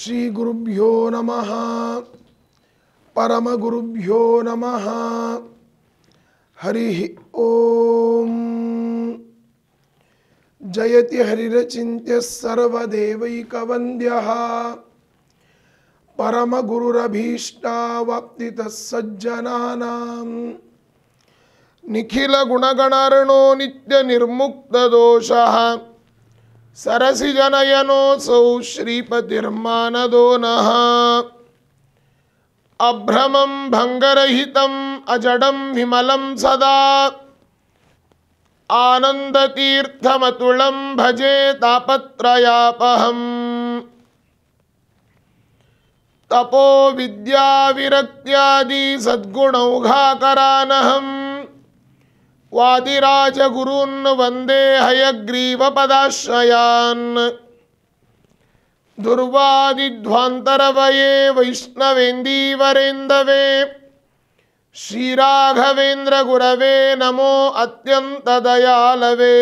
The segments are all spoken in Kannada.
ಶ್ರೀಗುರುಭ್ಯೋ ನಮಃ ಪರಮಗುರುಭ್ಯೋ ನಮಃ ಹರಿ ಓಂ ಜಯತಿ ಹರಿರಚಿಂತ್ಯ ಸರ್ವದೇವೈಕವಂದ್ಯಃ ಪರಮಗುರುರಭೀಷ್ಟಾವಾಪ್ತಿತಃ ಸಜ್ಜನಾನಾಂ ನಿಖಿಲಗುಣಗಣರ್ಣೋ ನಿತ್ಯನಿರ್ಮುಕ್ತದೋಷಃ सरसिजनयनोऽसौ श्रीपतिर्मानदो नः अभ्रमं भङ्गरहितम् अजडं विमलं सदा आनन्दतीर्थमतुलं भजे तापत्रयापहम् तपो विद्याविरक्त्यादि सद्गुणौघाकरानहम् वादिराजगुरून् वन्दे हयग्रीवपदाश्रयान् दुर्वादिध्वान्तरवये वैष्णवेन्दीवरेन्दवे श्रीराघवेन्द्रगुरवे नमो अत्यन्तदयालवे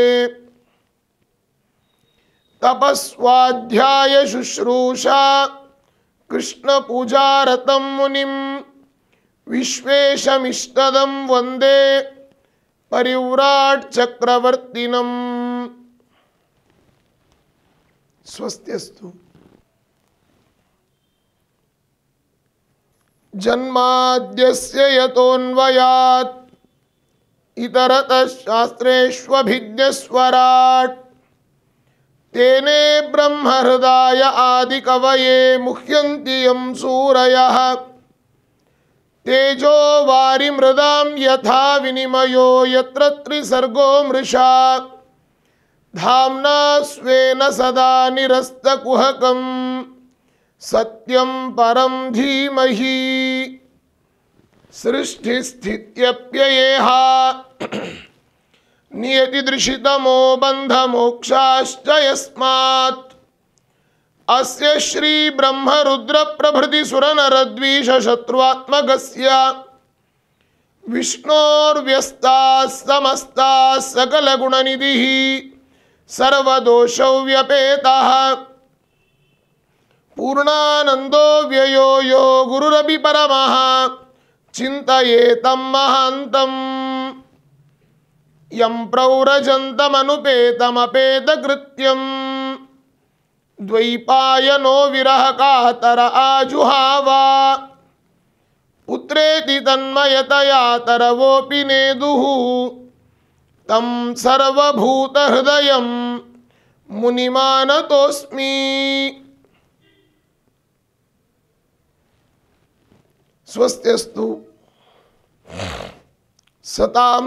तपस्वाध्यायशुश्रूषा कृष्णपूजारतं मुनिं विश्वेशमिष्टदं वन्दे ಪರಿವ್ರಾಟ್ ಚಕ್ರವರ್ತಿನಂ ಸ್ವಸ್ತ್ಯಸ್ತು ಜನ್ಮಾದ್ಯಸ್ಯ ಯತೋನ್ವಯಾತ್ ಇತರತಃ ಶಾಸ್ತ್ರೇಷ್ವಭಿಜ್ಞಸ್ವರಾಟ್ ತೇನೇ ಬ್ರಹ್ಮಹೃದಾಯ ಆದಿಕವಯೇ ಮುಹ್ಯಂತಿ ಯಂ ಸೂರಯಃ तेजो वारिमृदां यथा विनिमयो यत्र त्रिसर्गो मृषा धाम्ना स्वेन सदा निरस्तकुहकं सत्यं परं धीमहि सृष्टिस्थित्यप्ययेहा नियतिदृशितमो बन्धमोक्षाश्च यस्मात् अस्य श्रीब्रह्मरुद्रप्रभृतिसुरनरद्वीषशत्रुवात्मकस्य विष्णोर्व्यस्ताः समस्ताः सकलगुणनिधिः सर्वदोषौ व्यपेतः पूर्णानन्दो व्ययो यो गुरुरपि परमः चिन्तयेतं महान्तम् यं प्रौरजन्तमनुपेतमपेतकृत्यम् द्वैपायनो विरहकातर आजुहावा पुत्रेति तन्मयतया तरवोऽपि नेदुः तं सर्वभूतहृदयं मुनिमानतोऽस्मि स्वस्त्यस्तु सतां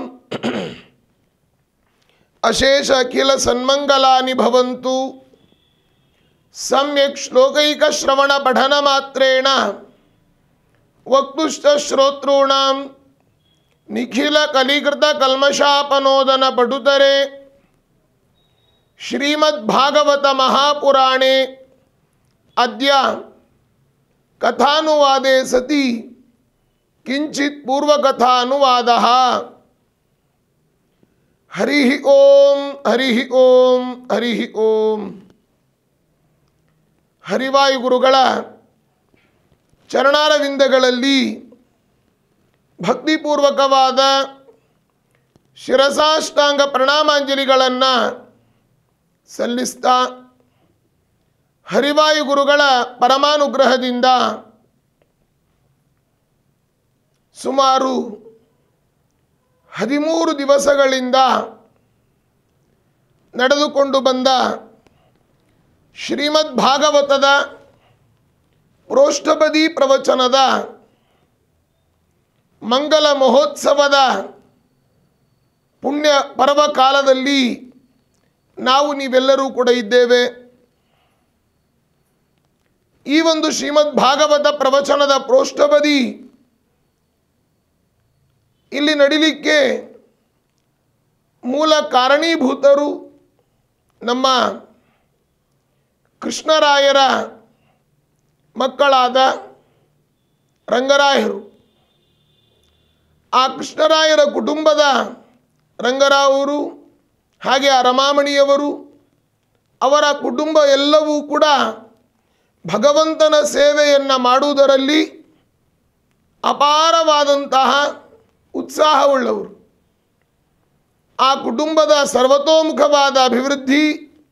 अशेष अखिल सन्मङ्गलानि भवन्तु सम्यक् श्लोकैकश्रवणपठनमात्रेण वक्तुश्च श्रोतॄणां निखिलकलिकृतकल्मषापनोदनपटुतरे श्रीमद्भागवतमहापुराणे अद्य कथानुवादे सति किञ्चित् पूर्वकथानुवादः हरिः ॐ हरिः ॐ हरिः ॐ ಹರಿವಾಯು ಗುರುಗಳ ಚರಣಾರವಿಂದಗಳಲ್ಲಿ ಭಕ್ತಿಪೂರ್ವಕವಾದ ಶಿರಸಾಷ್ಟಾಂಗ ಪ್ರಣಾಮಾಂಜಲಿಗಳನ್ನು ಸಲ್ಲಿಸ್ತಾ ಹರಿವಾಯು ಗುರುಗಳ ಪರಮಾನುಗ್ರಹದಿಂದ ಸುಮಾರು ಹದಿಮೂರು ದಿವಸಗಳಿಂದ ನಡೆದುಕೊಂಡು ಬಂದ ಶ್ರೀಮದ್ ಭಾಗವತದ ಪ್ರೋಷ್ಠಪದಿ ಪ್ರವಚನದ ಮಂಗಲ ಮಹೋತ್ಸವದ ಪುಣ್ಯ ಪರ್ವ ಕಾಲದಲ್ಲಿ ನಾವು ನೀವೆಲ್ಲರೂ ಕೂಡ ಇದ್ದೇವೆ ಈ ಒಂದು ಶ್ರೀಮದ್ ಭಾಗವತ ಪ್ರವಚನದ ಪ್ರೋಷ್ಠಪದಿ ಇಲ್ಲಿ ನಡಿಲಿಕ್ಕೆ ಮೂಲ ಕಾರಣೀಭೂತರು ನಮ್ಮ ಕೃಷ್ಣರಾಯರ ಮಕ್ಕಳಾದ ರಂಗರಾಯರು ಆ ಕೃಷ್ಣರಾಯರ ಕುಟುಂಬದ ರಂಗರಾವರು ಹಾಗೆ ಆ ರಮಾಮಣಿಯವರು ಅವರ ಕುಟುಂಬ ಎಲ್ಲವೂ ಕೂಡ ಭಗವಂತನ ಸೇವೆಯನ್ನು ಮಾಡುವುದರಲ್ಲಿ ಅಪಾರವಾದಂತಹ ಉತ್ಸಾಹವುಳ್ಳವರು ಆ ಕುಟುಂಬದ ಸರ್ವತೋಮುಖವಾದ ಅಭಿವೃದ್ಧಿ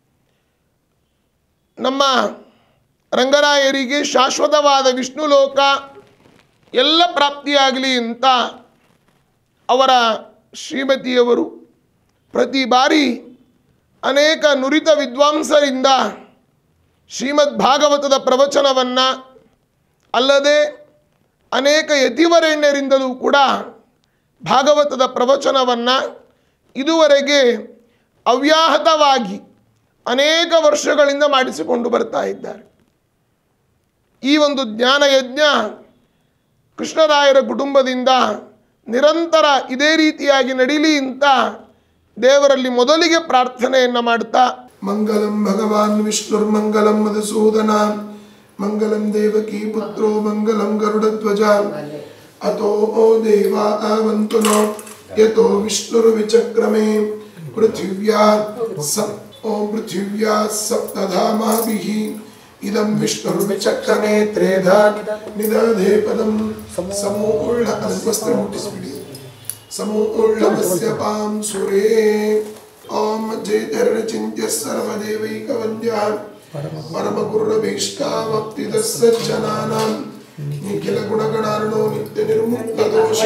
ನಮ್ಮ ರಂಗರಾಯರಿಗೆ ಶಾಶ್ವತವಾದ ವಿಷ್ಣು ಲೋಕ ಎಲ್ಲ ಪ್ರಾಪ್ತಿಯಾಗಲಿ ಅಂತ ಅವರ ಶ್ರೀಮತಿಯವರು ಪ್ರತಿ ಬಾರಿ ಅನೇಕ ನುರಿತ ವಿದ್ವಾಂಸರಿಂದ ಶ್ರೀಮದ್ ಭಾಗವತದ ಪ್ರವಚನವನ್ನು ಅಲ್ಲದೆ ಅನೇಕ ಯತಿವರೆಣ್ಯರಿಂದಲೂ ಕೂಡ ಭಾಗವತದ ಪ್ರವಚನವನ್ನು ಇದುವರೆಗೆ ಅವ್ಯಾಹತವಾಗಿ ಅನೇಕ ವರ್ಷಗಳಿಂದ ಮಾಡಿಸಿಕೊಂಡು ಬರ್ತಾ ಇದ್ದಾರೆ ಈ ಒಂದು ಜ್ಞಾನಯಜ್ಞ ಕೃಷ್ಣರಾಯರ ಕುಟುಂಬದಿಂದ ನಿರಂತರ ಇದೇ ರೀತಿಯಾಗಿ ನಡೀಲಿ ಅಂತ ದೇವರಲ್ಲಿ ಮೊದಲಿಗೆ ಪ್ರಾರ್ಥನೆಯನ್ನು ಮಾಡ್ತಾ ಮಂಗಲಂ ಭಗವಾನ್ ವಿಷ್ಣುರ್ಮಂಗಲಂ ಮಧುಸೂದನ ಮಂಗಲಂ ದೇವಕೀ ಪುತ್ರೋ ಮಂಗಲಂ ಗರುಡಧ್ವಜ ಅತೋ ಓ ದೇವಾ ಆವಂತು ನೋ ಯತೋ ವಿಷ್ಣುರ್ವಿಚಕ್ರಮೆ ಪೃಥಿವ್ಯಾ ಸಪ್ ಓ ಪೃಥಿವ್ಯಾ ಸಪ್ತಧಾಮಾಭಿಃ ಇದಂ ವಿಷ್ಣುರ್ವಿಚಕ್ರಮೆ ತ್ರೇಧಾ ನಿದಧೇ ಪದಂ ಸಮೂಳ ಅಲ್ಪಸ್ತ್ರ ಮುಟ್ಟಿಸ್ಬಿಡಿ ಸಮೂಳ್ಳಮಸ್ಯ ಪಾಂ ಸುರೇ ಓಂ ಜೈತರ್ಚಿಂತ್ಯ ಸರ್ವದೇವೈಕವಂದ್ಯ ಪರಮಗುರುರಭೀಷ್ಟಾವಪ್ತಿದ ಸಜ್ಜನಾನಾಂ ನಿಖಿಲ ಗುಣಗಣಾರ್ಣೋ ನಿತ್ಯ ನಿರ್ಮುಕ್ತ ದೋಷ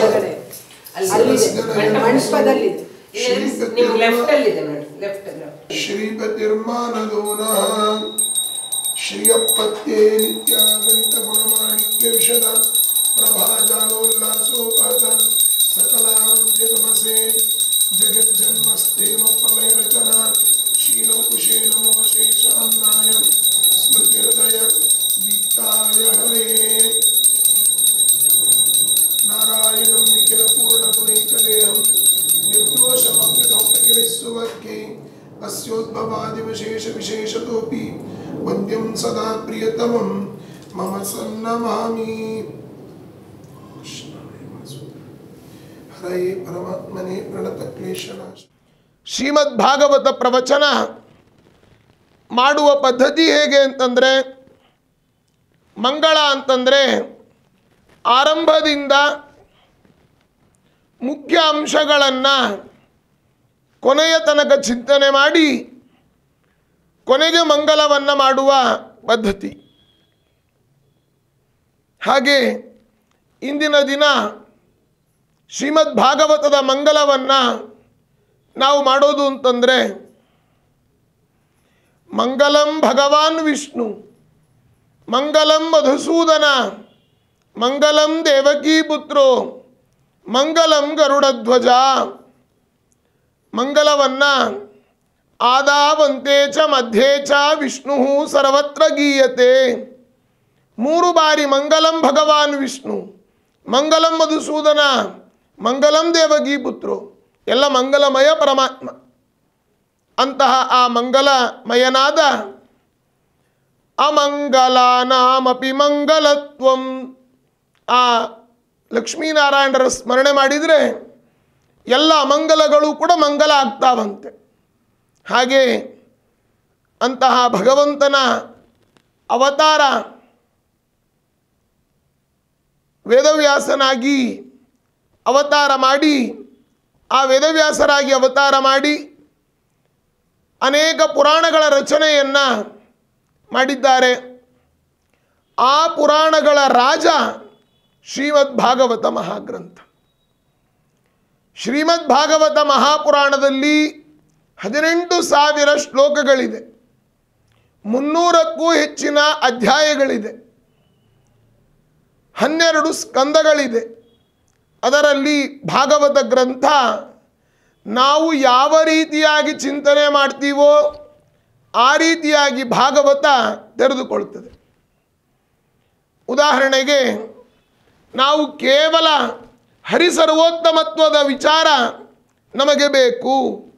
ಮಂಟಪದಲ್ಲಿದೆ ನೀವು ಲೆಫ್ಟ್ ಅಲ್ಲಿ ಇದೆ ನೋಡಿ ಲೆಫ್ಟ್ ಶ್ರೀಪತಿರ್ಮಾನದೋನ ಶ್ರಿಯಪತ್ಯೇ ನಿತ್ಯ ಗಣಿತ ಗುಣಮಾಣಿಕ್ಯ ವಿಶದ ಪ್ರಭಾಜಾಲೋಲ್ಲಾಸೋಪಾತ ಸಕಲಾಂತ್ಯತಮಸೆ ಜಗಜ್ಜನ್ಮಸ್ತೇಮ ಪ್ರಲಯ ರಚನಾ ಶೀಲೋಕುಶೇ ನಮೋ ಶೇಷಾನ್ನಾಯ ಸ್ಮೃತಿಹೃದಯ ದೀಪ್ತಾಯ ಹರೇ ನಾರಾಯಣಂ ನಿಖಿಲ ಪೂರ್ಣ ಗುಣೈಕದೇಹಂ ನಿರ್ದೋಷಮಪ್ಯುತೌಪಗಿರಿಸುವಕ್ಕೆ ಅಸ್ಯೋದ್ಭವಾದಿವಿಶೇಷ ವಿಶೇಷತೋಪಿ ವಂದ್ಯಂ ಸದಾ ಪ್ರಿಯತಮಂ ಮಮ ಸನ್ನಮಾಮಿ ಹರೇ ಪರಮಾತ್ಮನೇ ಪ್ರಣತ ಕ್ಲೇಶನಾಶ ಶ್ರೀಮದ್ ಭಾಗವತ ಪ್ರವಚನ ಮಾಡುವ ಪದ್ಧತಿ ಹೇಗೆ ಅಂತಂದರೆ ಮಂಗಳ ಅಂತಂದರೆ ಆರಂಭದಿಂದ ಮುಖ್ಯ ಅಂಶಗಳನ್ನು ಕೊನೆಯ ತನಕ ಚಿಂತನೆ ಮಾಡಿ ಕೊನೆಗೆ ಮಂಗಲವನ್ನು ಮಾಡುವ ಪದ್ಧತಿ ಹಾಗೆ ಇಂದಿನ ದಿನ ಶ್ರೀಮದ್ ಭಾಗವತದ ಮಂಗಲವನ್ನು ನಾವು ಮಾಡೋದು ಅಂತಂದರೆ ಮಂಗಲಂ ಭಗವಾನ್ ವಿಷ್ಣು ಮಂಗಲಂ ಮಧುಸೂದನ ಮಂಗಲಂ ದೇವಕೀ ಪುತ್ರೋ ಮಂಗಲಂ ಗರುಡಧ್ವಜ ಮಂಗಲವನ್ನು ಆದಾವಂತೆ ಚ ಮಧ್ಯೆ ಚ ವಿಷ್ಣು ಸರ್ವತ್ರ ಗೀಯತೆ ಮೂರು ಬಾರಿ ಮಂಗಲಂ ಭಗವಾನ್ ವಿಷ್ಣು ಮಂಗಲಂ ಮಧುಸೂದನ ಮಂಗಲಂ ದೇವಕೀ ಪುತ್ರೋ ಎಲ್ಲ ಮಂಗಲಮಯ ಪರಮಾತ್ಮ ಅಂತಹ ಆ ಮಂಗಲಮಯನಾದ ಅಮಂಗಲಾನಾಮಪಿ ಮಂಗಲತ್ವಂ ಆ ಲಕ್ಷ್ಮೀನಾರಾಯಣರ ಸ್ಮರಣೆ ಮಾಡಿದರೆ ಎಲ್ಲ ಅಮಂಗಲಗಳು ಕೂಡ ಮಂಗಲ ಆಗ್ತಾವಂತೆ ಹಾಗೆ ಅಂತಹ ಭಗವಂತನ ಅವತಾರ ವೇದವ್ಯಾಸನಾಗಿ ಅವತಾರ ಮಾಡಿ ಆ ವೇದವ್ಯಾಸರಾಗಿ ಅವತಾರ ಮಾಡಿ ಅನೇಕ ಪುರಾಣಗಳ ರಚನೆಯನ್ನು ಮಾಡಿದ್ದಾರೆ ಆ ಪುರಾಣಗಳ ರಾಜ ಶ್ರೀಮದ್ ಭಾಗವತ ಮಹಾಗ್ರಂಥ ಶ್ರೀಮದ್ ಭಾಗವತ ಮಹಾಪುರಾಣದಲ್ಲಿ ಹದಿನೆಂಟು ಸಾವಿರ ಶ್ಲೋಕಗಳಿದೆ ಮುನ್ನೂರಕ್ಕೂ ಹೆಚ್ಚಿನ ಅಧ್ಯಾಯಗಳಿದೆ ಹನ್ನೆರಡು ಸ್ಕಂದಗಳಿದೆ ಅದರಲ್ಲಿ ಭಾಗವತ ಗ್ರಂಥ ನಾವು ಯಾವ ರೀತಿಯಾಗಿ ಚಿಂತನೆ ಮಾಡ್ತೀವೋ ಆ ರೀತಿಯಾಗಿ ಭಾಗವತ ತೆರೆದುಕೊಳ್ತದೆ ಉದಾಹರಣೆಗೆ ನಾವು ಕೇವಲ ಹರಿಸರ್ವೋತ್ತಮತ್ವದ ವಿಚಾರ ನಮಗೆ ಬೇಕು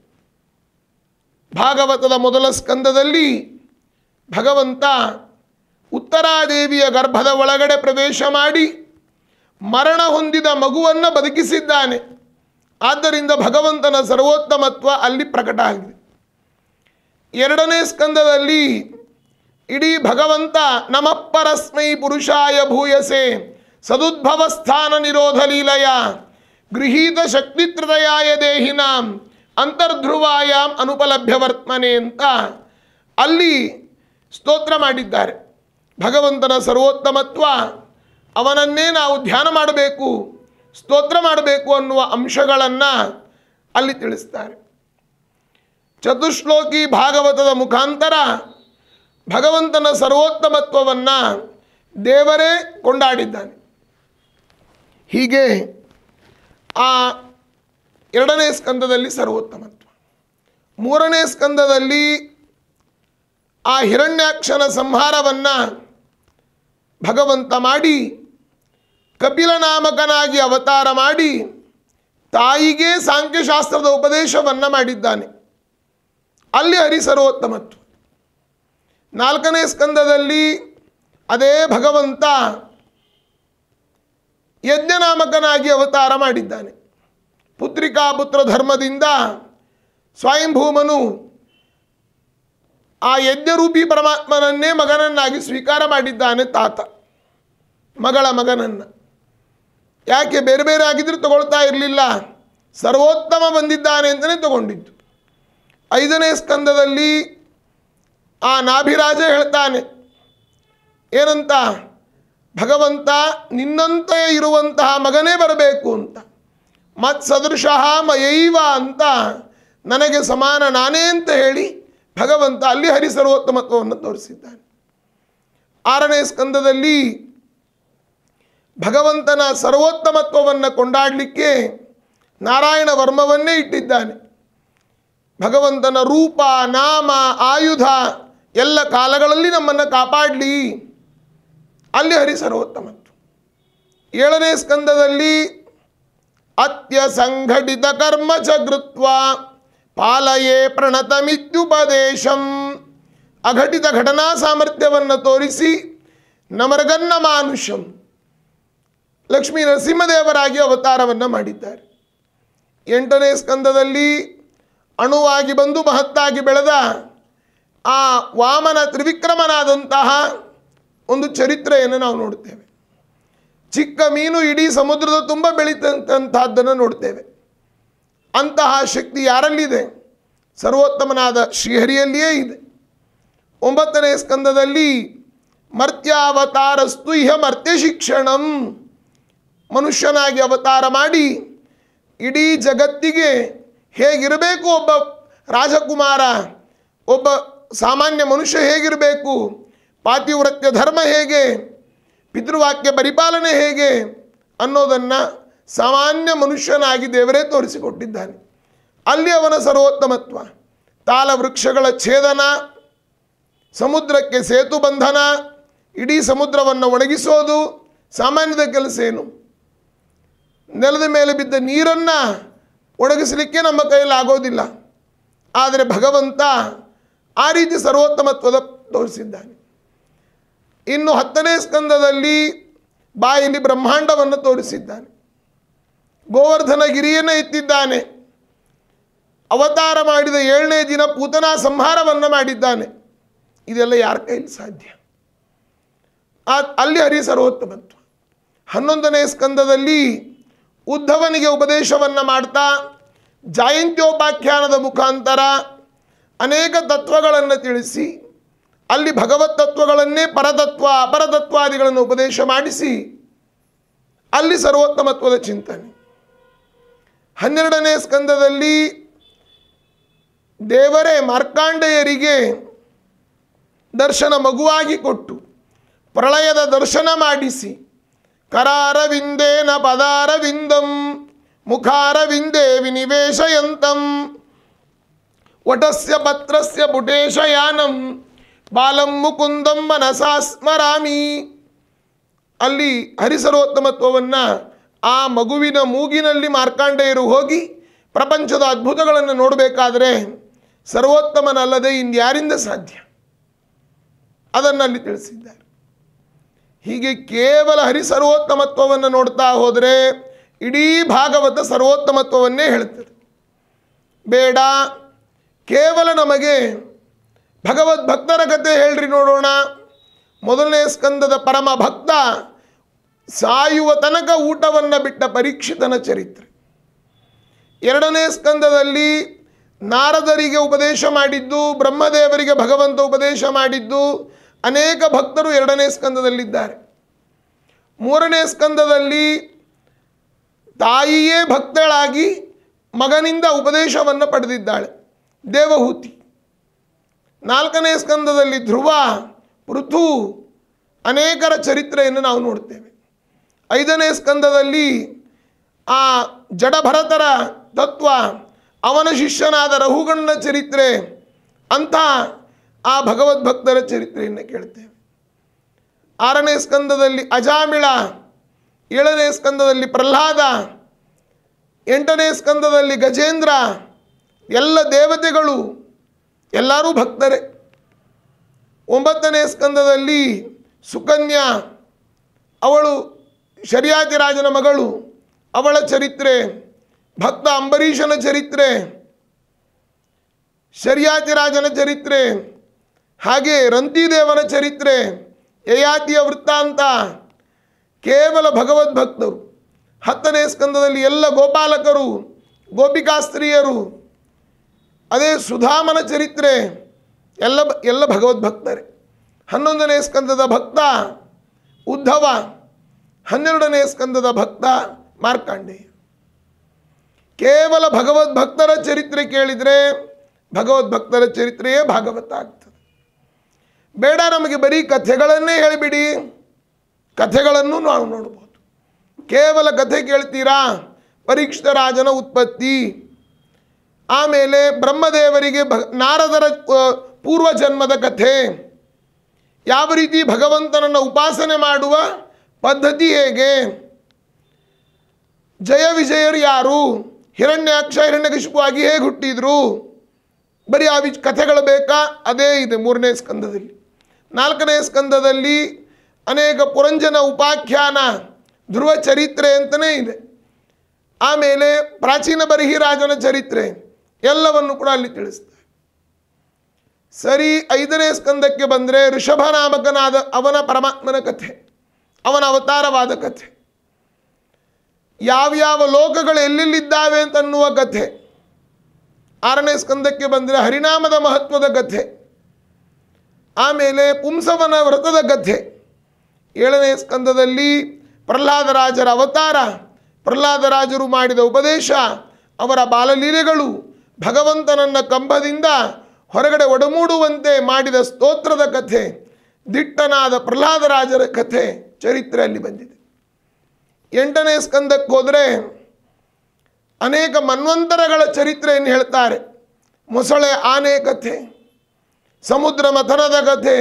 ಭಾಗವತದ ಮೊದಲ ಸ್ಕಂದದಲ್ಲಿ ಭಗವಂತ ಉತ್ತರಾದೇವಿಯ ಗರ್ಭದ ಒಳಗಡೆ ಪ್ರವೇಶ ಮಾಡಿ ಮರಣ ಹೊಂದಿದ ಮಗುವನ್ನು ಬದುಕಿಸಿದ್ದಾನೆ ಆದ್ದರಿಂದ ಭಗವಂತನ ಸರ್ವೋತ್ತಮತ್ವ ಅಲ್ಲಿ ಪ್ರಕಟ ಆಗಿದೆ ಎರಡನೇ ಸ್ಕಂದದಲ್ಲಿ ಇಡೀ ಭಗವಂತ ನಮಃ ಪರಸ್ಮೈ ಪುರುಷಾಯ ಭೂಯಸೆ ಸದುದ್ಭವ ಸ್ಥಾನ ನಿರೋಧ ಲೀಲಯ ಗೃಹೀತ ಶಕ್ತಿತ್ರದಯಾಯ ದೇಹಿನಾಂ ಅಂತರ್ಧ್ರುವಾಯಾಮ್ ಅನುಪಲಭ್ಯ ವರ್ತಮನೆ ಅಂತ ಅಲ್ಲಿ ಸ್ತೋತ್ರ ಮಾಡಿದ್ದಾರೆ ಭಗವಂತನ ಸರ್ವೋತ್ತಮತ್ವ ಅವನನ್ನೇ ನಾವು ಧ್ಯಾನ ಮಾಡಬೇಕು ಸ್ತೋತ್ರ ಮಾಡಬೇಕು ಅನ್ನುವ ಅಂಶಗಳನ್ನು ಅಲ್ಲಿ ತಿಳಿಸ್ತಾರೆ ಚತುಶ್ಲೋಕಿ ಭಾಗವತದ ಮುಖಾಂತರ ಭಗವಂತನ ಸರ್ವೋತ್ತಮತ್ವವನ್ನು ದೇವರೇ ಕೊಂಡಾಡಿದ್ದಾನೆ ಹೀಗೆ ಆ ಎರಡನೇ ಸ್ಕಂದದಲ್ಲಿ ಸರ್ವೋತ್ತಮತ್ವ ಮೂರನೇ ಸ್ಕಂದದಲ್ಲಿ ಆ ಹಿರಣ್ಯಾಕ್ಷನ ಸಂಹಾರವನ್ನು ಭಗವಂತ ಮಾಡಿ ಕಪಿಲನಾಮಕನಾಗಿ ಅವತಾರ ಮಾಡಿ ತಾಯಿಗೆ ಸಾಂಖ್ಯಶಾಸ್ತ್ರದ ಉಪದೇಶವನ್ನು ಮಾಡಿದ್ದಾನೆ ಅಲ್ಲಿ ಹರಿ ಸರ್ವೋತ್ತಮತ್ವ ನಾಲ್ಕನೇ ಸ್ಕಂದದಲ್ಲಿ ಅದೇ ಭಗವಂತ ಯಜ್ಞನಾಮಕನಾಗಿ ಅವತಾರ ಮಾಡಿದ್ದಾನೆ ಪುತ್ರಿಕಾ ಪುತ್ರ ಧರ್ಮದಿಂದ ಸ್ವಯಂಭೂಮನು ಆ ಯಜ್ಞರೂಪಿ ಪರಮಾತ್ಮನನ್ನೇ ಮಗನನ್ನಾಗಿ ಸ್ವೀಕಾರ ಮಾಡಿದ್ದಾನೆ ತಾತ ಮಗಳ ಮಗನನ್ನು ಯಾಕೆ ಬೇರೆ ಬೇರೆ ಆಗಿದ್ರೆ ತಗೊಳ್ತಾ ಇರಲಿಲ್ಲ ಸರ್ವೋತ್ತಮ ಬಂದಿದ್ದಾನೆ ಅಂತಲೇ ತಗೊಂಡಿದ್ದು ಐದನೇ ಸ್ಕಂದದಲ್ಲಿ ಆ ನಾಭಿರಾಜ ಹೇಳ್ತಾನೆ ಏನಂತ ಭಗವಂತ ನಿನ್ನಂತೆ ಇರುವಂತಹ ಮಗನೇ ಬರಬೇಕು ಅಂತ ಮತ್ ಸದೃಶಃ ಮಯೈವ ಅಂತ ನನಗೆ ಸಮಾನ ನಾನೇ ಅಂತ ಹೇಳಿ ಭಗವಂತ ಅಲ್ಲಿ ಹರಿ ಸರ್ವೋತ್ತಮತ್ವವನ್ನು ತೋರಿಸಿದ್ದಾನೆ ಆರನೇ ಸ್ಕಂದದಲ್ಲಿ ಭಗವಂತನ ಸರ್ವೋತ್ತಮತ್ವವನ್ನು ಕೊಂಡಾಡಲಿಕ್ಕೆ ನಾರಾಯಣ ವರ್ಮವನ್ನೇ ಇಟ್ಟಿದ್ದಾನೆ ಭಗವಂತನ ರೂಪ ನಾಮ ಆಯುಧ ಎಲ್ಲ ಕಾಲಗಳಲ್ಲಿ ನಮ್ಮನ್ನು ಕಾಪಾಡಲಿ ಅಲ್ಲಿ ಹರಿ ಸರ್ವೋತ್ತಮತ್ವ ಏಳನೇ ಸ್ಕಂದದಲ್ಲಿ ಅತ್ಯ ಸಂಘಟಿತ ಕರ್ಮ ಚ ಕೃತ್ವ ಪಾಲಯೇ ಪ್ರಣತಮಿತ್ಯುಪದೇಶಂ ಅಘಟಿತ ಘಟನಾ ಸಾಮರ್ಥ್ಯವನ್ನು ತೋರಿಸಿ ನಮರ್ಗನ್ನ ಮಾನುಷಂ ಲಕ್ಷ್ಮೀ ನರಸಿಂಹದೇವರಾಗಿ ಅವತಾರವನ್ನು ಮಾಡಿದ್ದಾರೆ ಎಂಟನೇ ಸ್ಕಂದದಲ್ಲಿ ಅಣುವಾಗಿ ಬಂದು ಮಹತ್ತಾಗಿ ಬೆಳೆದ ಆ ವಾಮನ ತ್ರಿವಿಕ್ರಮನಾದಂತಹ ಒಂದು ಚರಿತ್ರೆಯನ್ನು ನಾವು ನೋಡ್ತೇವೆ ಚಿಕ್ಕ ಮೀನು ಇಡೀ ಸಮುದ್ರದ ತುಂಬ ಬೆಳೀತಂಥದ್ದನ್ನು ನೋಡ್ತೇವೆ ಅಂತಹ ಶಕ್ತಿ ಯಾರಲ್ಲಿದೆ ಸರ್ವೋತ್ತಮನಾದ ಶ್ರೀಹರಿಯಲ್ಲಿಯೇ ಇದೆ ಒಂಬತ್ತನೇ ಸ್ಕಂದದಲ್ಲಿ ಮರ್ತ್ಯಾವತಾರಸ್ತು ಇಹ ಮರ್ತ್ಯ ಶಿಕ್ಷಣಂ ಮನುಷ್ಯನಾಗಿ ಅವತಾರ ಮಾಡಿ ಇಡೀ ಜಗತ್ತಿಗೆ ಹೇಗಿರಬೇಕು ಒಬ್ಬ ರಾಜಕುಮಾರ ಒಬ್ಬ ಸಾಮಾನ್ಯ ಮನುಷ್ಯ ಹೇಗಿರಬೇಕು ಪಾತಿವ್ರತ್ಯ ಧರ್ಮ ಹೇಗೆ ಪಿತೃವಾಕ್ಯ ಪರಿಪಾಲನೆ ಹೇಗೆ ಅನ್ನೋದನ್ನು ಸಾಮಾನ್ಯ ಮನುಷ್ಯನಾಗಿ ದೇವರೇ ತೋರಿಸಿಕೊಟ್ಟಿದ್ದಾನೆ ಅಲ್ಲಿ ಅವನ ಸರ್ವೋತ್ತಮತ್ವ ತಾಲ ವೃಕ್ಷಗಳ ಛೇದನ ಸಮುದ್ರಕ್ಕೆ ಸೇತು ಬಂಧನ ಇಡೀ ಸಮುದ್ರವನ್ನು ಒಣಗಿಸೋದು ಸಾಮಾನ್ಯದ ಕೆಲಸ ಏನು ನೆಲದ ಮೇಲೆ ಬಿದ್ದ ನೀರನ್ನು ಒಣಗಿಸಲಿಕ್ಕೆ ನಮ್ಮ ಕೈಯಲ್ಲಿ ಆಗೋದಿಲ್ಲ ಆದರೆ ಭಗವಂತ ಆ ರೀತಿ ಸರ್ವೋತ್ತಮತ್ವದ ತೋರಿಸಿದ್ದಾನೆ ಇನ್ನು ಹತ್ತನೇ ಸ್ಕಂದದಲ್ಲಿ ಬಾಯಲ್ಲಿ ಬ್ರಹ್ಮಾಂಡವನ್ನು ತೋರಿಸಿದ್ದಾನೆ ಗೋವರ್ಧನ ಗಿರಿಯನ್ನು ಎತ್ತಿದ್ದಾನೆ ಅವತಾರ ಮಾಡಿದ ಏಳನೇ ದಿನ ಪೂತನಾ ಸಂಹಾರವನ್ನು ಮಾಡಿದ್ದಾನೆ ಇದೆಲ್ಲ ಯಾರ ಕೈಲಿ ಸಾಧ್ಯ ಆ ಅಲ್ಲಿ ಹರಿ ಸರ್ವೋತ್ತಮತ್ವ ಹನ್ನೊಂದನೇ ಸ್ಕಂದದಲ್ಲಿ ಉದ್ಧವನಿಗೆ ಉಪದೇಶವನ್ನು ಮಾಡ್ತಾ ಜಾಯಂತ್ಯೋಪಾಖ್ಯಾನದ ಮುಖಾಂತರ ಅನೇಕ ತತ್ವಗಳನ್ನು ತಿಳಿಸಿ ಅಲ್ಲಿ ಭಗವತ್ ತತ್ವಗಳನ್ನೇ ಪರತತ್ವ ಅಪರತತ್ವಾದಿಗಳನ್ನು ಉಪದೇಶ ಮಾಡಿಸಿ ಅಲ್ಲಿ ಸರ್ವೋತ್ತಮತ್ವದ ಚಿಂತನೆ ಹನ್ನೆರಡನೇ ಸ್ಕಂದದಲ್ಲಿ ದೇವರೇ ಮಾರ್ಕಾಂಡೆಯರಿಗೆ ದರ್ಶನ ಮಗುವಾಗಿ ಕೊಟ್ಟು ಪ್ರಳಯದ ದರ್ಶನ ಮಾಡಿಸಿ ಕರಾರವಿಂದೇನ ಪದಾರವಿಂದಂ ಮುಖಾರವಿಂದೇ ವಿನಿವೇಶಯಂತಂ ವಟಸ್ಯ ಪತ್ರಸ್ಯ ಪುಟೇಶಯಾನಂ ಬಾಲಂ ಮುಕುಂದಂ ಮನಸಾ ಸ್ಮರಾಮಿ ಅಲ್ಲಿ ಹರಿಸರ್ವೋತ್ತಮತ್ವವನ್ನು ಆ ಮಗುವಿನ ಮೂಗಿನಲ್ಲಿ ಮಾರ್ಕಾಂಡೇಯರು ಹೋಗಿ ಪ್ರಪಂಚದ ಅದ್ಭುತಗಳನ್ನು ನೋಡಬೇಕಾದ್ರೆ ಸರ್ವೋತ್ತಮನಲ್ಲದೆ ಇನ್ಯಾರಿಂದ ಸಾಧ್ಯ ಅದನ್ನು ಅಲ್ಲಿ ತಿಳಿಸಿದ್ದಾರೆ ಹೀಗೆ ಕೇವಲ ಹರಿ ಸರ್ವೋತ್ತಮತ್ವವನ್ನು ನೋಡ್ತಾ ಹೋದರೆ ಇಡೀ ಭಾಗವತ ಸರ್ವೋತ್ತಮತ್ವವನ್ನೇ ಹೇಳುತ್ತದೆ ಬೇಡ ಕೇವಲ ನಮಗೆ ಭಗವದ್ ಭಕ್ತರ ಕಥೆ ಹೇಳ್ರಿ ನೋಡೋಣ ಮೊದಲನೇ ಸ್ಕಂದದ ಪರಮ ಭಕ್ತ ಸಾಯುವ ತನಕ ಊಟವನ್ನು ಬಿಟ್ಟ ಪರೀಕ್ಷಿತನ ಚರಿತ್ರೆ ಎರಡನೇ ಸ್ಕಂದದಲ್ಲಿ ನಾರದರಿಗೆ ಉಪದೇಶ ಮಾಡಿದ್ದು ಬ್ರಹ್ಮದೇವರಿಗೆ ಭಗವಂತ ಉಪದೇಶ ಮಾಡಿದ್ದು ಅನೇಕ ಭಕ್ತರು ಎರಡನೇ ಸ್ಕಂದದಲ್ಲಿದ್ದಾರೆ ಮೂರನೇ ಸ್ಕಂದದಲ್ಲಿ ತಾಯಿಯೇ ಭಕ್ತಳಾಗಿ ಮಗನಿಂದ ಉಪದೇಶವನ್ನು ಪಡೆದಿದ್ದಾಳೆ ದೇವಹೂತಿ ನಾಲ್ಕನೇ ಸ್ಕಂದದಲ್ಲಿ ಧ್ರುವ ಪೃಥು ಅನೇಕರ ಚರಿತ್ರೆಯನ್ನು ನಾವು ನೋಡ್ತೇವೆ ಐದನೇ ಸ್ಕಂದದಲ್ಲಿ ಆ ಜಡಭರತರ ತತ್ವ ಅವನ ಶಿಷ್ಯನಾದ ರಹುಗಣ್ಣನ ಚರಿತ್ರೆ ಅಂಥ ಆ ಭಗವದ್ಭಕ್ತರ ಚರಿತ್ರೆಯನ್ನು ಕೇಳ್ತೇವೆ ಆರನೇ ಸ್ಕಂದದಲ್ಲಿ ಅಜಾಮಿಳ ಏಳನೇ ಸ್ಕಂದದಲ್ಲಿ ಪ್ರಹ್ಲಾದ ಎಂಟನೇ ಸ್ಕಂದದಲ್ಲಿ ಗಜೇಂದ್ರ ಎಲ್ಲ ದೇವತೆಗಳು ಎಲ್ಲರೂ ಭಕ್ತರೇ ಒಂಬತ್ತನೇ ಸ್ಕಂದದಲ್ಲಿ ಸುಕನ್ಯಾ ಅವಳು ಶರಿಯಾತಿರಾಜನ ಮಗಳು ಅವಳ ಚರಿತ್ರೆ ಭಕ್ತ ಅಂಬರೀಷನ ಚರಿತ್ರೆ ಶರಿಯಾತಿರಾಜನ ಚರಿತ್ರೆ ಹಾಗೆ ರಂತಿದೇವನ ಚರಿತ್ರೆ ಯಯಾತಿಯ ವೃತ್ತಾಂತ ಕೇವಲ ಭಗವದ್ಭಕ್ತರು ಹತ್ತನೇ ಸ್ಕಂದದಲ್ಲಿ ಎಲ್ಲ ಗೋಪಾಲಕರು ಗೋಪಿಕಾಸ್ತ್ರೀಯರು ಅದೇ ಸುಧಾಮನ ಚರಿತ್ರೆ ಎಲ್ಲ ಎಲ್ಲ ಭಗವದ್ಭಕ್ತರೇ ಹನ್ನೊಂದನೇ ಸ್ಕಂದದ ಭಕ್ತ ಉದ್ಧವ ಹನ್ನೆರಡನೇ ಸ್ಕಂದದ ಭಕ್ತ ಮಾರ್ಕಾಂಡೇಯ ಕೇವಲ ಭಗವದ್ಭಕ್ತರ ಚರಿತ್ರೆ ಕೇಳಿದರೆ ಭಗವದ್ಭಕ್ತರ ಚರಿತ್ರೆಯೇ ಭಾಗವತ ಆಗ್ತದೆ ಬೇಡ ನಮಗೆ ಬರೀ ಕಥೆಗಳನ್ನೇ ಹೇಳಿಬಿಡಿ ಕಥೆಗಳನ್ನು ನಾವು ನೋಡ್ಬೋದು ಕೇವಲ ಕಥೆ ಕೇಳ್ತೀರಾ ಪರೀಕ್ಷಿತ ರಾಜನ ಉತ್ಪತ್ತಿ ಆಮೇಲೆ ಬ್ರಹ್ಮದೇವರಿಗೆ ಭ ನಾರದರ ಆ, ಪೂರ್ವ ಜನ್ಮದ ಕಥೆ ಯಾವ ರೀತಿ ಭಗವಂತನನ್ನು ಉಪಾಸನೆ ಮಾಡುವ ಪದ್ಧತಿ ಹೇಗೆ ಜಯ ವಿಜಯರು ಯಾರು ಹಿರಣ್ಯಾಕ್ಷ ಹಿರಣ್ಯಕಶಿಪು ಆಗಿ ಹೇಗೆ ಹುಟ್ಟಿದ್ರು ಬರೀ ಆ ವಿಚ್ ಕಥೆಗಳು ಬೇಕಾ ಅದೇ ಇದೆ ಮೂರನೇ ಸ್ಕಂದದಲ್ಲಿ ನಾಲ್ಕನೇ ಸ್ಕಂದದಲ್ಲಿ ಅನೇಕ ಪುರಂಜನ ಉಪಾಖ್ಯಾನ ಧ್ರುವ ಚರಿತ್ರೆ ಅಂತಲೇ ಇದೆ ಆಮೇಲೆ ಪ್ರಾಚೀನ ಬರಿಹಿರಾಜನ ಚರಿತ್ರೆ ಎಲ್ಲವನ್ನು ಕೂಡ ಅಲ್ಲಿ ತಿಳಿಸ್ತಾರೆ ಸರಿ ಐದನೇ ಸ್ಕಂದಕ್ಕೆ ಬಂದರೆ ಋಷಭನಾಮಕನಾದ ಅವನ ಪರಮಾತ್ಮನ ಕಥೆ ಅವನ ಅವತಾರವಾದ ಕಥೆ ಯಾವ್ಯಾವ ಲೋಕಗಳು ಎಲ್ಲೆಲ್ಲಿದ್ದಾವೆ ಅಂತನ್ನುವ ಕಥೆ ಆರನೇ ಸ್ಕಂದಕ್ಕೆ ಬಂದರೆ ಹರಿನಾಮದ ಮಹತ್ವದ ಕಥೆ ಆಮೇಲೆ ಪುಂಸವನ ವ್ರತದ ಕಥೆ ಏಳನೇ ಸ್ಕಂದದಲ್ಲಿ ಪ್ರಹ್ಲಾದರಾಜರ ಅವತಾರ ಪ್ರಹ್ಲಾದರಾಜರು ಮಾಡಿದ ಉಪದೇಶ ಅವರ ಬಾಲಲೀಲೆಗಳು ಭಗವಂತನನ್ನ ಕಂಬದಿಂದ ಹೊರಗಡೆ ಒಡಮೂಡುವಂತೆ ಮಾಡಿದ ಸ್ತೋತ್ರದ ಕಥೆ ದಿಟ್ಟನಾದ ಪ್ರಹ್ಲಾದರಾಜರ ಕಥೆ ಚರಿತ್ರೆ ಅಲ್ಲಿ ಬಂದಿದೆ ಎಂಟನೇ ಸ್ಕಂದಕ್ಕೆ ಹೋದರೆ ಅನೇಕ ಮನ್ವಂತರಗಳ ಚರಿತ್ರೆಯನ್ನು ಹೇಳ್ತಾರೆ ಮೊಸಳೆ ಆನೆ ಕಥೆ ಸಮುದ್ರ ಮಥನದ ಕಥೆ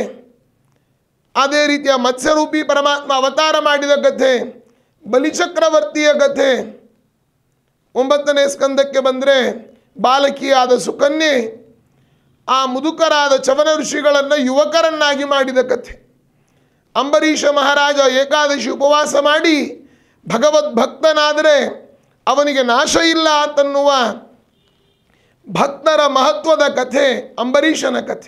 ಅದೇ ರೀತಿಯ ಮತ್ಸ್ಯರೂಪಿ ಪರಮಾತ್ಮ ಅವತಾರ ಮಾಡಿದ ಕಥೆ ಬಲಿಚಕ್ರವರ್ತಿಯ ಕಥೆ ಒಂಬತ್ತನೇ ಸ್ಕಂದಕ್ಕೆ ಬಂದರೆ ಬಾಲಕಿಯಾದ ಸುಕನ್ಯೆ ಆ ಮುದುಕರಾದ ಚವನ ಋಷಿಗಳನ್ನು ಯುವಕರನ್ನಾಗಿ ಮಾಡಿದ ಕಥೆ ಅಂಬರೀಷ ಮಹಾರಾಜ ಏಕಾದಶಿ ಉಪವಾಸ ಮಾಡಿ ಭಗವದ್ಭಕ್ತನಾದರೆ ಅವನಿಗೆ ನಾಶ ಇಲ್ಲ ಅಂತನ್ನುವ ಭಕ್ತರ ಮಹತ್ವದ ಕಥೆ ಅಂಬರೀಷನ ಕಥೆ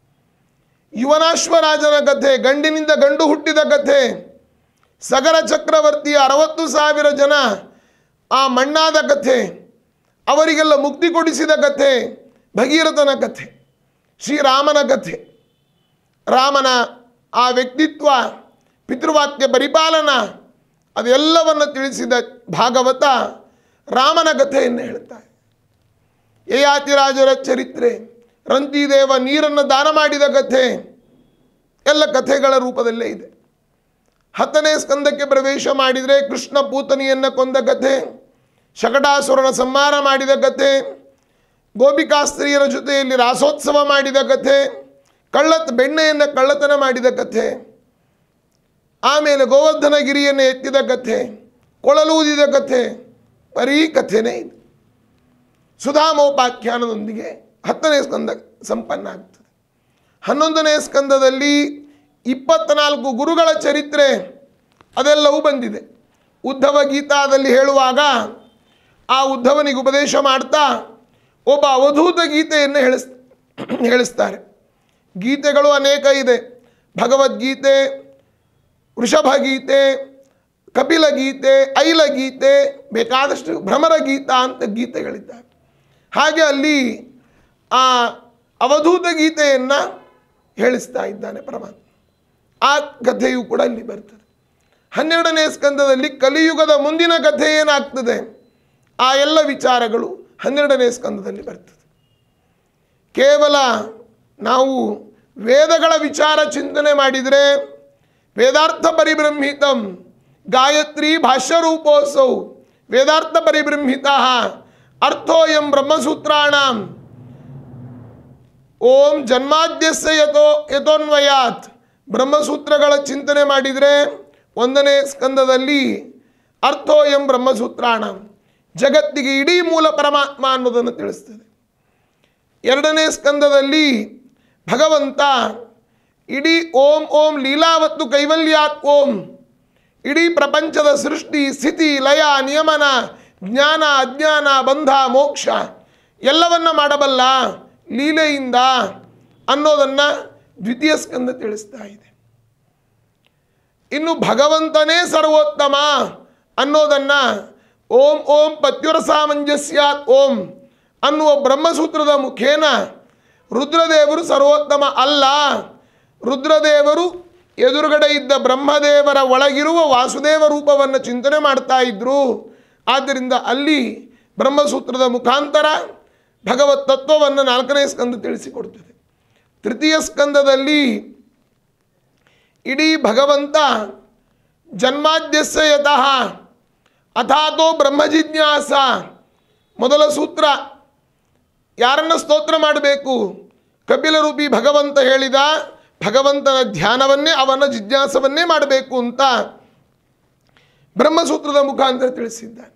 ಯುವನಾಶ್ವರಾಜನ ಕಥೆ ಗಂಡಿನಿಂದ ಗಂಡು ಹುಟ್ಟಿದ ಕಥೆ ಸಗರ ಚಕ್ರವರ್ತಿಯ ಅರವತ್ತು ಸಾವಿರ ಜನ ಆ ಮಣ್ಣಾದ ಕಥೆ ಅವರಿಗೆಲ್ಲ ಮುಕ್ತಿ ಕೊಡಿಸಿದ ಕಥೆ ಭಗೀರಥನ ಕಥೆ ಶ್ರೀರಾಮನ ಕಥೆ ರಾಮನ ಆ ವ್ಯಕ್ತಿತ್ವ ಪಿತೃವಾಕ್ಯ ಪರಿಪಾಲನ ಅದೆಲ್ಲವನ್ನು ತಿಳಿಸಿದ ಭಾಗವತ ರಾಮನ ಕಥೆಯನ್ನು ಹೇಳ್ತಾರೆ ಯಯಾತಿರಾಜರ ಚರಿತ್ರೆ ರಂತಿದೇವ ನೀರನ್ನು ದಾನ ಮಾಡಿದ ಕಥೆ ಎಲ್ಲ ಕಥೆಗಳ ರೂಪದಲ್ಲೇ ಇದೆ ಹತ್ತನೇ ಸ್ಕಂದಕ್ಕೆ ಪ್ರವೇಶ ಮಾಡಿದರೆ ಕೃಷ್ಣ ಪೂತನಿಯನ್ನು ಕೊಂದ ಕಥೆ ಶಕಟಾಸುರನ ಸಂಹಾರ ಮಾಡಿದ ಕಥೆ ಗೋಪಿಕಾಸ್ತ್ರೀಯರ ಜೊತೆಯಲ್ಲಿ ರಾಸೋತ್ಸವ ಮಾಡಿದ ಕಥೆ ಕಳ್ಳತ್ ಬೆಣ್ಣೆಯನ್ನು ಕಳ್ಳತನ ಮಾಡಿದ ಕಥೆ ಆಮೇಲೆ ಗೋವರ್ಧನಗಿರಿಯನ್ನು ಎತ್ತಿದ ಕಥೆ ಕೊಳಲೂದಿದ ಕಥೆ ಬರೀ ಕಥೆನೇ ಇದೆ ಸುಧಾಮೋಪಾಖ್ಯಾನದೊಂದಿಗೆ ಹತ್ತನೇ ಸ್ಕಂದ ಸಂಪನ್ನ ಆಗ್ತದೆ ಹನ್ನೊಂದನೇ ಸ್ಕಂದದಲ್ಲಿ ಇಪ್ಪತ್ನಾಲ್ಕು ಗುರುಗಳ ಚರಿತ್ರೆ ಅದೆಲ್ಲವೂ ಬಂದಿದೆ ಉದ್ಧವ ಗೀತಾದಲ್ಲಿ ಹೇಳುವಾಗ ಆ ಉದ್ಧವನಿಗೆ ಉಪದೇಶ ಮಾಡ್ತಾ ಒಬ್ಬ ಅವಧೂತ ಗೀತೆಯನ್ನು ಹೇಳಿಸ್ ಹೇಳಿಸ್ತಾರೆ ಗೀತೆಗಳು ಅನೇಕ ಇದೆ ಭಗವದ್ಗೀತೆ ವೃಷಭಗೀತೆ ಕಪಿಲ ಗೀತೆ ಐಲ ಗೀತೆ ಬೇಕಾದಷ್ಟು ಭ್ರಮರ ಗೀತ ಅಂತ ಗೀತೆಗಳಿದ್ದಾವೆ ಹಾಗೆ ಅಲ್ಲಿ ಆ ಅವಧೂತ ಗೀತೆಯನ್ನು ಹೇಳಿಸ್ತಾ ಇದ್ದಾನೆ ಪರಮಾತ್ಮ ಆ ಕಥೆಯು ಕೂಡ ಇಲ್ಲಿ ಬರ್ತದೆ ಹನ್ನೆರಡನೇ ಸ್ಕಂದದಲ್ಲಿ ಕಲಿಯುಗದ ಮುಂದಿನ ಕಥೆ ಏನಾಗ್ತದೆ ಆ ಎಲ್ಲ ವಿಚಾರಗಳು ಹನ್ನೆರಡನೇ ಸ್ಕಂದದಲ್ಲಿ ಬರ್ತದೆ ಕೇವಲ ನಾವು ವೇದಗಳ ವಿಚಾರ ಚಿಂತನೆ ಮಾಡಿದರೆ ವೇದಾರ್ಥ ಪರಿಬ್ರಹ್ಮಿತಂ ಗಾಯತ್ರಿ ಭಾಷ್ಯರೂಪೋತ್ಸವ ವೇದಾರ್ಥ ಪರಿಬ್ರಹ್ಮಿತ ಅರ್ಥೋಯಂ ಬ್ರಹ್ಮಸೂತ್ರಾಣಂ ಓಂ ಜನ್ಮಾದ್ಯಸ್ಯ ಯಥೋ ಯಥೋನ್ವಯಾತ್ ಬ್ರಹ್ಮಸೂತ್ರಗಳ ಚಿಂತನೆ ಮಾಡಿದರೆ ಒಂದನೇ ಸ್ಕಂದದಲ್ಲಿ ಅರ್ಥೋಯಂ ಬ್ರಹ್ಮಸೂತ್ರಾಣ ಜಗತ್ತಿಗೆ ಇಡೀ ಮೂಲ ಪರಮಾತ್ಮ ಅನ್ನೋದನ್ನು ತಿಳಿಸ್ತದೆ ಎರಡನೇ ಸ್ಕಂದದಲ್ಲಿ ಭಗವಂತ ಇಡೀ ಓಂ ಓಂ ಲೀಲಾವತ್ತು ಕೈವಲ್ಯಾತ್ ಓಂ ಇಡೀ ಪ್ರಪಂಚದ ಸೃಷ್ಟಿ ಸ್ಥಿತಿ ಲಯ ನಿಯಮನ ಜ್ಞಾನ ಅಜ್ಞಾನ ಬಂಧ ಮೋಕ್ಷ ಎಲ್ಲವನ್ನ ಮಾಡಬಲ್ಲ ಲೀಲೆಯಿಂದ ಅನ್ನೋದನ್ನು ದ್ವಿತೀಯ ಸ್ಕಂದ ತಿಳಿಸ್ತಾ ಇದೆ ಇನ್ನು ಭಗವಂತನೇ ಸರ್ವೋತ್ತಮ ಅನ್ನೋದನ್ನು ಓಂ ಓಂ ಪತ್ಯುರ ಸಾಮಂಜಸ್ಯಾತ್ ಓಂ ಅನ್ನುವ ಬ್ರಹ್ಮಸೂತ್ರದ ಮುಖೇನ ರುದ್ರದೇವರು ಸರ್ವೋತ್ತಮ ಅಲ್ಲ ರುದ್ರದೇವರು ಎದುರುಗಡೆ ಇದ್ದ ಬ್ರಹ್ಮದೇವರ ಒಳಗಿರುವ ವಾಸುದೇವ ರೂಪವನ್ನು ಚಿಂತನೆ ಮಾಡ್ತಾ ಇದ್ರು ಆದ್ದರಿಂದ ಅಲ್ಲಿ ಬ್ರಹ್ಮಸೂತ್ರದ ಮುಖಾಂತರ ಭಗವತ್ ತತ್ವವನ್ನು ನಾಲ್ಕನೇ ಸ್ಕಂದ ತಿಳಿಸಿಕೊಡ್ತದೆ ತೃತೀಯ ಸ್ಕಂದದಲ್ಲಿ ಇಡೀ ಭಗವಂತ ಜನ್ಮಾದ್ಯಸ್ಯ ಯತಃ ಅಥಾತೋ ಬ್ರಹ್ಮ ಜಿಜ್ಞಾಸ ಮೊದಲ ಸೂತ್ರ ಯಾರನ್ನು ಸ್ತೋತ್ರ ಮಾಡಬೇಕು ಕಪಿಲರೂಪಿ ಭಗವಂತ ಹೇಳಿದ ಭಗವಂತನ ಧ್ಯಾನವನ್ನೇ ಅವನ ಜಿಜ್ಞಾಸವನ್ನೇ ಮಾಡಬೇಕು ಅಂತ ಬ್ರಹ್ಮಸೂತ್ರದ ಮುಖಾಂತರ ತಿಳಿಸಿದ್ದಾನೆ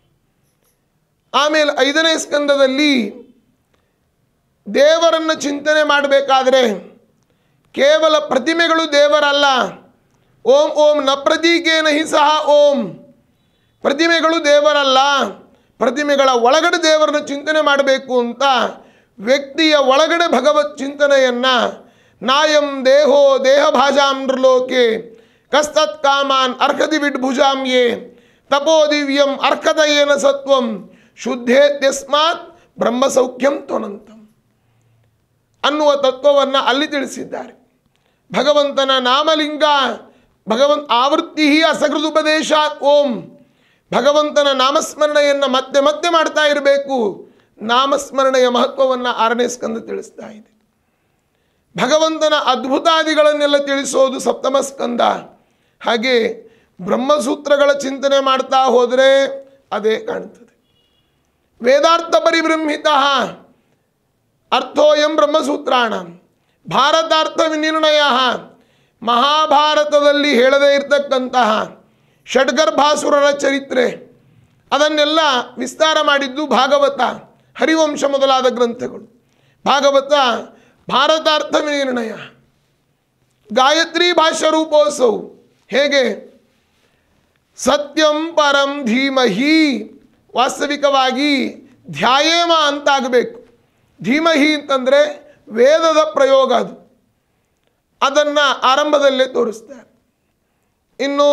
ಆಮೇಲೆ ಐದನೇ ಸ್ಕಂದದಲ್ಲಿ ದೇವರನ್ನು ಚಿಂತನೆ ಮಾಡಬೇಕಾದ್ರೆ ಕೇವಲ ಪ್ರತಿಮೆಗಳು ದೇವರಲ್ಲ ಓಂ ಓಂ ನ ಪ್ರತೀಕೇನ ಹಿ ಸಹ ಓಂ ಪ್ರತಿಮೆಗಳು ದೇವರಲ್ಲ ಪ್ರತಿಮೆಗಳ ಒಳಗಡೆ ದೇವರನ್ನು ಚಿಂತನೆ ಮಾಡಬೇಕು ಅಂತ ವ್ಯಕ್ತಿಯ ಒಳಗಡೆ ಭಗವತ್ ಚಿಂತನೆಯನ್ನು ನಾಯಂ ದೇಹೋ ದೇಹ ಭಾಜಾಂ ನೃಲೋಕೆ ಕಸ್ತತ್ ಕಾಮಾನ್ ಅರ್ಹತಿ ವಿಡ್ಭುಜಾಂ ಯೇ ತಪೋ ದಿವ್ಯಂ ಅರ್ಹತ ಏನ ಸತ್ವಂ ಶುದ್ಧೇತ್ಯಸ್ಮಾತ್ ಬ್ರಹ್ಮಸೌಖ್ಯಂ ತ್ವನಂತಂ ಅನ್ನುವ ತತ್ವವನ್ನು ಅಲ್ಲಿ ತಿಳಿಸಿದ್ದಾರೆ ಭಗವಂತನ ನಾಮಲಿಂಗ ಭಗವಂತ ಆವೃತ್ತಿ ಅಸಕೃದುಪದೇಶ ಓಂ ಭಗವಂತನ ನಾಮಸ್ಮರಣೆಯನ್ನು ಮತ್ತೆ ಮತ್ತೆ ಮಾಡ್ತಾ ಇರಬೇಕು ನಾಮಸ್ಮರಣೆಯ ಮಹತ್ವವನ್ನು ಆರನೇ ಸ್ಕಂದ ತಿಳಿಸ್ತಾ ಇದೆ ಭಗವಂತನ ಅದ್ಭುತಾದಿಗಳನ್ನೆಲ್ಲ ತಿಳಿಸೋದು ಸಪ್ತಮ ಸ್ಕಂದ ಹಾಗೆ ಬ್ರಹ್ಮಸೂತ್ರಗಳ ಚಿಂತನೆ ಮಾಡ್ತಾ ಹೋದರೆ ಅದೇ ಕಾಣ್ತದೆ ವೇದಾರ್ಥ ಪರಿಬೃಂಹಿತ ಅರ್ಥೋಯಂ ಬ್ರಹ್ಮಸೂತ್ರಾಣ ಭಾರತಾರ್ಥ ವಿನಿರ್ಣಯ ಮಹಾಭಾರತದಲ್ಲಿ ಹೇಳದೇ ಇರತಕ್ಕಂತಹ ಷಡ್ಗರ್ಭಾಸುರರ ಚರಿತ್ರೆ ಅದನ್ನೆಲ್ಲ ವಿಸ್ತಾರ ಮಾಡಿದ್ದು ಭಾಗವತ ಹರಿವಂಶ ಮೊದಲಾದ ಗ್ರಂಥಗಳು ಭಾಗವತ ಭಾರತಾರ್ಥ ವಿನಿರ್ಣಯ ಗಾಯತ್ರಿ ಭಾಷ್ಯ ರೂಪೋತ್ಸವ ಹೇಗೆ ಸತ್ಯಂ ಪರಂ ಧೀಮಹಿ ವಾಸ್ತವಿಕವಾಗಿ ಧ್ಯಾಯೇಮ ಅಂತಾಗಬೇಕು ಧೀಮಹಿ ಅಂತಂದರೆ ವೇದದ ಪ್ರಯೋಗ ಅದು ಅದನ್ನು ಆರಂಭದಲ್ಲೇ ತೋರಿಸ್ತಾರೆ ಇನ್ನು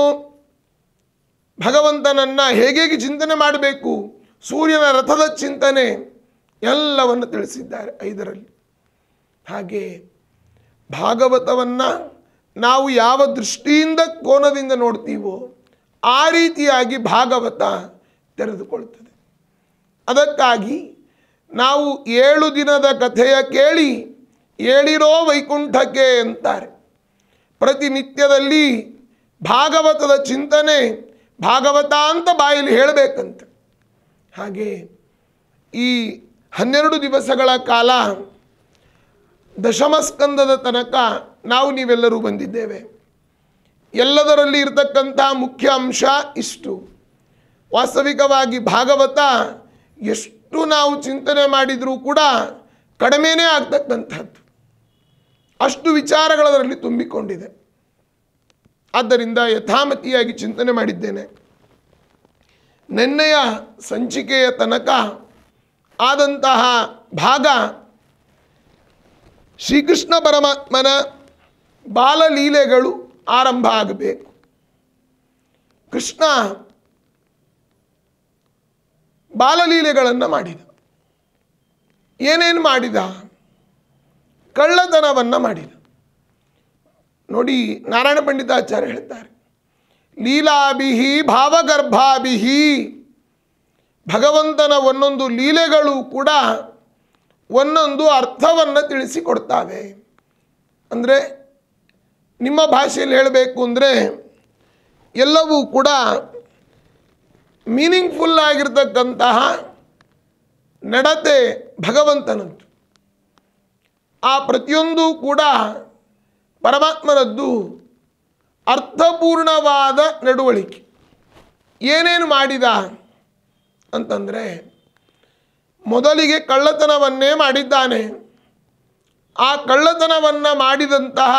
ಭಗವಂತನನ್ನು ಹೇಗೆ ಚಿಂತನೆ ಮಾಡಬೇಕು ಸೂರ್ಯನ ರಥದ ಚಿಂತನೆ ಎಲ್ಲವನ್ನು ತಿಳಿಸಿದ್ದಾರೆ ಐದರಲ್ಲಿ ಹಾಗೆ ಭಾಗವತವನ್ನು ನಾವು ಯಾವ ದೃಷ್ಟಿಯಿಂದ ಕೋನದಿಂದ ನೋಡ್ತೀವೋ ಆ ರೀತಿಯಾಗಿ ಭಾಗವತ ತೆರೆದುಕೊಳ್ತದೆ ಅದಕ್ಕಾಗಿ ನಾವು ಏಳು ದಿನದ ಕಥೆಯ ಕೇಳಿ ಏಳಿರೋ ವೈಕುಂಠಕ್ಕೆ ಅಂತಾರೆ ಪ್ರತಿನಿತ್ಯದಲ್ಲಿ ಭಾಗವತದ ಚಿಂತನೆ ಭಾಗವತ ಅಂತ ಬಾಯಲ್ಲಿ ಹೇಳಬೇಕಂತೆ ಹಾಗೆ ಈ ಹನ್ನೆರಡು ದಿವಸಗಳ ಕಾಲ ದಶಮಸ್ಕಂದದ ತನಕ ನಾವು ನೀವೆಲ್ಲರೂ ಬಂದಿದ್ದೇವೆ ಎಲ್ಲದರಲ್ಲಿ ಇರತಕ್ಕಂಥ ಮುಖ್ಯ ಅಂಶ ಇಷ್ಟು ವಾಸ್ತವಿಕವಾಗಿ ಭಾಗವತ ಎಷ್ಟು ನಾವು ಚಿಂತನೆ ಮಾಡಿದರೂ ಕೂಡ ಕಡಿಮೆನೇ ಆಗ್ತಕ್ಕಂಥದ್ದು ಅಷ್ಟು ವಿಚಾರಗಳದರಲ್ಲಿ ತುಂಬಿಕೊಂಡಿದೆ ಆದ್ದರಿಂದ ಯಥಾಮತಿಯಾಗಿ ಚಿಂತನೆ ಮಾಡಿದ್ದೇನೆ ನಿನ್ನೆಯ ಸಂಚಿಕೆಯ ತನಕ ಆದಂತಹ ಭಾಗ ಶ್ರೀಕೃಷ್ಣ ಪರಮಾತ್ಮನ ಬಾಲಲೀಲೆಗಳು ಆರಂಭ ಆಗಬೇಕು ಕೃಷ್ಣ ಬಾಲಲೀಲೆಗಳನ್ನು ಮಾಡಿದ ಏನೇನು ಮಾಡಿದ ಕಳ್ಳತನವನ್ನು ಮಾಡಿದ ನೋಡಿ ನಾರಾಯಣ ಪಂಡಿತಾಚಾರ್ಯ ಹೇಳ್ತಾರೆ ಲೀಲಾಭಿಹಿ ಭಾವಗರ್ಭಾಭಿಹಿ ಭಗವಂತನ ಒಂದೊಂದು ಲೀಲೆಗಳು ಕೂಡ ಒಂದೊಂದು ಅರ್ಥವನ್ನು ತಿಳಿಸಿಕೊಡ್ತಾವೆ ಅಂದರೆ ನಿಮ್ಮ ಭಾಷೆಯಲ್ಲಿ ಹೇಳಬೇಕು ಅಂದರೆ ಎಲ್ಲವೂ ಕೂಡ ಮೀನಿಂಗ್ಫುಲ್ ಆಗಿರ್ತಕ್ಕಂತಹ ನಡತೆ ಭಗವಂತನದ್ದು ಆ ಪ್ರತಿಯೊಂದು ಕೂಡ ಪರಮಾತ್ಮನದ್ದು ಅರ್ಥಪೂರ್ಣವಾದ ನಡವಳಿಕೆ ಏನೇನು ಮಾಡಿದ ಅಂತಂದರೆ ಮೊದಲಿಗೆ ಕಳ್ಳತನವನ್ನೇ ಮಾಡಿದ್ದಾನೆ ಆ ಕಳ್ಳತನವನ್ನು ಮಾಡಿದಂತಹ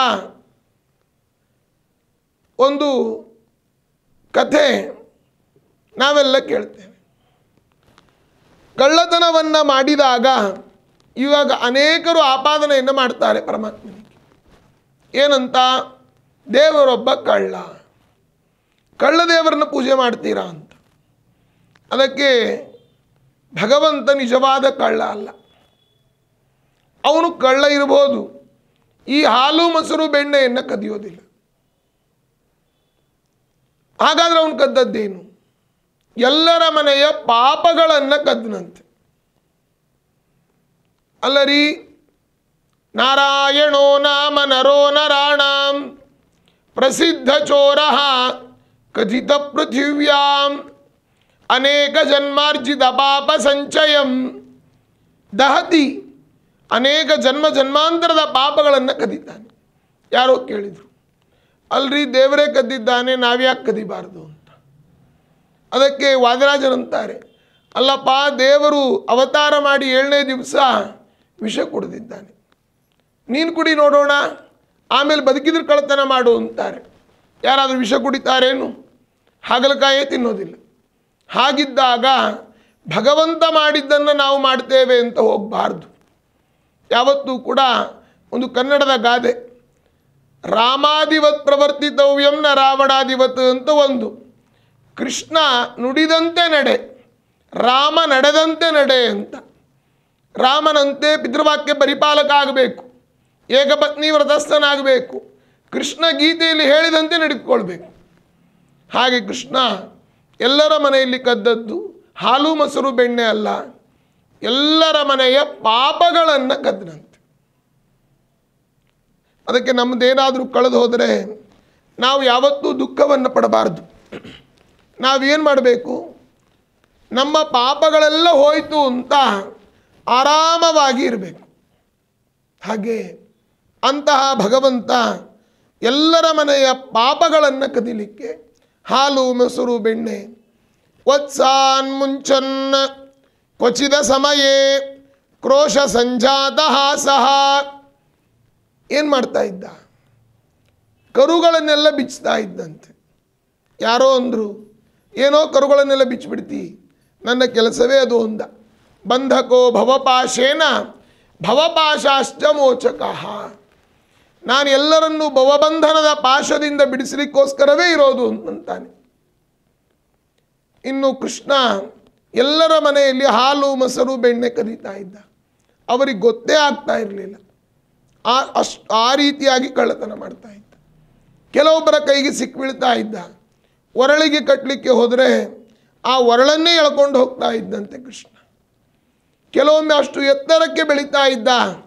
ಒಂದು ಕಥೆ ನಾವೆಲ್ಲ ಕೇಳ್ತೇವೆ ಕಳ್ಳತನವನ್ನು ಮಾಡಿದಾಗ ಇವಾಗ ಅನೇಕರು ಆಪಾದನೆಯನ್ನು ಮಾಡ್ತಾರೆ ಪರಮಾತ್ಮನಿಗೆ ಏನಂತ ದೇವರೊಬ್ಬ ಕಳ್ಳ ಕಳ್ಳ ದೇವರನ್ನು ಪೂಜೆ ಮಾಡ್ತೀರಾ ಅಂತ ಅದಕ್ಕೆ ಭಗವಂತ ನಿಜವಾದ ಕಳ್ಳ ಅಲ್ಲ ಅವನು ಕಳ್ಳ ಇರ್ಬೋದು ಈ ಹಾಲು ಮೊಸರು ಬೆಣ್ಣೆಯನ್ನು ಕದಿಯೋದಿಲ್ಲ ಹಾಗಾದ್ರೆ ಅವನು ಕದ್ದದ್ದೇನು ಎಲ್ಲರ ಮನೆಯ ಪಾಪಗಳನ್ನು ಕದ್ದನಂತೆ ಅಲ್ಲರಿ ನಾರಾಯಣೋ ನಾಮ ನರೋ ನರಾಣಾಂ ಪ್ರಸಿದ್ಧ ಚೋರ ಕಥಿತ ಪೃಥಿವ್ಯಾಂ ಅನೇಕ ಜನ್ಮಾರ್ಜಿತ ಪಾಪ ಸಂಚಯಂ ದಹತಿ ಅನೇಕ ಜನ್ಮ ಜನ್ಮಾಂತರದ ಪಾಪಗಳನ್ನು ಕದಿದ್ದಾನೆ ಯಾರೋ ಕೇಳಿದರು ಅಲ್ರಿ ದೇವರೇ ಕದ್ದಿದ್ದಾನೆ ನಾವ್ಯಾಕೆ ಕದಿಬಾರ್ದು ಅಂತ ಅದಕ್ಕೆ ವಾದರಾಜರಂತಾರೆ ಅಲ್ಲಪ್ಪ ದೇವರು ಅವತಾರ ಮಾಡಿ ಏಳನೇ ದಿವಸ ವಿಷ ಕುಡಿದಿದ್ದಾನೆ ನೀನು ಕುಡಿ ನೋಡೋಣ ಆಮೇಲೆ ಬದುಕಿದ್ರೆ ಕಳ್ಳತನ ಮಾಡು ಅಂತಾರೆ ಯಾರಾದರೂ ವಿಷ ಕುಡಿತಾರೇನು ಹಾಗಲಕಾಯೇ ತಿನ್ನೋದಿಲ್ಲ ಹಾಗಿದ್ದಾಗ ಭಗವಂತ ಮಾಡಿದ್ದನ್ನು ನಾವು ಮಾಡ್ತೇವೆ ಅಂತ ಹೋಗಬಾರ್ದು ಯಾವತ್ತೂ ಕೂಡ ಒಂದು ಕನ್ನಡದ ಗಾದೆ ರಾಮಾದಿವತ್ ಪ್ರವರ್ತಿತವ್ಯಂ ನ ರಾವಣಾದಿವತ್ ಅಂತ ಒಂದು ಕೃಷ್ಣ ನುಡಿದಂತೆ ನಡೆ ರಾಮ ನಡೆದಂತೆ ನಡೆ ಅಂತ ರಾಮನಂತೆ ಪಿತೃವಾಕ್ಯ ಪರಿಪಾಲಕ ಆಗಬೇಕು ಏಕಪತ್ನಿ ವ್ರತಸ್ಥನಾಗಬೇಕು ಕೃಷ್ಣ ಗೀತೆಯಲ್ಲಿ ಹೇಳಿದಂತೆ ನಡೆದುಕೊಳ್ಬೇಕು ಹಾಗೆ ಕೃಷ್ಣ ಎಲ್ಲರ ಮನೆಯಲ್ಲಿ ಕದ್ದದ್ದು ಹಾಲು ಮೊಸರು ಬೆಣ್ಣೆ ಅಲ್ಲ ಎಲ್ಲರ ಮನೆಯ ಪಾಪಗಳನ್ನು ಕದ್ದನಂತೆ ಅದಕ್ಕೆ ನಮ್ಮದೇನಾದರೂ ಕಳೆದು ಹೋದರೆ ನಾವು ಯಾವತ್ತೂ ದುಃಖವನ್ನು ಪಡಬಾರ್ದು ನಾವೇನು ಮಾಡಬೇಕು ನಮ್ಮ ಪಾಪಗಳೆಲ್ಲ ಹೋಯಿತು ಅಂತ ಆರಾಮವಾಗಿ ಇರಬೇಕು ಹಾಗೆ ಅಂತಹ ಭಗವಂತ ಎಲ್ಲರ ಮನೆಯ ಪಾಪಗಳನ್ನು ಕದಿಲಿಕ್ಕೆ ಹಾಲು ಮೊಸರು ಬೆಣ್ಣೆ ವತ್ಸಾನ್ ಮುಂಚನ್ ಕ್ವಚಿದ ಸಮಯೇ ಕ್ರೋಶ ಸಂಜಾತ ಸಹ ಏನು ಮಾಡ್ತಾ ಇದ್ದ ಕರುಗಳನ್ನೆಲ್ಲ ಬಿಚ್ತಾ ಇದ್ದಂತೆ ಯಾರೋ ಅಂದರು ಏನೋ ಕರುಗಳನ್ನೆಲ್ಲ ಬಿಚ್ಚಿಬಿಡ್ತಿ ನನ್ನ ಕೆಲಸವೇ ಅದು ಅಂದ ಬಂಧಕೋ ಭವಪಾಶೇನ ಭವಪಾಶಾಶ್ಚ ಮೋಚಕಃ ನಾನು ಎಲ್ಲರನ್ನೂ ಭವಬಂಧನದ ಪಾಶದಿಂದ ಬಿಡಿಸಲಿಕ್ಕೋಸ್ಕರವೇ ಇರೋದು ಅಂತಾನೆ ಇನ್ನು ಕೃಷ್ಣ ಎಲ್ಲರ ಮನೆಯಲ್ಲಿ ಹಾಲು ಮೊಸರು ಬೆಣ್ಣೆ ಕದೀತಾ ಇದ್ದ ಅವರಿಗೆ ಗೊತ್ತೇ ಆಗ್ತಾ ಇರಲಿಲ್ಲ ಆ ಅಷ್ಟು ಆ ರೀತಿಯಾಗಿ ಕಳ್ಳತನ ಮಾಡ್ತಾ ಇದ್ದ ಕೆಲವೊಬ್ಬರ ಕೈಗೆ ಸಿಕ್ಬೀಳ್ತಾ ಇದ್ದ ಒರಳಿಗೆ ಕಟ್ಟಲಿಕ್ಕೆ ಹೋದರೆ ಆ ಒರಳನ್ನೇ ಎಳ್ಕೊಂಡು ಹೋಗ್ತಾ ಇದ್ದಂತೆ ಕೃಷ್ಣ ಕೆಲವೊಮ್ಮೆ ಅಷ್ಟು ಎತ್ತರಕ್ಕೆ ಬೆಳೀತಾ ಇದ್ದ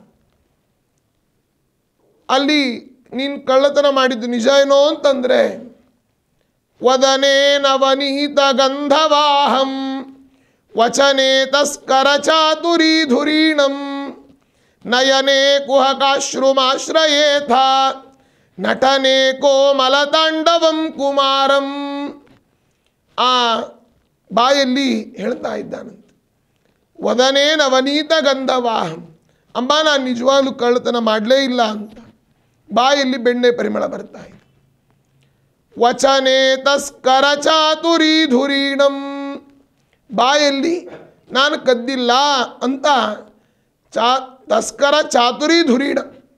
ಅಲ್ಲಿ ನೀನು ಕಳ್ಳತನ ಮಾಡಿದ್ದು ನಿಜ ಏನೋ ಅಂತಂದರೆ ವದನೆ ನವನೀತ ಗಂಧವಾಹಂ ವಚನೆ ತಸ್ಕರ ಚಾತುರೀಧುರೀಣಂ ನಯನೆ ಕುಹಕಾಶ್ರುಮಾಶ್ರಯೇಥ ನಟನೆ ಕೋಮಲತಾಂಡವಂ ಕುಮಾರಂ ಆ ಬಾಯಲ್ಲಿ ಹೇಳ್ತಾ ಇದ್ದಾನಂತೆ ವದನೇ ನವನೀತ ಗಂಧವಾಹಂ ಅಮ್ಮ ನಾನು ನಿಜವಾಗ್ಲೂ ಕಳ್ಳತನ ಮಾಡಲೇ ಇಲ್ಲ ಅಂತ ಬಾಯಲ್ಲಿ ಬೆಣ್ಣೆ ಪರಿಮಳ ಬರ್ತಾ ಇದೆ ವಚನೆ ತಸ್ಕರ ಚಾತುರೀಧುರೀಣಂ ಬಾಯಲ್ಲಿ ನಾನು ಕದ್ದಿಲ್ಲ ಅಂತ ಚಾ ತಸ್ಕರ ಚಾತುರಿ ಧುರೀಣ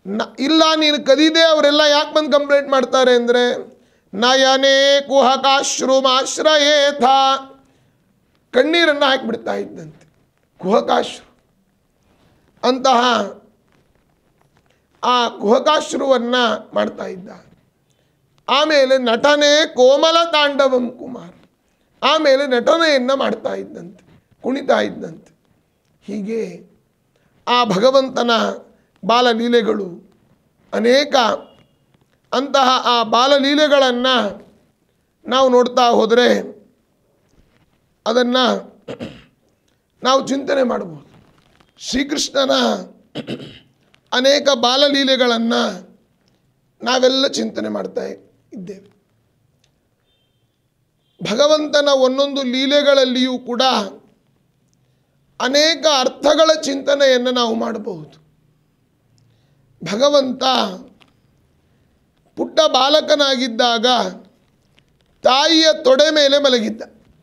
ನ ಇಲ್ಲ ನೀನು ಕದಿದೆ ಅವರೆಲ್ಲ ಯಾಕೆ ಬಂದು ಕಂಪ್ಲೇಂಟ್ ಮಾಡ್ತಾರೆ ಅಂದರೆ ನಯನೇ ಕುಹಕಾಶ್ರುಮಾಶ್ರಯೇಥ ಕಣ್ಣೀರನ್ನು ಹಾಕಿಬಿಡ್ತಾ ಇದ್ದಂತೆ ಕುಹಕಾಶ್ರು ಅಂತಹ ಆ ಕುಹಕಾಶ್ರುವನ್ನು ಮಾಡ್ತಾ ಇದ್ದ ಆಮೇಲೆ ನಟನೆ ಕೋಮಲ ತಾಂಡವಂ ಕುಮಾರ್ ಆಮೇಲೆ ನಟನೆಯನ್ನು ಮಾಡ್ತಾ ಇದ್ದಂತೆ ಕುಣಿತಾ ಇದ್ದಂತೆ ಹೀಗೆ ಆ ಭಗವಂತನ ಬಾಲಲೀಲೆಗಳು ಅನೇಕ ಅಂತಹ ಆ ಬಾಲಲೀಲೆಗಳನ್ನು ನಾವು ನೋಡ್ತಾ ಹೋದರೆ ಅದನ್ನು ನಾವು ಚಿಂತನೆ ಮಾಡಬಹುದು ಶ್ರೀಕೃಷ್ಣನ ಅನೇಕ ಬಾಲಲೀಲೆಗಳನ್ನು ನಾವೆಲ್ಲ ಚಿಂತನೆ ಮಾಡ್ತಾ ಇದ್ದೇವೆ ಭಗವಂತನ ಒಂದೊಂದು ಲೀಲೆಗಳಲ್ಲಿಯೂ ಕೂಡ ಅನೇಕ ಅರ್ಥಗಳ ಚಿಂತನೆಯನ್ನು ನಾವು ಮಾಡಬಹುದು ಭಗವಂತ ಪುಟ್ಟ ಬಾಲಕನಾಗಿದ್ದಾಗ ತಾಯಿಯ ತೊಡೆ ಮೇಲೆ ಮಲಗಿದ್ದ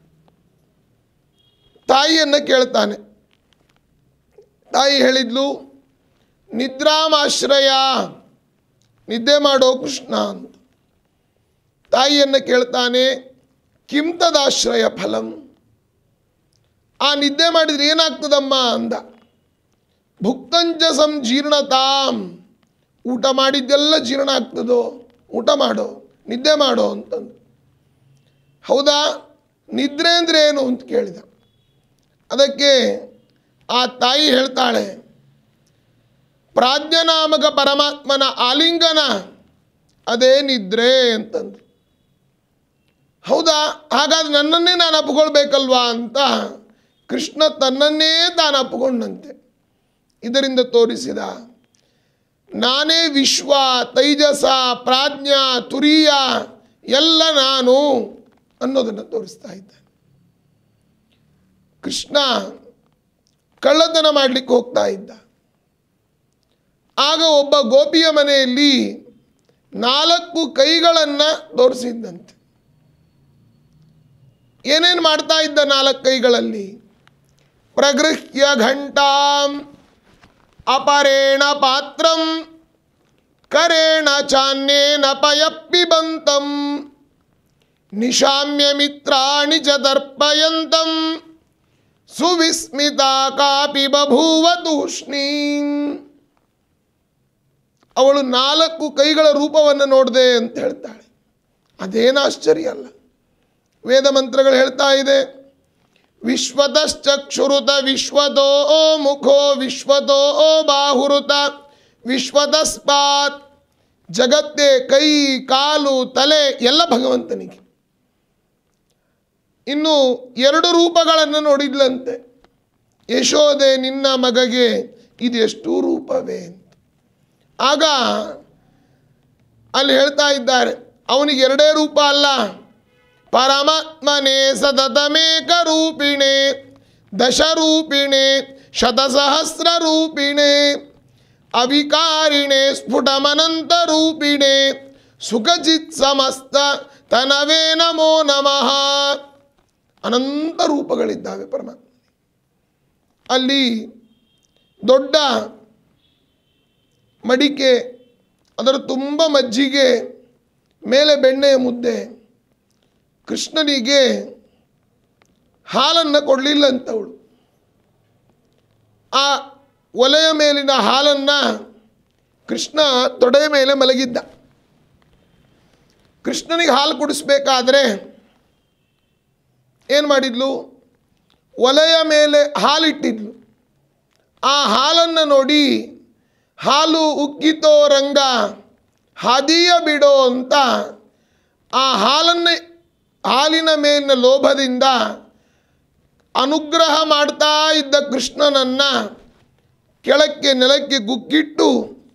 ತಾಯಿಯನ್ನು ಕೇಳ್ತಾನೆ ತಾಯಿ ಹೇಳಿದ್ಲು ನಿದ್ರಾಮಾಶ್ರಯ ನಿದ್ದೆ ಮಾಡೋ ಕೃಷ್ಣ ಅಂತ ತಾಯಿಯನ್ನು ಕೇಳ್ತಾನೆ ಕಿಂ ತದಾಶ್ರಯ ಫಲಂ ಆ ನಿದ್ದೆ ಮಾಡಿದ್ರೆ ಏನಾಗ್ತದಮ್ಮ ಅಂದ ಭುಕ್ತಂಚ ಸಂಜೀರ್ಣತಾಂ ಊಟ ಮಾಡಿದ್ದೆಲ್ಲ ಜೀರ್ಣ ಆಗ್ತದೋ ಊಟ ಮಾಡೋ ನಿದ್ದೆ ಮಾಡೋ ಅಂತಂದು ಹೌದಾ ನಿದ್ರೆ ಅಂದರೆ ಏನು ಅಂತ ಕೇಳಿದ ಅದಕ್ಕೆ ಆ ತಾಯಿ ಹೇಳ್ತಾಳೆ ಪ್ರಾಜ್ಞನಾಮಕ ಪರಮಾತ್ಮನ ಆಲಿಂಗನ ಅದೇ ನಿದ್ರೆ ಅಂತಂದು ಹೌದಾ ಹಾಗಾದ್ರೆ ನನ್ನನ್ನೇ ನಾನು ಅಪ್ಕೊಳ್ಬೇಕಲ್ವಾ ಅಂತ ಕೃಷ್ಣ ತನ್ನನ್ನೇ ತಾನು ಅಪ್ಪಿಕೊಂಡಂತೆ ಇದರಿಂದ ತೋರಿಸಿದ ನಾನೇ ವಿಶ್ವ ತೈಜಸ ಪ್ರಾಜ್ಞ ತುರಿಯ ಎಲ್ಲ ನಾನು ಅನ್ನೋದನ್ನು ತೋರಿಸ್ತಾ ಇದ್ದಾನೆ ಕೃಷ್ಣ ಕಳ್ಳತನ ಮಾಡಲಿಕ್ಕೆ ಹೋಗ್ತಾ ಇದ್ದ ಆಗ ಒಬ್ಬ ಗೋಪಿಯ ಮನೆಯಲ್ಲಿ ನಾಲ್ಕು ಕೈಗಳನ್ನು ತೋರಿಸಿದ್ದಂತೆ ಏನೇನು ಮಾಡ್ತಾ ಇದ್ದ ನಾಲ್ಕು ಕೈಗಳಲ್ಲಿ ಪ್ರಗೃಹ್ಯ ಘಂಟಾಂ ಅಪರೇಣ ಪಾತ್ರಂ ಕರೇಣ ಚಾನ್ಯೇನ ಪಯಪ್ಪಿಬಂತಂ ನಿಶಾಮ್ಯ ಮಿತ್ರಾಣಿ ಚ ದರ್ಪಯಂತಂ ಸುವಿಸ್ಮಿತ ಕಾಪಿ ಬಭೂವ ತೂಷ್ಣೀಂ ಅವಳು ನಾಲ್ಕು ಕೈಗಳ ರೂಪವನ್ನು ನೋಡಿದೆ ಅಂತ ಹೇಳ್ತಾಳೆ ಅದೇನು ಆಶ್ಚರ್ಯ ಅಲ್ಲ ವೇದ ಮಂತ್ರಗಳು ಹೇಳ್ತಾ ಇದೆ ವಿಶ್ವತಶ್ಚಕ್ಷುರುತ ವಿಶ್ವತೋ ಮುಖೋ ವಿಶ್ವತೋ ಬಾಹುರುತ ವಿಶ್ವತಸ್ಪಾತ್ ಜಗತ್ತೇ ಕೈ ಕಾಲು ತಲೆ ಎಲ್ಲ ಭಗವಂತನಿಗೆ ಇನ್ನು ಎರಡು ರೂಪಗಳನ್ನು ನೋಡಿದ್ಲಂತೆ ಯಶೋದೆ ನಿನ್ನ ಮಗಗೆ ಇದೆಷ್ಟು ರೂಪವೇ ಅಂತ ಆಗ ಅಲ್ಲಿ ಹೇಳ್ತಾ ಇದ್ದಾರೆ ಅವನಿಗೆ ಎರಡೇ ರೂಪ ಅಲ್ಲ ಪರಮಾತ್ಮನೇ ಸತತಮೇಕ ರೂಪಿಣೆ ದಶರೂಪಿಣೆ ಶತಸಹಸ್ರ ರೂಪಿಣೆ ಅವಿಕಾರಿಣೆ ಸ್ಫುಟಮನಂತ ರೂಪಿಣೆ ಸುಖಜಿತ್ ಸಮಸ್ತ ತನವೇ ನಮೋ ನಮಃ ಅನಂತ ರೂಪಗಳಿದ್ದಾವೆ ಪರಮಾತ್ಮ ಅಲ್ಲಿ ದೊಡ್ಡ ಮಡಿಕೆ ಅದರ ತುಂಬ ಮಜ್ಜಿಗೆ ಮೇಲೆ ಬೆಣ್ಣೆಯ ಮುದ್ದೆ ಕೃಷ್ಣನಿಗೆ ಹಾಲನ್ನು ಕೊಡಲಿಲ್ಲ ಅಂತವಳು ಆ ಒಲೆಯ ಮೇಲಿನ ಹಾಲನ್ನು ಕೃಷ್ಣ ತೊಡೆಯ ಮೇಲೆ ಮಲಗಿದ್ದ ಕೃಷ್ಣನಿಗೆ ಹಾಲು ಕುಡಿಸ್ಬೇಕಾದ್ರೆ ಏನು ಮಾಡಿದ್ಲು ಒಲೆಯ ಮೇಲೆ ಹಾಲಿಟ್ಟಿದ್ಲು ಆ ಹಾಲನ್ನು ನೋಡಿ ಹಾಲು ಉಕ್ಕಿತೋ ರಂಗ ಹಾದಿಯ ಬಿಡೋ ಅಂತ ಆ ಹಾಲನ್ನು ಹಾಲಿನ ಮೇಲಿನ ಲೋಭದಿಂದ ಅನುಗ್ರಹ ಮಾಡ್ತಾ ಇದ್ದ ಕೃಷ್ಣನನ್ನು ಕೆಳಕ್ಕೆ ನೆಲಕ್ಕೆ ಗುಕ್ಕಿಟ್ಟು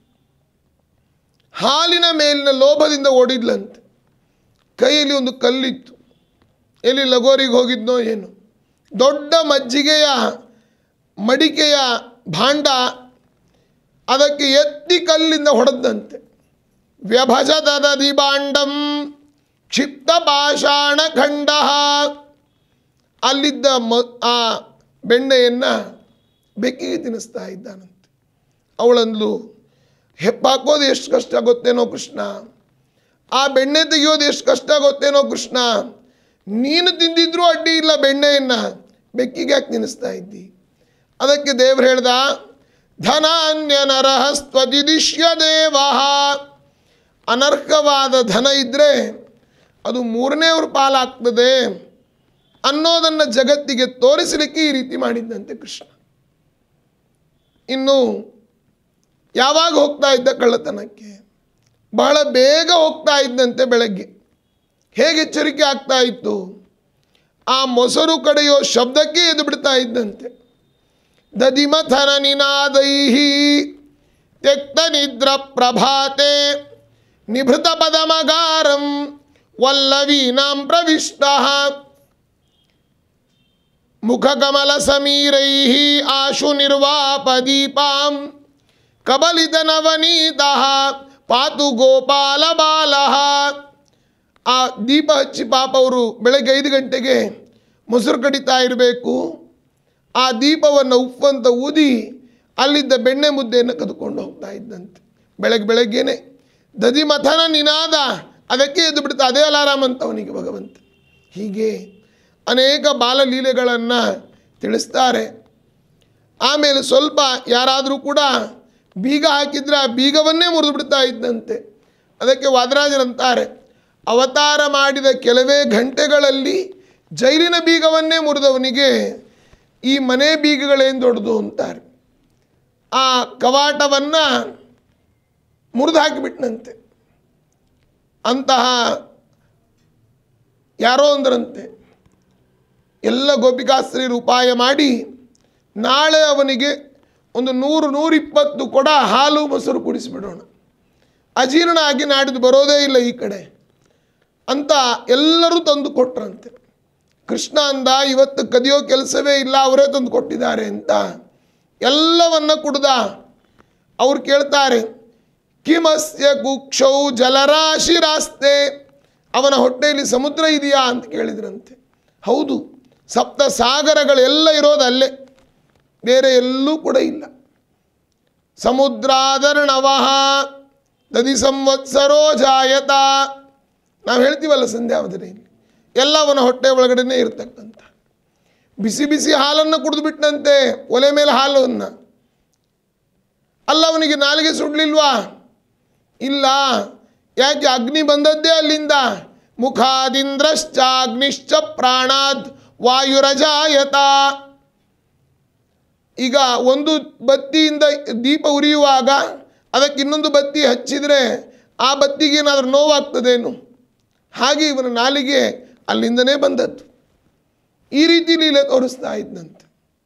ಹಾಲಿನ ಮೇಲಿನ ಲೋಭದಿಂದ ಓಡಿದ್ಲಂತೆ ಕೈಯಲ್ಲಿ ಒಂದು ಕಲ್ಲಿತ್ತು ಎಲ್ಲಿ ಲಗೋರಿಗೆ ಹೋಗಿದ್ನೋ ಏನು ದೊಡ್ಡ ಮಜ್ಜಿಗೆಯ ಮಡಿಕೆಯ ಭಾಂಡ ಅದಕ್ಕೆ ಎತ್ತಿ ಕಲ್ಲಿಂದ ಹೊಡೆದಂತೆ ವ್ಯಭಜದದಿ ಬಾಂಡಂ ಕ್ಷಿಪ್ತ ಪಾಷಾಣ ಖಂಡ ಅಲ್ಲಿದ್ದ ಮ ಆ ಬೆಣ್ಣೆಯನ್ನು ಬೆಕ್ಕಿಗೆ ತಿನ್ನಿಸ್ತಾ ಇದ್ದಾನಂತೆ ಅವಳಂದ್ಲು ಹೆಪ್ಪಾಕೋದು ಎಷ್ಟು ಕಷ್ಟ ಗೊತ್ತೇನೋ ಕೃಷ್ಣ ಆ ಬೆಣ್ಣೆ ತೆಗೆಯೋದು ಎಷ್ಟು ಕಷ್ಟ ಗೊತ್ತೇನೋ ಕೃಷ್ಣ ನೀನು ತಿಂದಿದ್ರೂ ಅಡ್ಡಿ ಇಲ್ಲ ಬೆಣ್ಣೆಯನ್ನು ಬೆಕ್ಕಿಗೆ ಯಾಕೆ ತಿನ್ನಿಸ್ತಾ ಇದ್ದಿ ಅದಕ್ಕೆ ದೇವ್ರು ಹೇಳ್ದ ಧನಾನ್ಯ ನರಹಸ್ತ್ವದಿದಿಶ್ಯ ದೇವ ಅನರ್ಹವಾದ ಧನ ಇದ್ದರೆ ಅದು ಮೂರನೇವ್ರ ಪಾಲಾಗ್ತದೆ ಅನ್ನೋದನ್ನು ಜಗತ್ತಿಗೆ ತೋರಿಸಲಿಕ್ಕೆ ಈ ರೀತಿ ಮಾಡಿದ್ದಂತೆ ಕೃಷ್ಣ ಇನ್ನು ಯಾವಾಗ ಹೋಗ್ತಾ ಇದ್ದ ಕಳ್ಳತನಕ್ಕೆ ಬಹಳ ಬೇಗ ಹೋಗ್ತಾ ಇದ್ದಂತೆ ಬೆಳಗ್ಗೆ ಹೇಗೆ ಎಚ್ಚರಿಕೆ ಆಗ್ತಾ ಇತ್ತು ಆ ಮೊಸರು ಕಡೆಯೋ ಶಬ್ದಕ್ಕೆ ಎದ್ದು ಬಿಡ್ತಾ ಇದ್ದಂತೆ ದಧಿಮಥನ ನಿನಾದೈಹಿ ತ್ಯಕ್ತ ನಿದ್ರ ಪ್ರಭಾತೆ ನಿಭೃತ ಪದಮಗಾರಂ ವಲ್ಲವೀನಾಂ ಪ್ರವಿಷ್ಟ ಮುಖಕಮಲ ಸಮೀರೈ ಆಶು ನಿರ್ವಾಪದೀಪಾಂ ಕಬಲಿತ ನವನೀತ ಪಾತು ಗೋಪಾಲ ಬಾಲ ಆ ದೀಪ ಹಚ್ಚಿ ಪಾಪ ಅವರು ಬೆಳಗ್ಗೆ ಐದು ಗಂಟೆಗೆ ಮೊಸರು ಕಡಿತಾ ಇರಬೇಕು ಆ ದೀಪವನ್ನು ಉಪ್ಪಂತ ಊದಿ ಅಲ್ಲಿದ್ದ ಬೆಣ್ಣೆ ಮುದ್ದೆಯನ್ನು ಕದ್ಕೊಂಡು ಹೋಗ್ತಾ ಇದ್ದಂತೆ ಬೆಳಗ್ಗೆ ಬೆಳಗ್ಗೆನೆ ದದಿ ಮಥನ ನಿನಾದ ಅದಕ್ಕೆ ಎದ್ದು ಬಿಡ್ತಾ ಅದೇ ಅಲಾರಾಮ್ ಅಂತ ಅವನಿಗೆ ಭಗವಂತ ಹೀಗೆ ಅನೇಕ ಬಾಲಲೀಲೆಗಳನ್ನು ತಿಳಿಸ್ತಾರೆ ಆಮೇಲೆ ಸ್ವಲ್ಪ ಯಾರಾದರೂ ಕೂಡ ಬೀಗ ಹಾಕಿದ್ರೆ ಆ ಬೀಗವನ್ನೇ ಮುರಿದು ಬಿಡ್ತಾ ಇದ್ದಂತೆ ಅದಕ್ಕೆ ವಾದರಾಜರಂತಾರೆ ಅವತಾರ ಮಾಡಿದ ಕೆಲವೇ ಗಂಟೆಗಳಲ್ಲಿ ಜೈಲಿನ ಬೀಗವನ್ನೇ ಮುರಿದವನಿಗೆ ಈ ಮನೆ ಬೀಗಗಳೇನು ದೊಡ್ಡದು ಅಂತಾರೆ ಆ ಕವಾಟವನ್ನು ಮುರಿದು ಹಾಕಿಬಿಟ್ನಂತೆ ಅಂತಹ ಯಾರೋ ಅಂದ್ರಂತೆ ಎಲ್ಲ ಗೋಪಿಕಾಸ್ತ್ರೀಯರು ಉಪಾಯ ಮಾಡಿ ನಾಳೆ ಅವನಿಗೆ ಒಂದು ನೂರು ನೂರಿಪ್ಪತ್ತು ಕೊಡ ಹಾಲು ಮೊಸರು ಕುಡಿಸಿಬಿಡೋಣ ಅಜೀರ್ಣ ಆಗಿ ನಾಡಿದ್ದು ಬರೋದೇ ಇಲ್ಲ ಈ ಕಡೆ ಅಂತ ಎಲ್ಲರೂ ತಂದು ಕೊಟ್ರಂತೆ ಕೃಷ್ಣ ಅಂದ ಇವತ್ತು ಕದಿಯೋ ಕೆಲಸವೇ ಇಲ್ಲ ಅವರೇ ತಂದು ಕೊಟ್ಟಿದ್ದಾರೆ ಅಂತ ಎಲ್ಲವನ್ನ ಕುಡ್ದ ಅವ್ರು ಕೇಳ್ತಾರೆ ಕಿಮಸ್ಯ ಕುಕ್ಷೌ ಜಲರಾಶಿರಾಸ್ತೆ ಅವನ ಹೊಟ್ಟೆಯಲ್ಲಿ ಸಮುದ್ರ ಇದೆಯಾ ಅಂತ ಕೇಳಿದ್ರಂತೆ ಹೌದು ಸಪ್ತ ಸಾಗರಗಳೆಲ್ಲ ಇರೋದು ಅಲ್ಲೇ ಬೇರೆ ಎಲ್ಲೂ ಕೂಡ ಇಲ್ಲ ಸಮುದ್ರಾದರ್ಣವಃ ನದಿ ಸಂವತ್ಸರೋ ಜಾಯತ ನಾವು ಹೇಳ್ತೀವಲ್ಲ ಸಂಧ್ಯಾವಧನೆಯಲ್ಲಿ ಎಲ್ಲ ಅವನ ಹೊಟ್ಟೆ ಒಳಗಡೆನೇ ಇರ್ತಕ್ಕಂಥ ಬಿಸಿ ಬಿಸಿ ಹಾಲನ್ನು ಕುಡಿದು ಬಿಟ್ಟಂತೆ ಒಲೆ ಮೇಲೆ ಹಾಲನ್ನು ಅಲ್ಲ ಅವನಿಗೆ ನಾಲಿಗೆ ಸುಡ್ಲಿಲ್ವಾ ಇಲ್ಲ ಯಾಕೆ ಅಗ್ನಿ ಬಂದದ್ದೇ ಅಲ್ಲಿಂದ ಮುಖಾದಿಂದ್ರಶ್ಚ ಅಗ್ನಿಶ್ಚ ಪ್ರಾಣಾದ್ ವಾಯುರಜಾಯತ ಈಗ ಒಂದು ಬತ್ತಿಯಿಂದ ದೀಪ ಉರಿಯುವಾಗ ಅದಕ್ಕೆ ಇನ್ನೊಂದು ಬತ್ತಿ ಹಚ್ಚಿದರೆ ಆ ಬತ್ತಿಗೆ ಏನಾದರೂ ನೋವಾಗ್ತದೇನು ಹಾಗೆ ಇವನ ನಾಲಿಗೆ ಅಲ್ಲಿಂದನೇ ಬಂದದ್ದು ಈ ರೀತಿ ಲೀಲೆ ತೋರಿಸ್ತಾ ಇದ್ದಂತೆ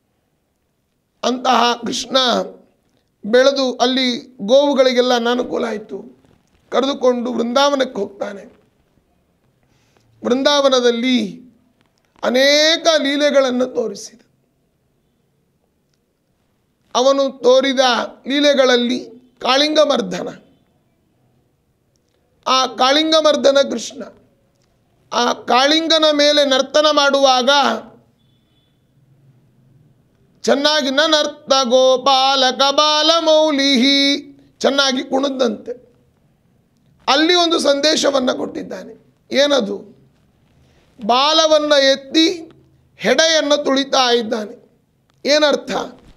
ಅಂತಹ ಕೃಷ್ಣ ಬೆಳೆದು ಅಲ್ಲಿ ಗೋವುಗಳಿಗೆಲ್ಲ ಅನಾನುಕೂಲ ಆಯಿತು ಕರೆದುಕೊಂಡು ವೃಂದಾವನಕ್ಕೆ ಹೋಗ್ತಾನೆ ವೃಂದಾವನದಲ್ಲಿ ಅನೇಕ ಲೀಲೆಗಳನ್ನು ತೋರಿಸಿದ ಅವನು ತೋರಿದ ಲೀಲೆಗಳಲ್ಲಿ ಕಾಳಿಂಗಮರ್ದನ ಆ ಕಾಳಿಂಗಮರ್ದನ ಕೃಷ್ಣ ಆ ಕಾಳಿಂಗನ ಮೇಲೆ ನರ್ತನ ಮಾಡುವಾಗ ಚೆನ್ನಾಗಿ ನ ನರ್ತ ಗೋಪಾಲಕ ಬಾಲ ಮೌಲಿಹಿ ಚೆನ್ನಾಗಿ ಕುಣಿದಂತೆ ಅಲ್ಲಿ ಒಂದು ಸಂದೇಶವನ್ನು ಕೊಟ್ಟಿದ್ದಾನೆ ಏನದು ಬಾಲವನ್ನು ಎತ್ತಿ ಹೆಡೆಯನ್ನು ತುಳಿತಾ ಇದ್ದಾನೆ ಏನರ್ಥ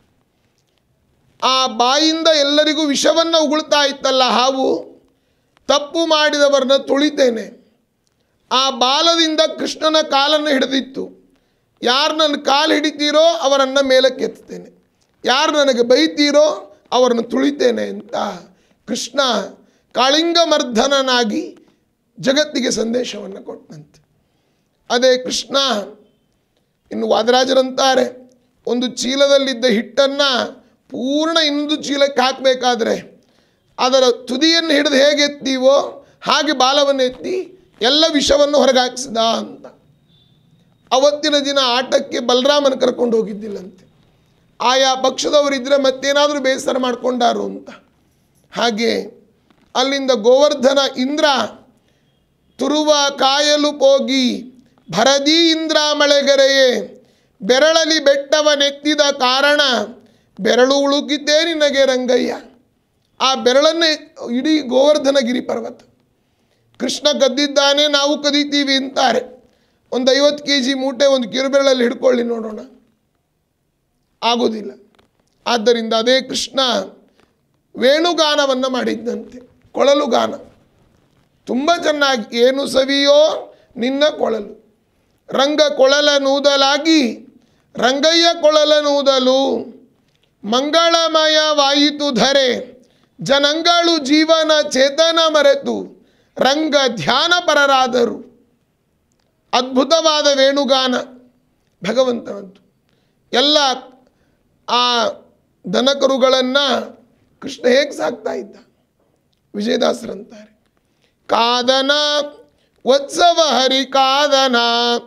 ಆ ಬಾಯಿಂದ ಎಲ್ಲರಿಗೂ ವಿಷವನ್ನು ಉಗುಳ್ತಾ ಇತ್ತಲ್ಲ ಹಾವು ತಪ್ಪು ಮಾಡಿದವರನ್ನ ತುಳಿತೇನೆ ಆ ಬಾಲದಿಂದ ಕೃಷ್ಣನ ಕಾಲನ್ನು ಹಿಡಿದಿತ್ತು ಯಾರು ನನ್ನ ಕಾಲು ಹಿಡಿತೀರೋ ಅವರನ್ನು ಮೇಲಕ್ಕೆ ಎತ್ತುತ್ತೇನೆ ಯಾರು ನನಗೆ ಬೈತೀರೋ ಅವರನ್ನು ತುಳಿತೇನೆ ಅಂತ ಕೃಷ್ಣ ಕಾಳಿಂಗಮರ್ಧನನಾಗಿ ಜಗತ್ತಿಗೆ ಸಂದೇಶವನ್ನು ಕೊಟ್ಟಂತೆ ಅದೇ ಕೃಷ್ಣ ಇನ್ನು ವಾದರಾಜರಂತಾರೆ ಒಂದು ಚೀಲದಲ್ಲಿದ್ದ ಹಿಟ್ಟನ್ನು ಪೂರ್ಣ ಇನ್ನೊಂದು ಚೀಲಕ್ಕೆ ಹಾಕಬೇಕಾದ್ರೆ ಅದರ ತುದಿಯನ್ನು ಹಿಡಿದು ಹೇಗೆ ಎತ್ತೀವೋ ಹಾಗೆ ಬಾಲವನ್ನು ಎತ್ತಿ ಎಲ್ಲ ವಿಷವನ್ನು ಹೊರಗೆ ಹಾಕಿಸಿದ ಅಂತ ಅವತ್ತಿನ ದಿನ ಆಟಕ್ಕೆ ಬಲರಾಮನ ಕರ್ಕೊಂಡು ಹೋಗಿದ್ದಿಲ್ಲಂತೆ ಆಯಾ ಪಕ್ಷದವರಿದ್ದರೆ ಮತ್ತೇನಾದರೂ ಬೇಸರ ಮಾಡಿಕೊಂಡಾರು ಅಂತ ಹಾಗೆ ಅಲ್ಲಿಂದ ಗೋವರ್ಧನ ಇಂದ್ರ ತುರುವ ಕಾಯಲು ಹೋಗಿ ಭರದಿ ಇಂದ್ರ ಮಳೆಗರೆಯೇ ಬೆರಳಲಿ ಬೆಟ್ಟವನೆತ್ತಿದ ಕಾರಣ ಬೆರಳು ಉಳುಕಿದ್ದೇ ನಿನಗೆ ರಂಗಯ್ಯ ಆ ಬೆರಳನ್ನೇ ಇಡೀ ಗೋವರ್ಧನಗಿರಿ ಪರ್ವತ ಕೃಷ್ಣ ಕದ್ದಿದ್ದಾನೆ ನಾವು ಕದೀತೀವಿ ಅಂತಾರೆ ಒಂದು ಐವತ್ತು ಕೆ ಜಿ ಮೂಟೆ ಒಂದು ಕಿರುಬೆರಳಲ್ಲಿ ಹಿಡ್ಕೊಳ್ಳಿ ನೋಡೋಣ ಆಗೋದಿಲ್ಲ ಆದ್ದರಿಂದ ಅದೇ ಕೃಷ್ಣ ವೇಣುಗಾನವನ್ನು ಮಾಡಿದ್ದಂತೆ ಕೊಳಲು ಗಾನ ತುಂಬ ಚೆನ್ನಾಗಿ ಏನು ಸವಿಯೋ ನಿನ್ನ ಕೊಳಲು ರಂಗ ಕೊಳಲ ನೂದಲಾಗಿ ರಂಗಯ್ಯ ಕೊಳಲ ನೂದಲು ಮಂಗಳಮಯವಾಯಿತು ಧರೆ ಜನಂಗಳು ಜೀವನ ಚೇತನ ಮರೆತು ರಂಗ ಧ್ಯಾನ ಪರರಾದರು ಅದ್ಭುತವಾದ ವೇಣುಗಾನ ಭಗವಂತನದ್ದು ಎಲ್ಲ ಆ ದನಕರುಗಳನ್ನು ಕೃಷ್ಣ ಹೇಗೆ ಸಾಕ್ತಾ ಇದ್ದ ವಿಜಯದಾಸರಂತಾರೆ ಕಾದನ ಉತ್ಸವ ಹರಿ ಕಾದನ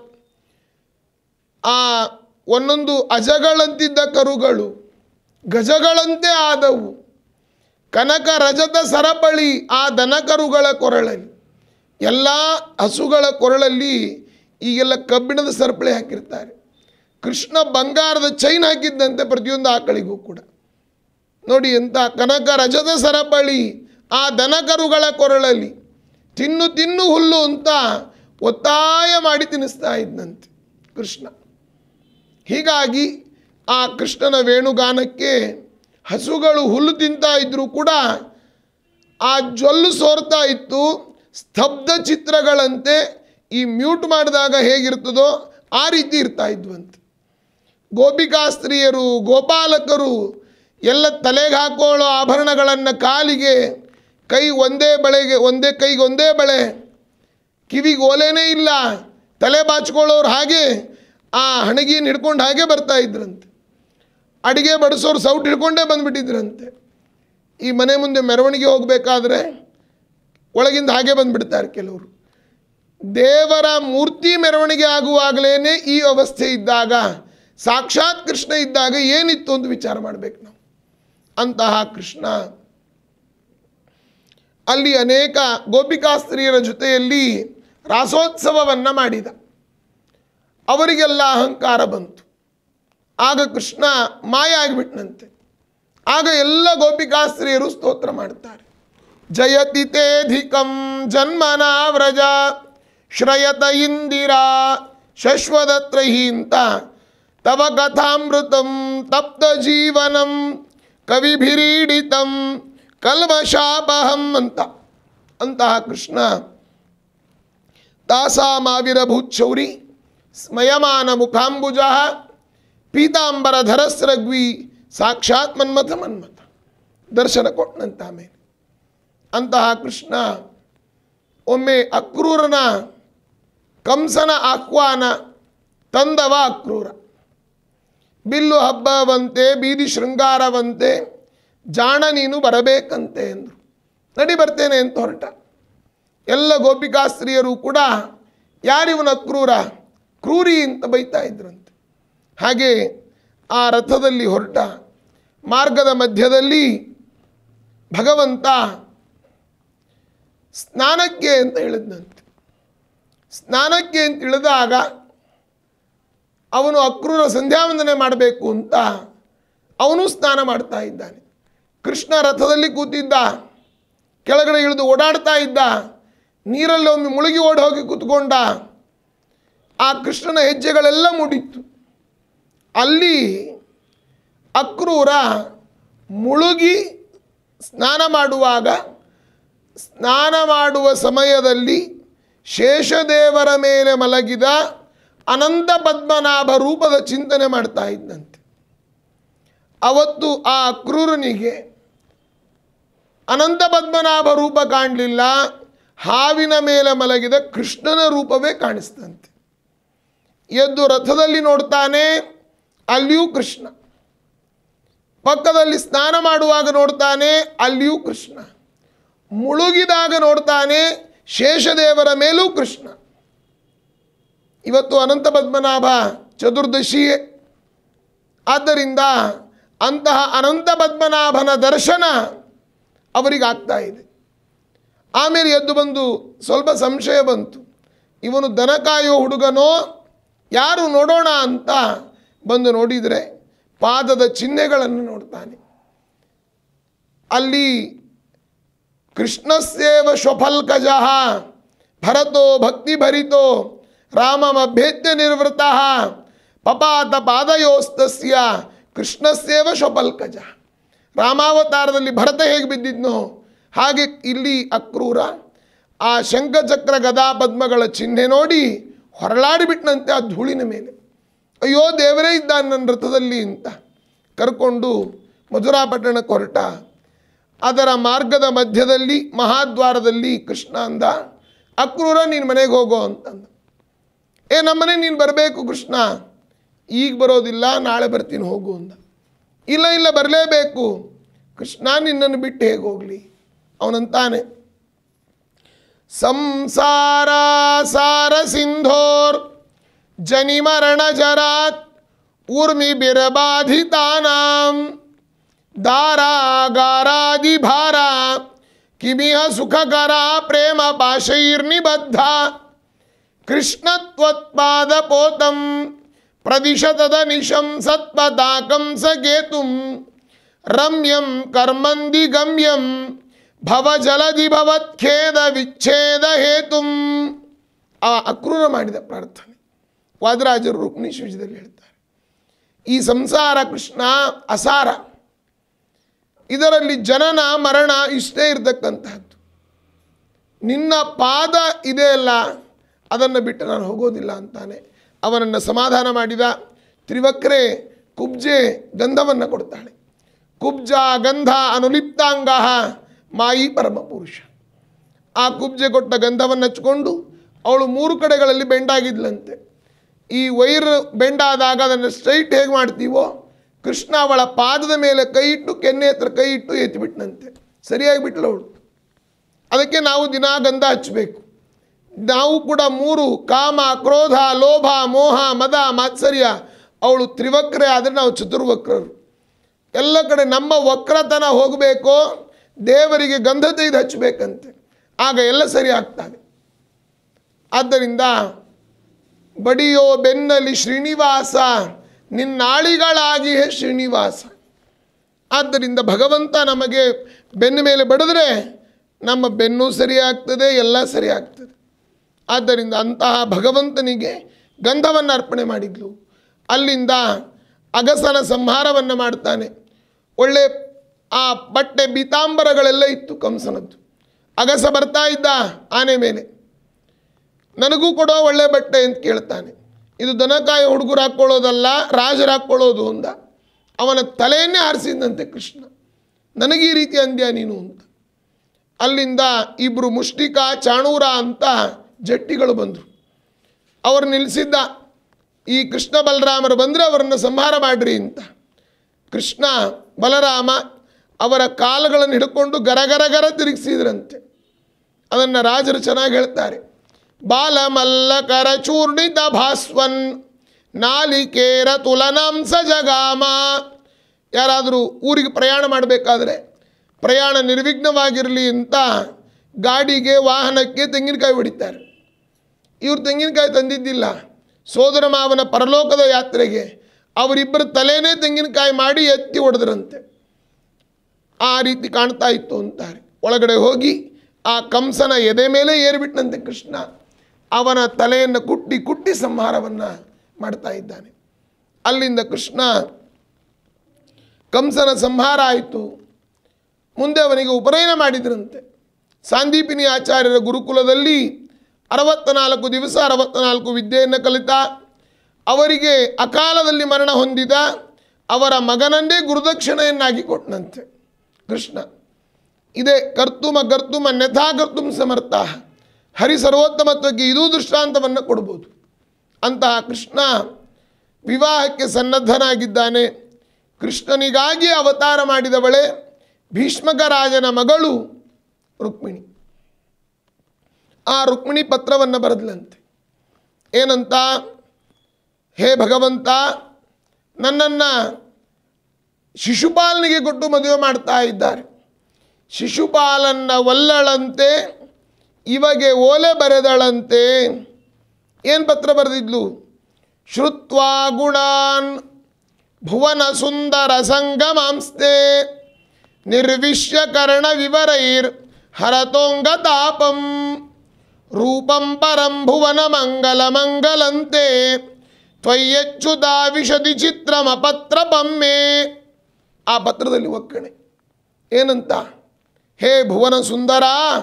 ಆ ಒಂದೊಂದು ಅಜಗಳಂತಿದ್ದ ಕರುಗಳು ಗಜಗಳಂತೆ ಆದವು ಕನಕ ರಜತ ಸರಪಳಿ ಆ ದನಕರುಗಳ ಕೊರಳಲ್ಲಿ ಎಲ್ಲ ಹಸುಗಳ ಕೊರಳಲ್ಲಿ ಈಗೆಲ್ಲ ಕಬ್ಬಿಣದ ಸರಪಳಿ ಹಾಕಿರ್ತಾರೆ ಕೃಷ್ಣ ಬಂಗಾರದ ಚೈನ್ ಹಾಕಿದ್ದಂತೆ ಪ್ರತಿಯೊಂದು ಆಕಳಿಗೂ ಕೂಡ ನೋಡಿ ಎಂಥ ಕನಕ ರಜದ ಸರಪಳಿ ಆ ದನಕರುಗಳ ಕೊರಳಲ್ಲಿ ತಿನ್ನು ತಿನ್ನು ಹುಲ್ಲು ಅಂತ ಒತ್ತಾಯ ಮಾಡಿ ತಿನ್ನಿಸ್ತಾ ಇದ್ದಂತೆ ಕೃಷ್ಣ ಹೀಗಾಗಿ ಆ ಕೃಷ್ಣನ ವೇಣುಗಾನಕ್ಕೆ ಹಸುಗಳು ಹುಲ್ಲು ತಿಂತಾ ಇದ್ರೂ ಕೂಡ ಆ ಜೊಲ್ಲು ಸೋರ್ತಾ ಇತ್ತು ಸ್ತಬ್ಧ ಚಿತ್ರಗಳಂತೆ ಈ ಮ್ಯೂಟ್ ಮಾಡಿದಾಗ ಹೇಗಿರ್ತದೋ ಆ ರೀತಿ ಇರ್ತಾ ಇದ್ವಂತೆ ಗೋಪಿಕಾಸ್ತ್ರೀಯರು ಗೋಪಾಲಕರು ಎಲ್ಲ ತಲೆಗೆ ಹಾಕೊಳ್ಳೋ ಆಭರಣಗಳನ್ನು ಕಾಲಿಗೆ ಕೈ ಒಂದೇ ಬಳೆಗೆ ಒಂದೇ ಕೈಗೆ ಒಂದೇ ಬಳೆ ಕಿವಿಗೆ ಓಲೆನೇ ಇಲ್ಲ ತಲೆ ಬಾಚ್ಕೊಳ್ಳೋರು ಹಾಗೆ ಆ ಹಣಗಿಯನ್ನು ಹಿಡ್ಕೊಂಡು ಹಾಗೆ ಬರ್ತಾ ಇದ್ರಂತೆ ಅಡಿಗೆ ಬಡಿಸೋರು ಸೌಟ್ ಹಿಡ್ಕೊಂಡೇ ಬಂದುಬಿಟ್ಟಿದ್ರಂತೆ ಈ ಮನೆ ಮುಂದೆ ಮೆರವಣಿಗೆ ಹೋಗಬೇಕಾದ್ರೆ ಒಳಗಿಂದ ಹಾಗೆ ಬಂದುಬಿಡ್ತಾರೆ ಕೆಲವರು ದೇವರ ಮೂರ್ತಿ ಮೆರವಣಿಗೆ ಆಗುವಾಗಲೇ ಈ ಅವಸ್ಥೆ ಇದ್ದಾಗ ಸಾಕ್ಷಾತ್ ಕೃಷ್ಣ ಇದ್ದಾಗ ಏನಿತ್ತು ಅಂತ ವಿಚಾರ ಮಾಡಬೇಕು ನಾವು ಅಂತಹ ಕೃಷ್ಣ ಅಲ್ಲಿ ಅನೇಕ ಗೋಪಿಕಾಸ್ತ್ರೀಯರ ಜೊತೆಯಲ್ಲಿ ರಾಸೋತ್ಸವವನ್ನು ಮಾಡಿದ ಅವರಿಗೆಲ್ಲ ಅಹಂಕಾರ ಬಂತು ಆಗ ಕೃಷ್ಣ ಮಾಯ ಆಗಿಬಿಟ್ನಂತೆ ಆಗ ಎಲ್ಲ ಗೋಪಿಕಾಸ್ತ್ರೀಯರು ಸ್ತೋತ್ರ ಮಾಡ್ತಾರೆ ಜಯತಿ ತೇಧಿಕಂ ಜನ್ಮನ ವ್ರಜ ಶ್ರಯತ ಇಂದಿರಾ ಶಶ್ವದತ್ರಹಿ ಅಂತ ತವ ಕಥಾಮೃತಂ ತಪ್ತ ಜೀವನಂ ಕವಿಭಿರೀಡಿತಂ ಕಲ್ಮಶಾಪಹಂ ಅಂತ ಅಂತಹ ಕೃಷ್ಣ ತಾಸಾಮಾವಿರಭೂಚೌರಿ ಸ್ಮಯಮಾನ ಮುಖಾಂಬುಜ ಪೀತಾಂಬರ ಧರಸ್ರಗ್ವಿ ಸಾಕ್ಷಾತ್ ಮನ್ಮಥ ಮನ್ಮಥ ದರ್ಶನ ಕೊಟ್ಟನಂತ ಆಮೇಲೆ ಅಂತಹ ಕೃಷ್ಣ ಒಮ್ಮೆ ಅಕ್ರೂರನ ಕಂಸನ ಆಹ್ವಾನ ತಂದವ ಅಕ್ರೂರ ಬಿಲ್ಲು ಹಬ್ಬವಂತೆ ಬೀದಿ ಶೃಂಗಾರವಂತೆ ಜಾಣ ನೀನು ಬರಬೇಕಂತೆ ಎಂದರು ನಡಿ ಬರ್ತೇನೆ ಅಂತ ಹೊರಟ ಎಲ್ಲ ಗೋಪಿಕಾಸ್ತ್ರೀಯರು ಕೂಡ ಯಾರಿವನ ಕ್ರೂರ ಕ್ರೂರಿ ಅಂತ ಬೈತಾ ಇದ್ರಂತೆ ಹಾಗೆ ಆ ರಥದಲ್ಲಿ ಹೊರಟ ಮಾರ್ಗದ ಮಧ್ಯದಲ್ಲಿ ಭಗವಂತ ಸ್ನಾನಕ್ಕೆ ಅಂತ ಹೇಳಿದ್ನಂತೆ ಸ್ನಾನಕ್ಕೆ ಅಂತ ಇಳಿದಾಗ ಅವನು ಅಕ್ರೂರ ಸಂಧ್ಯಾವಂದನೆ ಮಾಡಬೇಕು ಅಂತ ಅವನು ಸ್ನಾನ ಮಾಡ್ತಾ ಇದ್ದಾನೆ ಕೃಷ್ಣ ರಥದಲ್ಲಿ ಕೂತಿದ್ದ ಕೆಳಗಡೆ ಇಳಿದು ಓಡಾಡ್ತಾ ಇದ್ದ ನೀರಲ್ಲಿ ಒಮ್ಮೆ ಮುಳುಗಿ ಓಡಿ ಹೋಗಿ ಕೂತ್ಕೊಂಡ ಆ ಕೃಷ್ಣನ ಹೆಜ್ಜೆಗಳೆಲ್ಲ ಮೂಡಿತ್ತು ಅಲ್ಲಿ ಅಕ್ರೂರ ಮುಳುಗಿ ಸ್ನಾನ ಮಾಡುವಾಗ ಸ್ನಾನ ಮಾಡುವ ಸಮಯದಲ್ಲಿ ಶೇಷದೇವರ ಮೇಲೆ ಮಲಗಿದ ಅನಂತ ಪದ್ಮನಾಭ ರೂಪದ ಚಿಂತನೆ ಮಾಡ್ತಾ ಇದ್ದಂತೆ ಅವತ್ತು ಆ ಅಕ್ರೂರನಿಗೆ ಅನಂತ ಪದ್ಮನಾಭ ರೂಪ ಕಾಣಲಿಲ್ಲ ಹಾವಿನ ಮೇಲೆ ಮಲಗಿದ ಕೃಷ್ಣನ ರೂಪವೇ ಕಾಣಿಸ್ತಂತೆ ಎದ್ದು ರಥದಲ್ಲಿ ನೋಡ್ತಾನೆ ಅಲ್ಲಿಯೂ ಕೃಷ್ಣ ಪಕ್ಕದಲ್ಲಿ ಸ್ನಾನ ಮಾಡುವಾಗ ನೋಡ್ತಾನೆ ಅಲ್ಲಿಯೂ ಕೃಷ್ಣ ಮುಳುಗಿದಾಗ ನೋಡ್ತಾನೆ ಶೇಷದೇವರ ಮೇಲೂ ಕೃಷ್ಣ ಇವತ್ತು ಅನಂತ ಪದ್ಮನಾಭ ಚತುರ್ದಶಿಯೇ ಆದ್ದರಿಂದ ಅಂತಹ ಅನಂತ ಪದ್ಮನಾಭನ ದರ್ಶನ ಅವರಿಗಾಗ್ತಾ ಇದೆ ಆಮೇಲೆ ಎದ್ದು ಬಂದು ಸ್ವಲ್ಪ ಸಂಶಯ ಬಂತು ಇವನು ದನ ಕಾಯೋ ಹುಡುಗನೋ ಯಾರು ನೋಡೋಣ ಅಂತ ಬಂದು ನೋಡಿದರೆ ಪಾದದ ಚಿಹ್ನೆಗಳನ್ನು ನೋಡ್ತಾನೆ ಅಲ್ಲಿ ಕೃಷ್ಣಸ್ಯೇವ ಶ್ವಫಲ್ಕಜ ಭರತೋ ಭಕ್ತಿಭರಿತೋ ರಾಮಮಭ್ಯೇತ್ಯ ನಿವೃತ್ತ ಪಪಾತ ಪಾದಯೋಸ್ತಸ್ಯ ಕೃಷ್ಣಸ್ಯೇವ ಶ್ವಫಲ್ಕಜ ರಾಮಾವತಾರದಲ್ಲಿ ಭರತ ಹೇಗೆ ಬಿದ್ದಿದ್ನೋ ಹಾಗೆ ಇಲ್ಲಿ ಅಕ್ರೂರ ಆ ಶಂಖಚಕ್ರ ಗದಾ ಪದ್ಮಗಳ ಚಿಹ್ನೆ ನೋಡಿ ಹೊರಳಾಡಿಬಿಟ್ನಂತೆ ಆ ಧೂಳಿನ ಮೇಲೆ ಅಯ್ಯೋ ದೇವರೇ ಇದ್ದಾನೆ ನನ್ನ ರಥದಲ್ಲಿ ಅಂತ ಕರ್ಕೊಂಡು ಮಧುರಾಪಟ್ಟಣಕ್ಕೆ ಹೊರಟ ಅದರ ಮಾರ್ಗದ ಮಧ್ಯದಲ್ಲಿ ಮಹಾದ್ವಾರದಲ್ಲಿ ಕೃಷ್ಣ ಅಂದ ಅಕ್ರೂರ ನೀನು ಮನೆಗೆ ಹೋಗೋ ಅಂತಂದ ಏ ನಮ್ಮನೆ ನೀನು ಬರಬೇಕು ಕೃಷ್ಣ ಈಗ ಬರೋದಿಲ್ಲ ನಾಳೆ ಬರ್ತೀನಿ ಹೋಗು ಅಂದ ಇಲ್ಲ ಇಲ್ಲ ಬರಲೇಬೇಕು ಕೃಷ್ಣ ನಿನ್ನನ್ನು ಬಿಟ್ಟು ಹೇಗೆ ಹೋಗಲಿ ಅವನಂತಾನೆ ಸಂಸಾರ ಸಾರ ಸಿಂಧೋರ್ ಜನಿ ಮರಣ ಜರಾತ್ ಊರ್ಮಿ ಬಿರಬಾಧಿತಾನಾಂ ದಾರಾಗಾರಾದಿ ಭಾರ ಕಿಮಿಹ ಸುಖಕರ ಪ್ರೇಮ ಪಾಶೈರ್ನಿಬದ್ಧ ಕೃಷ್ಣತ್ವತ್ಪಾದ ಪೋತಂ ಪ್ರದಿಶತದ ನಿಶಂ ಸತ್ಪತಾಕಂ ಸಕೇತುಂ ರಮ್ಯಂ ಕರ್ಮಂದಿ ಗಮ್ಯಂ ಭವಜಲದಿ ಭವತ್ಖೇದ ವಿಚ್ಛೇದ ಹೇತುಂ ಆ ಅಕ್ರೂರ ಮಾಡಿದ ಪ್ರಾರ್ಥನೆ ವಾದರಾಜರು ರುಕ್ಮಿಣಿ ಶಿವಜದಲ್ಲಿ ಹೇಳ್ತಾರೆ ಈ ಸಂಸಾರ ಕೃಷ್ಣ ಅಸಾರ ಇದರಲ್ಲಿ ಜನನ ಮರಣ ಇಷ್ಟೇ ಇರತಕ್ಕಂತಹದ್ದು ನಿನ್ನ ಪಾದ ಇದೆಯಲ್ಲ ಅದನ್ನು ಬಿಟ್ಟು ನಾನು ಹೋಗೋದಿಲ್ಲ ಅಂತಾನೆ ಅವನನ್ನು ಸಮಾಧಾನ ಮಾಡಿದ ತ್ರಿವಕ್ರೆ ಕುಬ್ಜೆ ಗಂಧವನ್ನು ಕೊಡ್ತಾಳೆ ಕುಬ್ಜ ಗಂಧ ಅನುಲಿಪ್ತಾಂಗ ಮಾಯಿ ಪರಮ ಪುರುಷ ಆ ಕುಬ್ಜೆ ಕೊಟ್ಟ ಗಂಧವನ್ನು ಹಚ್ಕೊಂಡು ಅವಳು ಮೂರು ಕಡೆಗಳಲ್ಲಿ ಬೆಂಡಾಗಿದ್ಲಂತೆ ಈ ವೈರ್ ಬೆಂಡಾದಾಗ ಅದನ್ನು ಸ್ಟ್ರೈಟ್ ಹೇಗೆ ಮಾಡ್ತೀವೋ ಕೃಷ್ಣ ಅವಳ ಪಾದದ ಮೇಲೆ ಕೈ ಇಟ್ಟು ಕೆನ್ನೆ ಹತ್ರ ಕೈ ಇಟ್ಟು ಎತ್ತಿಬಿಟ್ನಂತೆ ಸರಿಯಾಗಿ ಬಿಟ್ಲು ಅವಳು ಅದಕ್ಕೆ ನಾವು ದಿನಾ ಗಂಧ ಹಚ್ಚಬೇಕು ನಾವು ಕೂಡ ಮೂರು ಕಾಮ ಕ್ರೋಧ ಲೋಭ ಮೋಹ ಮದ ಮಾತ್ಸರ್ಯ ಅವಳು ತ್ರಿವಕ್ರೆ ಆದರೆ ನಾವು ಚತುರ್ವಕ್ರರು ಎಲ್ಲ ಕಡೆ ನಮ್ಮ ವಕ್ರತನ ಹೋಗಬೇಕು ದೇವರಿಗೆ ಗಂಧ ತೆಗೆದು ಹಚ್ಚಬೇಕಂತೆ ಆಗ ಎಲ್ಲ ಸರಿ ಆಗ್ತದೆ ಆದ್ದರಿಂದ ಬಡಿಯೋ ಬೆನ್ನಲಿ ಶ್ರೀನಿವಾಸ ನಿನ್ನಾಳಿಗಳಾಗಿ ಹೇ ಶ್ರೀನಿವಾಸ ಆದ್ದರಿಂದ ಭಗವಂತ ನಮಗೆ ಬೆನ್ನ ಮೇಲೆ ಬಡಿದ್ರೆ ನಮ್ಮ ಬೆನ್ನು ಸರಿಯಾಗ್ತದೆ ಎಲ್ಲ ಸರಿಯಾಗ್ತದೆ ಆದ್ದರಿಂದ ಅಂತಹ ಭಗವಂತನಿಗೆ ಗಂಧವನ್ನು ಅರ್ಪಣೆ ಮಾಡಿದ್ಲು ಅಲ್ಲಿಂದ ಅಗಸನ ಸಂಹಾರವನ್ನು ಮಾಡ್ತಾನೆ ಒಳ್ಳೆ ಆ ಬಟ್ಟೆ ಬೀತಾಂಬರಗಳೆಲ್ಲ ಇತ್ತು ಕಂಸನದ್ದು ಅಗಸ ಬರ್ತಾ ಇದ್ದ ಆನೆ ಮೇಲೆ ನನಗೂ ಕೊಡೋ ಒಳ್ಳೆ ಬಟ್ಟೆ ಅಂತ ಕೇಳ್ತಾನೆ ಇದು ದನಕಾಯಿ ಹುಡುಗರು ಹಾಕ್ಕೊಳ್ಳೋದಲ್ಲ ರಾಜರು ಹಾಕ್ಕೊಳ್ಳೋದು ಅಂದ ಅವನ ತಲೆಯನ್ನೇ ಆರಿಸಿದಂತೆ ಕೃಷ್ಣ ನನಗೆ ಈ ರೀತಿ ಅಂದ್ಯ ನೀನು ಅಂತ ಅಲ್ಲಿಂದ ಇಬ್ಬರು ಮುಷ್ಟಿಕ ಚಾಣೂರ ಅಂತ ಜಟ್ಟಿಗಳು ಬಂದರು ಅವರು ನಿಲ್ಲಿಸಿದ್ದ ಈ ಕೃಷ್ಣ ಬಲರಾಮರು ಬಂದರೆ ಅವರನ್ನು ಸಂಹಾರ ಮಾಡ್ರಿ ಅಂತ ಕೃಷ್ಣ ಬಲರಾಮ ಅವರ ಕಾಲುಗಳನ್ನು ಹಿಡ್ಕೊಂಡು ಗರಗರ ಗರ ತಿರುಗಿಸಿದ್ರಂತೆ ಅದನ್ನು ರಾಜರು ಚೆನ್ನಾಗಿ ಹೇಳ್ತಾರೆ ಬಾಲಮಲ್ಲ ಕರಚೂರ್ಣಿತ ಭಾಸ್ವನ್ ನಾಲಿಕೇರ ತುಲನಾಂಸ ಜಗಾಮ ಯಾರಾದರೂ ಊರಿಗೆ ಪ್ರಯಾಣ ಮಾಡಬೇಕಾದ್ರೆ ಪ್ರಯಾಣ ನಿರ್ವಿಘ್ನವಾಗಿರಲಿ ಅಂತ ಗಾಡಿಗೆ ವಾಹನಕ್ಕೆ ತೆಂಗಿನಕಾಯಿ ಹೊಡಿತಾರೆ ಇವರು ತೆಂಗಿನಕಾಯಿ ತಂದಿದ್ದಿಲ್ಲ ಸೋದರ ಮಾವನ ಪರಲೋಕದ ಯಾತ್ರೆಗೆ ಅವರಿಬ್ಬರ ತಲೆನೇ ತೆಂಗಿನಕಾಯಿ ಮಾಡಿ ಎತ್ತಿ ಹೊಡೆದ್ರಂತೆ ಆ ರೀತಿ ಕಾಣ್ತಾ ಇತ್ತು ಅಂತಾರೆ ಒಳಗಡೆ ಹೋಗಿ ಆ ಕಂಸನ ಎದೆ ಮೇಲೆ ಏರಿಬಿಟ್ಟಂತೆ ಕೃಷ್ಣ ಅವನ ತಲೆಯನ್ನು ಕುಟ್ಟಿ ಕುಟ್ಟಿ ಸಂಹಾರವನ್ನು ಮಾಡ್ತಾ ಇದ್ದಾನೆ ಅಲ್ಲಿಂದ ಕೃಷ್ಣ ಕಂಸನ ಸಂಹಾರ ಆಯಿತು ಮುಂದೆ ಅವನಿಗೆ ಉಪನಯನ ಮಾಡಿದ್ರಂತೆ ಸಾಂದೀಪಿನಿ ಆಚಾರ್ಯರ ಗುರುಕುಲದಲ್ಲಿ ಅರವತ್ತನಾಲ್ಕು ದಿವಸ ಅರವತ್ತನಾಲ್ಕು ವಿದ್ಯೆಯನ್ನು ಕಲಿತ ಅವರಿಗೆ ಅಕಾಲದಲ್ಲಿ ಮರಣ ಹೊಂದಿದ ಅವರ ಮಗನನ್ನೇ ಗುರುದಕ್ಷಿಣೆಯನ್ನಾಗಿ ಕೊಟ್ಟನಂತೆ ಕೃಷ್ಣ ಇದೇ ಕರ್ತುಮ ಕರ್ತುಮ ಅನ್ಯಥಾ ಕರ್ತುಂ ಸಮರ್ಥ ಹರಿ ಸರ್ವೋತ್ತಮತ್ವಕ್ಕೆ ಇದೂ ದೃಷ್ಟಾಂತವನ್ನು ಕೊಡ್ಬೋದು ಅಂತಹ ಕೃಷ್ಣ ವಿವಾಹಕ್ಕೆ ಸನ್ನದ್ಧನಾಗಿದ್ದಾನೆ ಕೃಷ್ಣನಿಗಾಗಿ ಅವತಾರ ಮಾಡಿದವಳೆ ಭೀಷ್ಮಕ ರಾಜನ ಮಗಳು ರುಕ್ಮಿಣಿ ಆ ರುಕ್ಮಿಣಿ ಪತ್ರವನ್ನು ಬರೆದ್ಲಂತೆ ಏನಂತ ಹೇ ಭಗವಂತ ನನ್ನನ್ನು ಶಿಶುಪಾಲನಿಗೆ ಕೊಟ್ಟು ಮದುವೆ ಮಾಡ್ತಾ ಇದ್ದಾರೆ ಶಿಶುಪಾಲನ್ನ ಒಲ್ಲಳಂತೆ ಇಮಗೆ ಓಲೆ ಬರೆದಳಂತೆ ಏನು ಪತ್ರ ಬರೆದಿದ್ಲು ಶ್ರುತ್ವಾ ಗುಣಾನ್ ಭುವನ ಸುಂದರ ಸಂಗಮಾಂಸ್ತೆ ನಿರ್ವಿಶ್ಯ ಕರ್ಣ ವಿವರೈರ್ ಹರತೋಂಗ ತಾಪಂ ರೂಪಂ ಪರಂ ಭುವನ ಮಂಗಲ ಮಂಗಲಂತೆ ತ್ವಯ್ಯಚ್ಯುತ ವಿಶದಿ ಚಿತ್ರಮ ಪತ್ರ ಬಮ್ಮೆ ಆ ಪತ್ರದಲ್ಲಿ ಒಕ್ಕಣೆ ಏನಂತ ಹೇ ಭುವನ ಸುಂದರ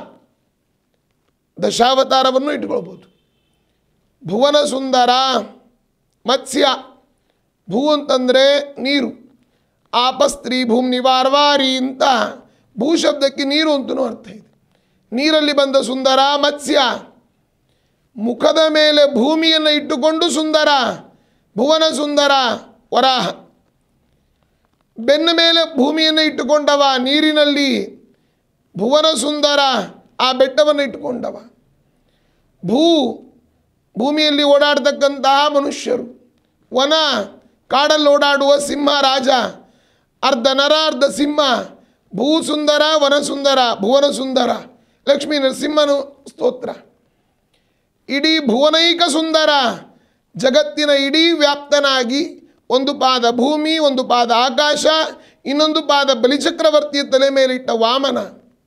ದಶಾವತಾರವನ್ನು ಇಟ್ಕೊಳ್ಬೋದು ಭುವನ ಸುಂದರ ಮತ್ಸ್ಯ ಭೂ ಅಂತಂದರೆ ನೀರು ಆಪಸ್ತ್ರೀ ಭೂಮಿ ನಿವಾರವಾರಿ ಅಂತ ಭೂ ಶಬ್ದಕ್ಕೆ ನೀರು ಅಂತಲೂ ಅರ್ಥ ಇದೆ ನೀರಲ್ಲಿ ಬಂದ ಸುಂದರ ಮತ್ಸ್ಯ ಮುಖದ ಮೇಲೆ ಭೂಮಿಯನ್ನು ಇಟ್ಟುಕೊಂಡು ಸುಂದರ ಭುವನ ಸುಂದರ ವರಾಹ ಬೆನ್ನ ಮೇಲೆ ಭೂಮಿಯನ್ನು ಇಟ್ಟುಕೊಂಡವ ನೀರಿನಲ್ಲಿ ಭುವನ ಸುಂದರ ಆ ಬೆಟ್ಟವನ್ನು ಇಟ್ಟುಕೊಂಡವ ಭೂ ಭೂಮಿಯಲ್ಲಿ ಓಡಾಡ್ತಕ್ಕಂತಹ ಮನುಷ್ಯರು ವನ ಕಾಡಲ್ಲಿ ಓಡಾಡುವ ಸಿಂಹ ರಾಜ ಅರ್ಧ ನರ ಅರ್ಧ ಸಿಂಹ ಭೂ ಸುಂದರ ವನ ಸುಂದರ ಭುವನ ಸುಂದರ ಲಕ್ಷ್ಮೀ ನರಸಿಂಹನು ಸ್ತೋತ್ರ ಇಡೀ ಭುವನೈಕ ಸುಂದರ ಜಗತ್ತಿನ ಇಡೀ ವ್ಯಾಪ್ತನಾಗಿ ಒಂದು ಪಾದ ಭೂಮಿ ಒಂದು ಪಾದ ಆಕಾಶ ಇನ್ನೊಂದು ಪಾದ ಬಲಿಚಕ್ರವರ್ತಿಯ ತಲೆ ಮೇಲಿಟ್ಟ ವಾಮನ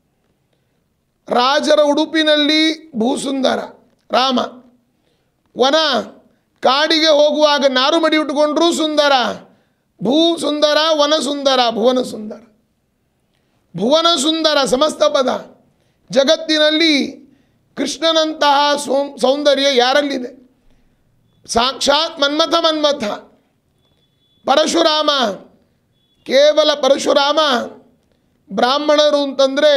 ರಾಜರ ಉಡುಪಿನಲ್ಲಿ ಭೂಸುಂದರ ರಾಮ ವನ ಕಾಡಿಗೆ ಹೋಗುವಾಗ ನಾರು ಮಡಿ ಉಟ್ಕೊಂಡ್ರೂ ಸುಂದರ ಭೂ ಸುಂದರ ವನ ಸುಂದರ ಭುವನ ಸುಂದರ ಭುವನ ಸುಂದರ ಸಮಸ್ತ ಪದ ಜಗತ್ತಿನಲ್ಲಿ ಕೃಷ್ಣನಂತಹ ಸೌ ಸೌಂದರ್ಯ ಯಾರಲ್ಲಿದೆ ಸಾಕ್ಷಾತ್ ಮನ್ಮಥ ಮನ್ಮಥ ಪರಶುರಾಮ ಕೇವಲ ಪರಶುರಾಮ ಬ್ರಾಹ್ಮಣರು ಅಂತಂದರೆ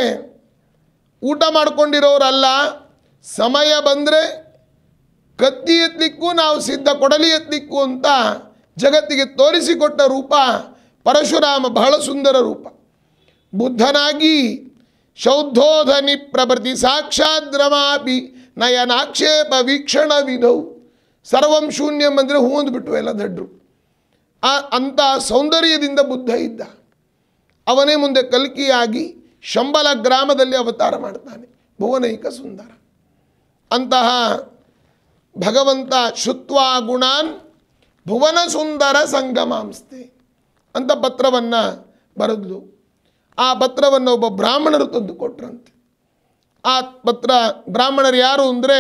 ಊಟ ಮಾಡ್ಕೊಂಡಿರೋರಲ್ಲ ಸಮಯ ಬಂದರೆ ಕತ್ತಿ ಎತ್ತಲಿಕ್ಕೂ ನಾವು ಸಿದ್ಧ ಕೊಡಲಿ ಎತ್ತಲಿಕ್ಕೂ ಅಂತ ಜಗತ್ತಿಗೆ ತೋರಿಸಿಕೊಟ್ಟ ರೂಪ ಪರಶುರಾಮ ಬಹಳ ಸುಂದರ ರೂಪ ಬುದ್ಧನಾಗಿ ಶೌದ್ಧೋಧನಿ ಪ್ರಭೃತಿ ಸಾಕ್ಷಾತ್ ರಮಾಪಿ ನಯನಾಕ್ಷೇಪ ವೀಕ್ಷಣ ವಿಧೌ ಸರ್ವಂ ಶೂನ್ಯಂ ಅಂದರೆ ಹೂ ಅಂದ್ಬಿಟ್ಟು ಎಲ್ಲ ದಡ್ರು ಆ ಅಂಥ ಸೌಂದರ್ಯದಿಂದ ಬುದ್ಧ ಇದ್ದ ಅವನೇ ಮುಂದೆ ಕಲ್ಕಿಯಾಗಿ ಶಂಬಲ ಗ್ರಾಮದಲ್ಲಿ ಅವತಾರ ಮಾಡ್ತಾನೆ ಭುವನೈಕ ಸುಂದರ ಅಂತಹ ಭಗವಂತ ಶುತ್ವಾ ಗುಣಾನ್ ಭುವನ ಸುಂದರ ಸಂಗಮಾಂಸ್ತೆ ಅಂತ ಪತ್ರವನ್ನು ಬರೆದ್ಲು ಆ ಪತ್ರವನ್ನು ಒಬ್ಬ ಬ್ರಾಹ್ಮಣರು ತಂದು ಕೊಟ್ರಂತೆ ಆ ಪತ್ರ ಬ್ರಾಹ್ಮಣರು ಯಾರು ಅಂದರೆ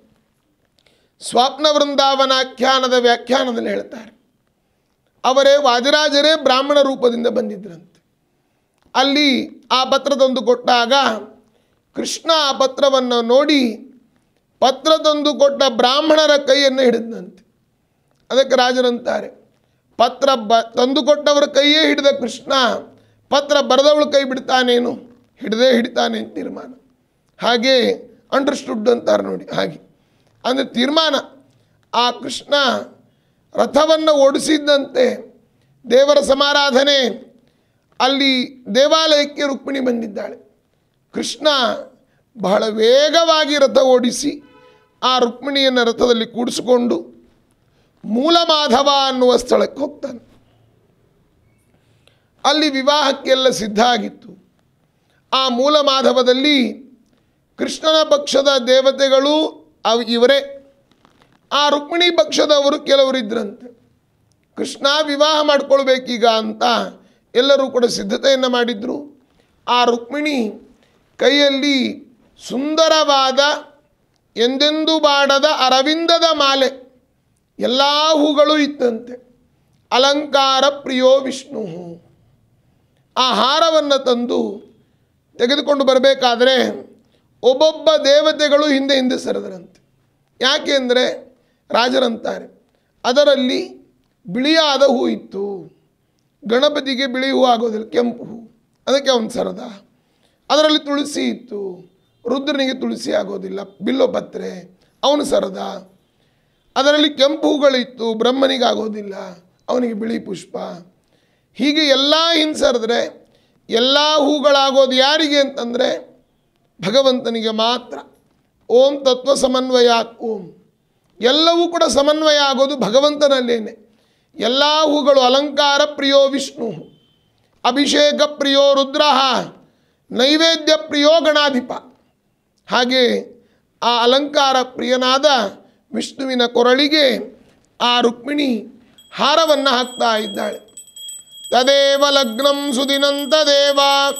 ಸ್ವಪ್ನ ವೃಂದಾವನಾಖ್ಯಾನದ ವ್ಯಾಖ್ಯಾನದಲ್ಲಿ ಹೇಳ್ತಾರೆ ಅವರೇ ವಾದಿರಾಜರೇ ಬ್ರಾಹ್ಮಣ ರೂಪದಿಂದ ಬಂದಿದ್ರಂತೆ ಅಲ್ಲಿ ಆ ಪತ್ರ ತಂದು ಕೊಟ್ಟಾಗ ಕೃಷ್ಣ ಆ ಪತ್ರವನ್ನು ನೋಡಿ ಪತ್ರ ತಂದು ಕೊಟ್ಟ ಬ್ರಾಹ್ಮಣರ ಕೈಯನ್ನು ಹಿಡಿದಂತೆ ಅದಕ್ಕೆ ರಾಜರಂತಾರೆ ಪತ್ರ ಬ ತಂದು ಕೊಟ್ಟವರ ಕೈಯೇ ಹಿಡಿದ ಕೃಷ್ಣ ಪತ್ರ ಬರೆದವಳು ಕೈ ಬಿಡ್ತಾನೇನು ಹಿಡದೇ ಹಿಡಿತಾನೆ ಅಂತ ತೀರ್ಮಾನ ಹಾಗೆ ಅಂಡರ್ಸ್ಟುಡ್ ಅಂತಾರೆ ನೋಡಿ ಹಾಗೆ ಅಂದರೆ ತೀರ್ಮಾನ ಆ ಕೃಷ್ಣ ರಥವನ್ನು ಓಡಿಸಿದ್ದಂತೆ ದೇವರ ಸಮಾರಾಧನೆ ಅಲ್ಲಿ ದೇವಾಲಯಕ್ಕೆ ರುಕ್ಮಿಣಿ ಬಂದಿದ್ದಾಳೆ ಕೃಷ್ಣ ಬಹಳ ವೇಗವಾಗಿ ರಥ ಓಡಿಸಿ ಆ ರುಕ್ಮಿಣಿಯನ್ನು ರಥದಲ್ಲಿ ಕೂಡಿಸಿಕೊಂಡು ಮೂಲ ಮಾಧವ ಅನ್ನುವ ಸ್ಥಳಕ್ಕೆ ಹೋಗ್ತಾನೆ ಅಲ್ಲಿ ವಿವಾಹಕ್ಕೆಲ್ಲ ಸಿದ್ಧ ಆಗಿತ್ತು ಆ ಮೂಲ ಮಾಧವದಲ್ಲಿ ಕೃಷ್ಣನ ಪಕ್ಷದ ದೇವತೆಗಳು ಅವ್ ಇವರೇ ಆ ರುಕ್ಮಿಣಿ ಪಕ್ಷದವರು ಕೆಲವರು ಇದ್ರಂತೆ ಕೃಷ್ಣ ವಿವಾಹ ಮಾಡ್ಕೊಳ್ಬೇಕೀಗ ಅಂತ ಎಲ್ಲರೂ ಕೂಡ ಸಿದ್ಧತೆಯನ್ನು ಮಾಡಿದ್ರು ಆ ರುಕ್ಮಿಣಿ ಕೈಯಲ್ಲಿ ಸುಂದರವಾದ ಎಂದೆಂದೂ ಬಾಡದ ಅರವಿಂದದ ಮಾಲೆ ಎಲ್ಲ ಹೂಗಳು ಇತ್ತಂತೆ ಅಲಂಕಾರ ಪ್ರಿಯೋ ವಿಷ್ಣು ಆ ಹಾರವನ್ನು ತಂದು ತೆಗೆದುಕೊಂಡು ಬರಬೇಕಾದ್ರೆ ಒಬ್ಬೊಬ್ಬ ದೇವತೆಗಳು ಹಿಂದೆ ಹಿಂದೆ ಸರಿದರಂತೆ ಯಾಕೆ ಅಂದರೆ ರಾಜರಂತಾರೆ ಅದರಲ್ಲಿ ಬಿಳಿಯಾದ ಹೂ ಇತ್ತು ಗಣಪತಿಗೆ ಬಿಳಿ ಹೂ ಆಗೋದಿಲ್ಲ ಕೆಂಪು ಹೂ ಅದಕ್ಕೆ ಅವನು ಸರದ ಅದರಲ್ಲಿ ತುಳಸಿ ಇತ್ತು ರುದ್ರನಿಗೆ ತುಳಸಿ ಆಗೋದಿಲ್ಲ ಬಿಲ್ಲೋ ಪತ್ರೆ ಅವನು ಸರದ ಅದರಲ್ಲಿ ಕೆಂಪು ಹೂಗಳಿತ್ತು ಬ್ರಹ್ಮನಿಗೆ ಆಗೋದಿಲ್ಲ ಅವನಿಗೆ ಬಿಳಿ ಪುಷ್ಪ ಹೀಗೆ ಎಲ್ಲ ಹಿಂಸರಿದ್ರೆ ಎಲ್ಲ ಹೂಗಳಾಗೋದು ಯಾರಿಗೆ ಅಂತಂದರೆ ಭಗವಂತನಿಗೆ ಮಾತ್ರ ಓಂ ತತ್ವ ಸಮನ್ವಯ ಓಂ ಎಲ್ಲವೂ ಕೂಡ ಸಮನ್ವಯ ಆಗೋದು ಭಗವಂತನಲ್ಲೇನೆ ಎಲ್ಲ ಹೂಗಳು ಅಲಂಕಾರ ಪ್ರಿಯೋ ವಿಷ್ಣು ಅಭಿಷೇಕ ಪ್ರಿಯೋ ರುದ್ರ ನೈವೇದ್ಯ ಪ್ರಿಯೋ ಗಣಾಧಿಪ ಹಾಗೆ ಆ ಅಲಂಕಾರ ಪ್ರಿಯನಾದ ವಿಷ್ಣುವಿನ ಕೊರಳಿಗೆ ಆ ರುಕ್ಮಿಣಿ ಹಾರವನ್ನು ಹಾಕ್ತಾ ಇದ್ದಾಳೆ ತದೇವ ಲಗ್ನಂ ಸುದಿನಂತ ದೇವ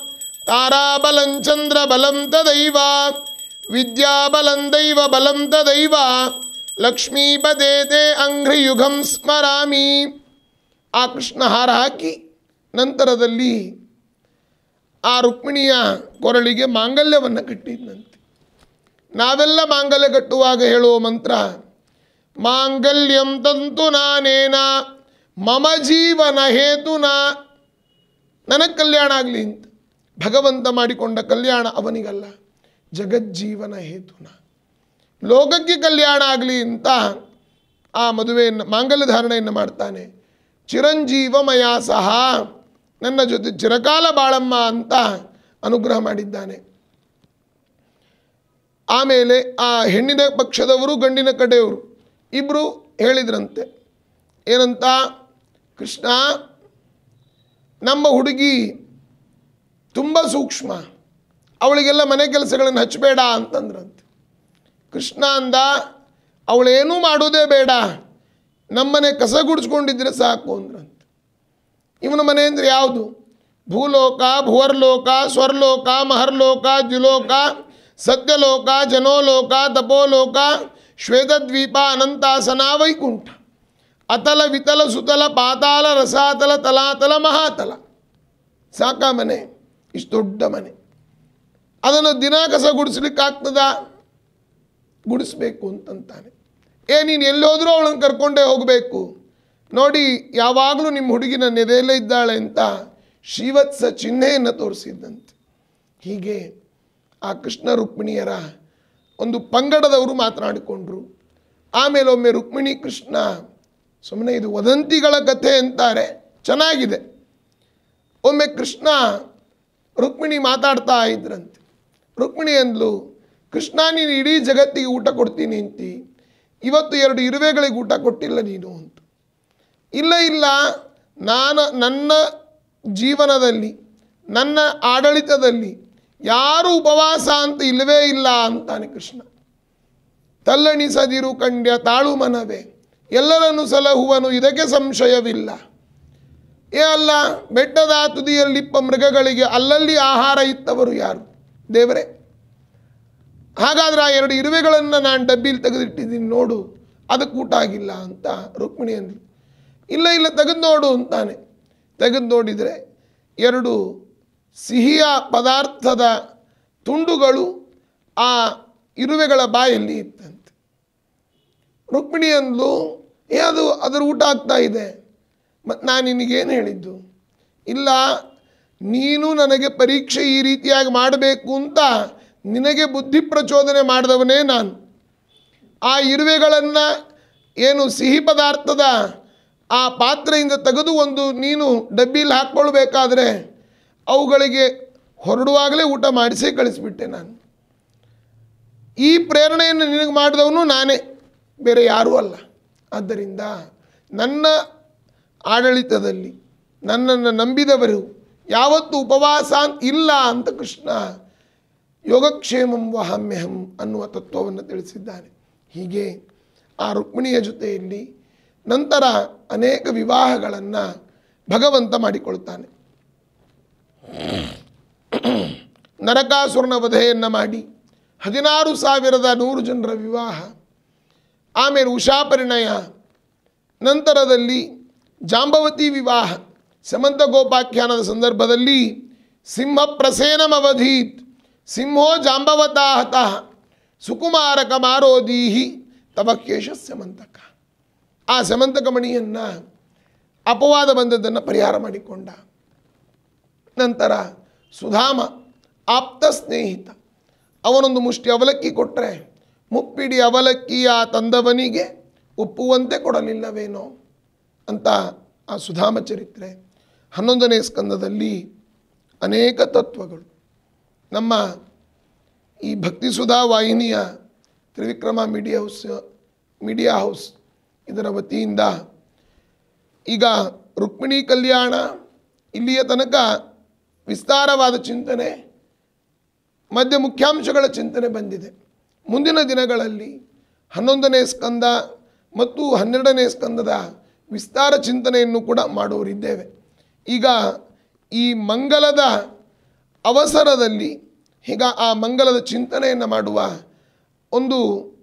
ತಾರಾಬಲಂ ಚಂದ್ರಬಲಂ ತದೈವ ವಿದ್ಯಾಬಲಂ ದೈವ ಬಲಂ ತದೈವ ಲಕ್ಷ್ಮೀಪದೇ ತೇ ಅಂಘ್ರಿಯುಗಂ ಸ್ಮರಾಮಿ ಆ ಕೃಷ್ಣ ಹಾರ ಹಾಕಿ ನಂತರದಲ್ಲಿ ಆ ರುಕ್ಮಿಣಿಯ ಕೊರಳಿಗೆ ಮಾಂಗಲ್ಯವನ್ನು ಕಟ್ಟಿದ್ದಂತೆ ನಾವೆಲ್ಲ ಮಾಂಗಲ್ಯ ಕಟ್ಟುವಾಗ ಹೇಳುವ ಮಂತ್ರ ಮಾಂಗಲ್ಯಂ ತಂತು ನಾನೇನ ಮಮ ಜೀವನ ಹೇತುನ ನನಗೆ ಕಲ್ಯಾಣ ಆಗಲಿ ಅಂತ ಭಗವಂತ ಮಾಡಿಕೊಂಡ ಕಲ್ಯಾಣ ಅವನಿಗಲ್ಲ ಜಗಜ್ಜೀವನ ಹೇತುನ ಲೋಕಕ್ಕೆ ಕಲ್ಯಾಣ ಆಗಲಿ ಅಂತ ಆ ಮದುವೆಯನ್ನು ಮಾಂಗಲ್ಯ ಧಾರಣೆಯನ್ನು ಮಾಡ್ತಾನೆ ಚಿರಂಜೀವಮಯ ಸಹ ನನ್ನ ಜೊತೆ ಚಿರಕಾಲ ಬಾಳಮ್ಮ ಅಂತ ಅನುಗ್ರಹ ಮಾಡಿದ್ದಾನೆ ಆಮೇಲೆ ಆ ಹೆಣ್ಣಿನ ಪಕ್ಷದವರು ಗಂಡಿನ ಕಡೆಯವರು ಇಬ್ಬರು ಹೇಳಿದ್ರಂತೆ ಏನಂತ ಕೃಷ್ಣ ನಮ್ಮ ಹುಡುಗಿ ತುಂಬ ಸೂಕ್ಷ್ಮ ಅವಳಿಗೆಲ್ಲ ಮನೆ ಕೆಲಸಗಳನ್ನು ಹಚ್ಚಬೇಡ ಅಂತಂದ್ರಂತೆ ಕೃಷ್ಣ ಅಂದ ಅವಳೇನೂ ಮಾಡೋದೇ ಬೇಡ ನಮ್ಮನೆ ಕಸ ಗುಡಿಸ್ಕೊಂಡಿದ್ರೆ ಸಾಕು ಅಂದ್ರಂತೆ ಇವನ ಮನೆ ಅಂದರೆ ಯಾವುದು ಭೂಲೋಕ ಭುವರ್ಲೋಕ ಸ್ವರ್ಲೋಕ ಮಹರ್ಲೋಕ ದ್ಯುಲೋಕ ಸತ್ಯಲೋಕ ಜನೋಲೋಕ ತಪೋಲೋಕ ಶ್ವೇತದ್ವೀಪ ಅನಂತಾಸನ ವೈಕುಂಠ ಅತಲ ವಿತಲ ಸುತಲ ಪಾತಾಲ ರಸಾತಲ ತಲಾತಲ ಮಹಾತಲ ಸಾಕ ಮನೆ ಇಷ್ಟು ದೊಡ್ಡ ಮನೆ ಅದನ್ನು ದಿನ ಕಸ ಗುಡಿಸ್ಲಿಕ್ಕಾಗ್ತದ ಗುಡಿಸ್ಬೇಕು ಅಂತಂತಾನೆ ಏ ನೀನು ಎಲ್ಲಿ ಹೋದರೂ ಅವಳನ್ನು ಕರ್ಕೊಂಡೇ ಹೋಗಬೇಕು ನೋಡಿ ಯಾವಾಗಲೂ ನಿಮ್ಮ ಹುಡುಗಿ ನನ್ನ ಎದೆಯಲ್ಲೇ ಇದ್ದಾಳೆ ಅಂತ ಶ್ರೀವತ್ಸ ಚಿಹ್ನೆಯನ್ನು ತೋರಿಸಿದ್ದಂತೆ ಹೀಗೆ ಆ ಕೃಷ್ಣ ರುಕ್ಮಿಣಿಯರ ಒಂದು ಪಂಗಡದವರು ಮಾತನಾಡಿಕೊಂಡ್ರು ಆಮೇಲೆ ಒಮ್ಮೆ ರುಕ್ಮಿಣಿ ಕೃಷ್ಣ ಸುಮ್ಮನೆ ಇದು ವದಂತಿಗಳ ಕಥೆ ಅಂತಾರೆ ಚೆನ್ನಾಗಿದೆ ಒಮ್ಮೆ ಕೃಷ್ಣ ರುಕ್ಮಿಣಿ ಮಾತಾಡ್ತಾ ಇದ್ರಂತೆ ರುಕ್ಮಿಣಿ ಅಂದ್ಲು ಕೃಷ್ಣ ನೀನು ಇಡೀ ಜಗತ್ತಿಗೆ ಊಟ ಕೊಡ್ತೀನಿ ಅಂತಿ ಇವತ್ತು ಎರಡು ಇರುವೆಗಳಿಗೆ ಊಟ ಕೊಟ್ಟಿಲ್ಲ ನೀನು ಅಂತ ಇಲ್ಲ ಇಲ್ಲ ನಾನು ನನ್ನ ಜೀವನದಲ್ಲಿ ನನ್ನ ಆಡಳಿತದಲ್ಲಿ ಯಾರು ಉಪವಾಸ ಅಂತ ಇಲ್ಲವೇ ಇಲ್ಲ ಅಂತಾನೆ ಕೃಷ್ಣ ತಲ್ಲಣಿಸದಿರು ಕಂಡ್ಯ ತಾಳು ಮನವೇ ಎಲ್ಲರನ್ನು ಸಲಹುವನು ಇದಕ್ಕೆ ಸಂಶಯವಿಲ್ಲ ಏ ಅಲ್ಲ ಬೆಟ್ಟದ ತುದಿಯಲ್ಲಿಪ್ಪ ಮೃಗಗಳಿಗೆ ಅಲ್ಲಲ್ಲಿ ಆಹಾರ ಇತ್ತವರು ಯಾರು ದೇವರೇ ಹಾಗಾದ್ರೆ ಆ ಎರಡು ಇರುವೆಗಳನ್ನು ನಾನು ಡಬ್ಬಿಲಿ ತೆಗೆದಿಟ್ಟಿದ್ದೀನಿ ನೋಡು ಅದಕ್ಕೆ ಊಟ ಆಗಿಲ್ಲ ಅಂತ ರುಕ್ಮಿಣಿ ಅಂದ್ಲು ಇಲ್ಲ ಇಲ್ಲ ತೆಗೆದು ನೋಡು ಅಂತಾನೆ ತೆಗೆದು ನೋಡಿದರೆ ಎರಡು ಸಿಹಿಯ ಪದಾರ್ಥದ ತುಂಡುಗಳು ಆ ಇರುವೆಗಳ ಬಾಯಲ್ಲಿ ಇತ್ತಂತೆ ರುಕ್ಮಿಣಿ ಅಂದ್ಲು ಏ ಅದು ಅದರ ಊಟ ಆಗ್ತಾ ಇದೆ ಮತ್ತು ನಾನು ನಿನಗೇನು ಹೇಳಿದ್ದು ಇಲ್ಲ ನೀನು ನನಗೆ ಪರೀಕ್ಷೆ ಈ ರೀತಿಯಾಗಿ ಮಾಡಬೇಕು ಅಂತ ನಿನಗೆ ಬುದ್ಧಿ ಪ್ರಚೋದನೆ ಮಾಡಿದವನೇ ನಾನು ಆ ಇರುವೆಗಳನ್ನು ಏನು ಸಿಹಿ ಪದಾರ್ಥದ ಆ ಪಾತ್ರೆಯಿಂದ ತೆಗೆದು ಒಂದು ನೀನು ಡಬ್ಬಿಲಿ ಹಾಕ್ಕೊಳ್ಬೇಕಾದ್ರೆ ಅವುಗಳಿಗೆ ಹೊರಡುವಾಗಲೇ ಊಟ ಮಾಡಿಸೇ ಕಳಿಸ್ಬಿಟ್ಟೆ ನಾನು ಈ ಪ್ರೇರಣೆಯನ್ನು ನಿನಗೆ ಮಾಡಿದವನು ನಾನೇ ಬೇರೆ ಯಾರೂ ಅಲ್ಲ ಆದ್ದರಿಂದ ನನ್ನ ಆಡಳಿತದಲ್ಲಿ ನನ್ನನ್ನು ನಂಬಿದವರು ಯಾವತ್ತೂ ಉಪವಾಸ ಇಲ್ಲ ಅಂತ ಕೃಷ್ಣ ಯೋಗಕ್ಷೇಮಂ ವಹಾಮ್ಯಹಂ ಅನ್ನುವ ತತ್ವವನ್ನು ತಿಳಿಸಿದ್ದಾನೆ ಹೀಗೆ ಆ ರುಕ್ಮಿಣಿಯ ಜೊತೆಯಲ್ಲಿ ನಂತರ ಅನೇಕ ವಿವಾಹಗಳನ್ನು ಭಗವಂತ ಮಾಡಿಕೊಳ್ತಾನೆ ನರಕಾಸುರನ ವಧೆಯನ್ನು ಮಾಡಿ ಹದಿನಾರು ಸಾವಿರದ ನೂರು ಜನರ ವಿವಾಹ ಆಮೇಲೆ ಉಷಾ ಪರಿಣಯ ನಂತರದಲ್ಲಿ ಜಾಂಬವತಿ ವಿವಾಹ ಸಮಂತ ಗೋಪಾಖ್ಯಾನದ ಸಂದರ್ಭದಲ್ಲಿ ಸಿಂಹ ಪ್ರಸೇನಮವಧೀತ್ ಸಿಂಹೋ ಜಾಂಬವತಾ ಹತಃ ಸುಕುಮಾರಕ ಮಾರೋದೀಹಿ ತವಕೇಶ ಸಮಂತಕ ಆ ಸಮಂತಕ ಮಣಿಯನ್ನು ಅಪವಾದ ಬಂದದ್ದನ್ನು ಪರಿಹಾರ ಮಾಡಿಕೊಂಡ ನಂತರ ಸುಧಾಮ ಆಪ್ತ ಸ್ನೇಹಿತ ಅವನೊಂದು ಮುಷ್ಟಿ ಅವಲಕ್ಕಿ ಕೊಟ್ಟರೆ ಮುಪ್ಪಿಡಿ ಅವಲಕ್ಕಿಯ ತಂದವನಿಗೆ ಒಪ್ಪುವಂತೆ ಕೊಡಲಿಲ್ಲವೇನೋ ಅಂತ ಆ ಸುಧಾಮ ಚರಿತ್ರೆ ಹನ್ನೊಂದನೇ ಸ್ಕಂದದಲ್ಲಿ ಅನೇಕ ತತ್ವಗಳು ನಮ್ಮ ಈ ಭಕ್ತಿ ಸುಧಾ ವಾಹಿನಿಯ Trivikrama media house media house ಇದರ ವತಿಯಿಂದ ಈಗ ರುಕ್ಮಿಣಿ ಕಲ್ಯಾಣ ಇಲ್ಲಿಯ ತನಕ ವಿಸ್ತಾರವಾದ ಚಿಂತನೆ ಮಧ್ಯ ಮುಖ್ಯಾಂಶಗಳ ಚಿಂತನೆ ಬಂದಿದೆ ಮುಂದಿನ ದಿನಗಳಲ್ಲಿ ಹನ್ನೊಂದನೇ ಸ್ಕಂದ ಮತ್ತು ಹನ್ನೆರಡನೇ ಸ್ಕಂದದ ವಿಸ್ತಾರ ಚಿಂತನೆಯನ್ನು ಕೂಡ ಮಾಡುವರಿದ್ದೇವೆ ಈಗ ಈ ಮಂಗಲದ ಅವಸರದಲ್ಲಿ ಈಗ ಆ ಮಂಗಲದ ಚಿಂತನೆಯನ್ನು ಮಾಡುವ ಒಂದು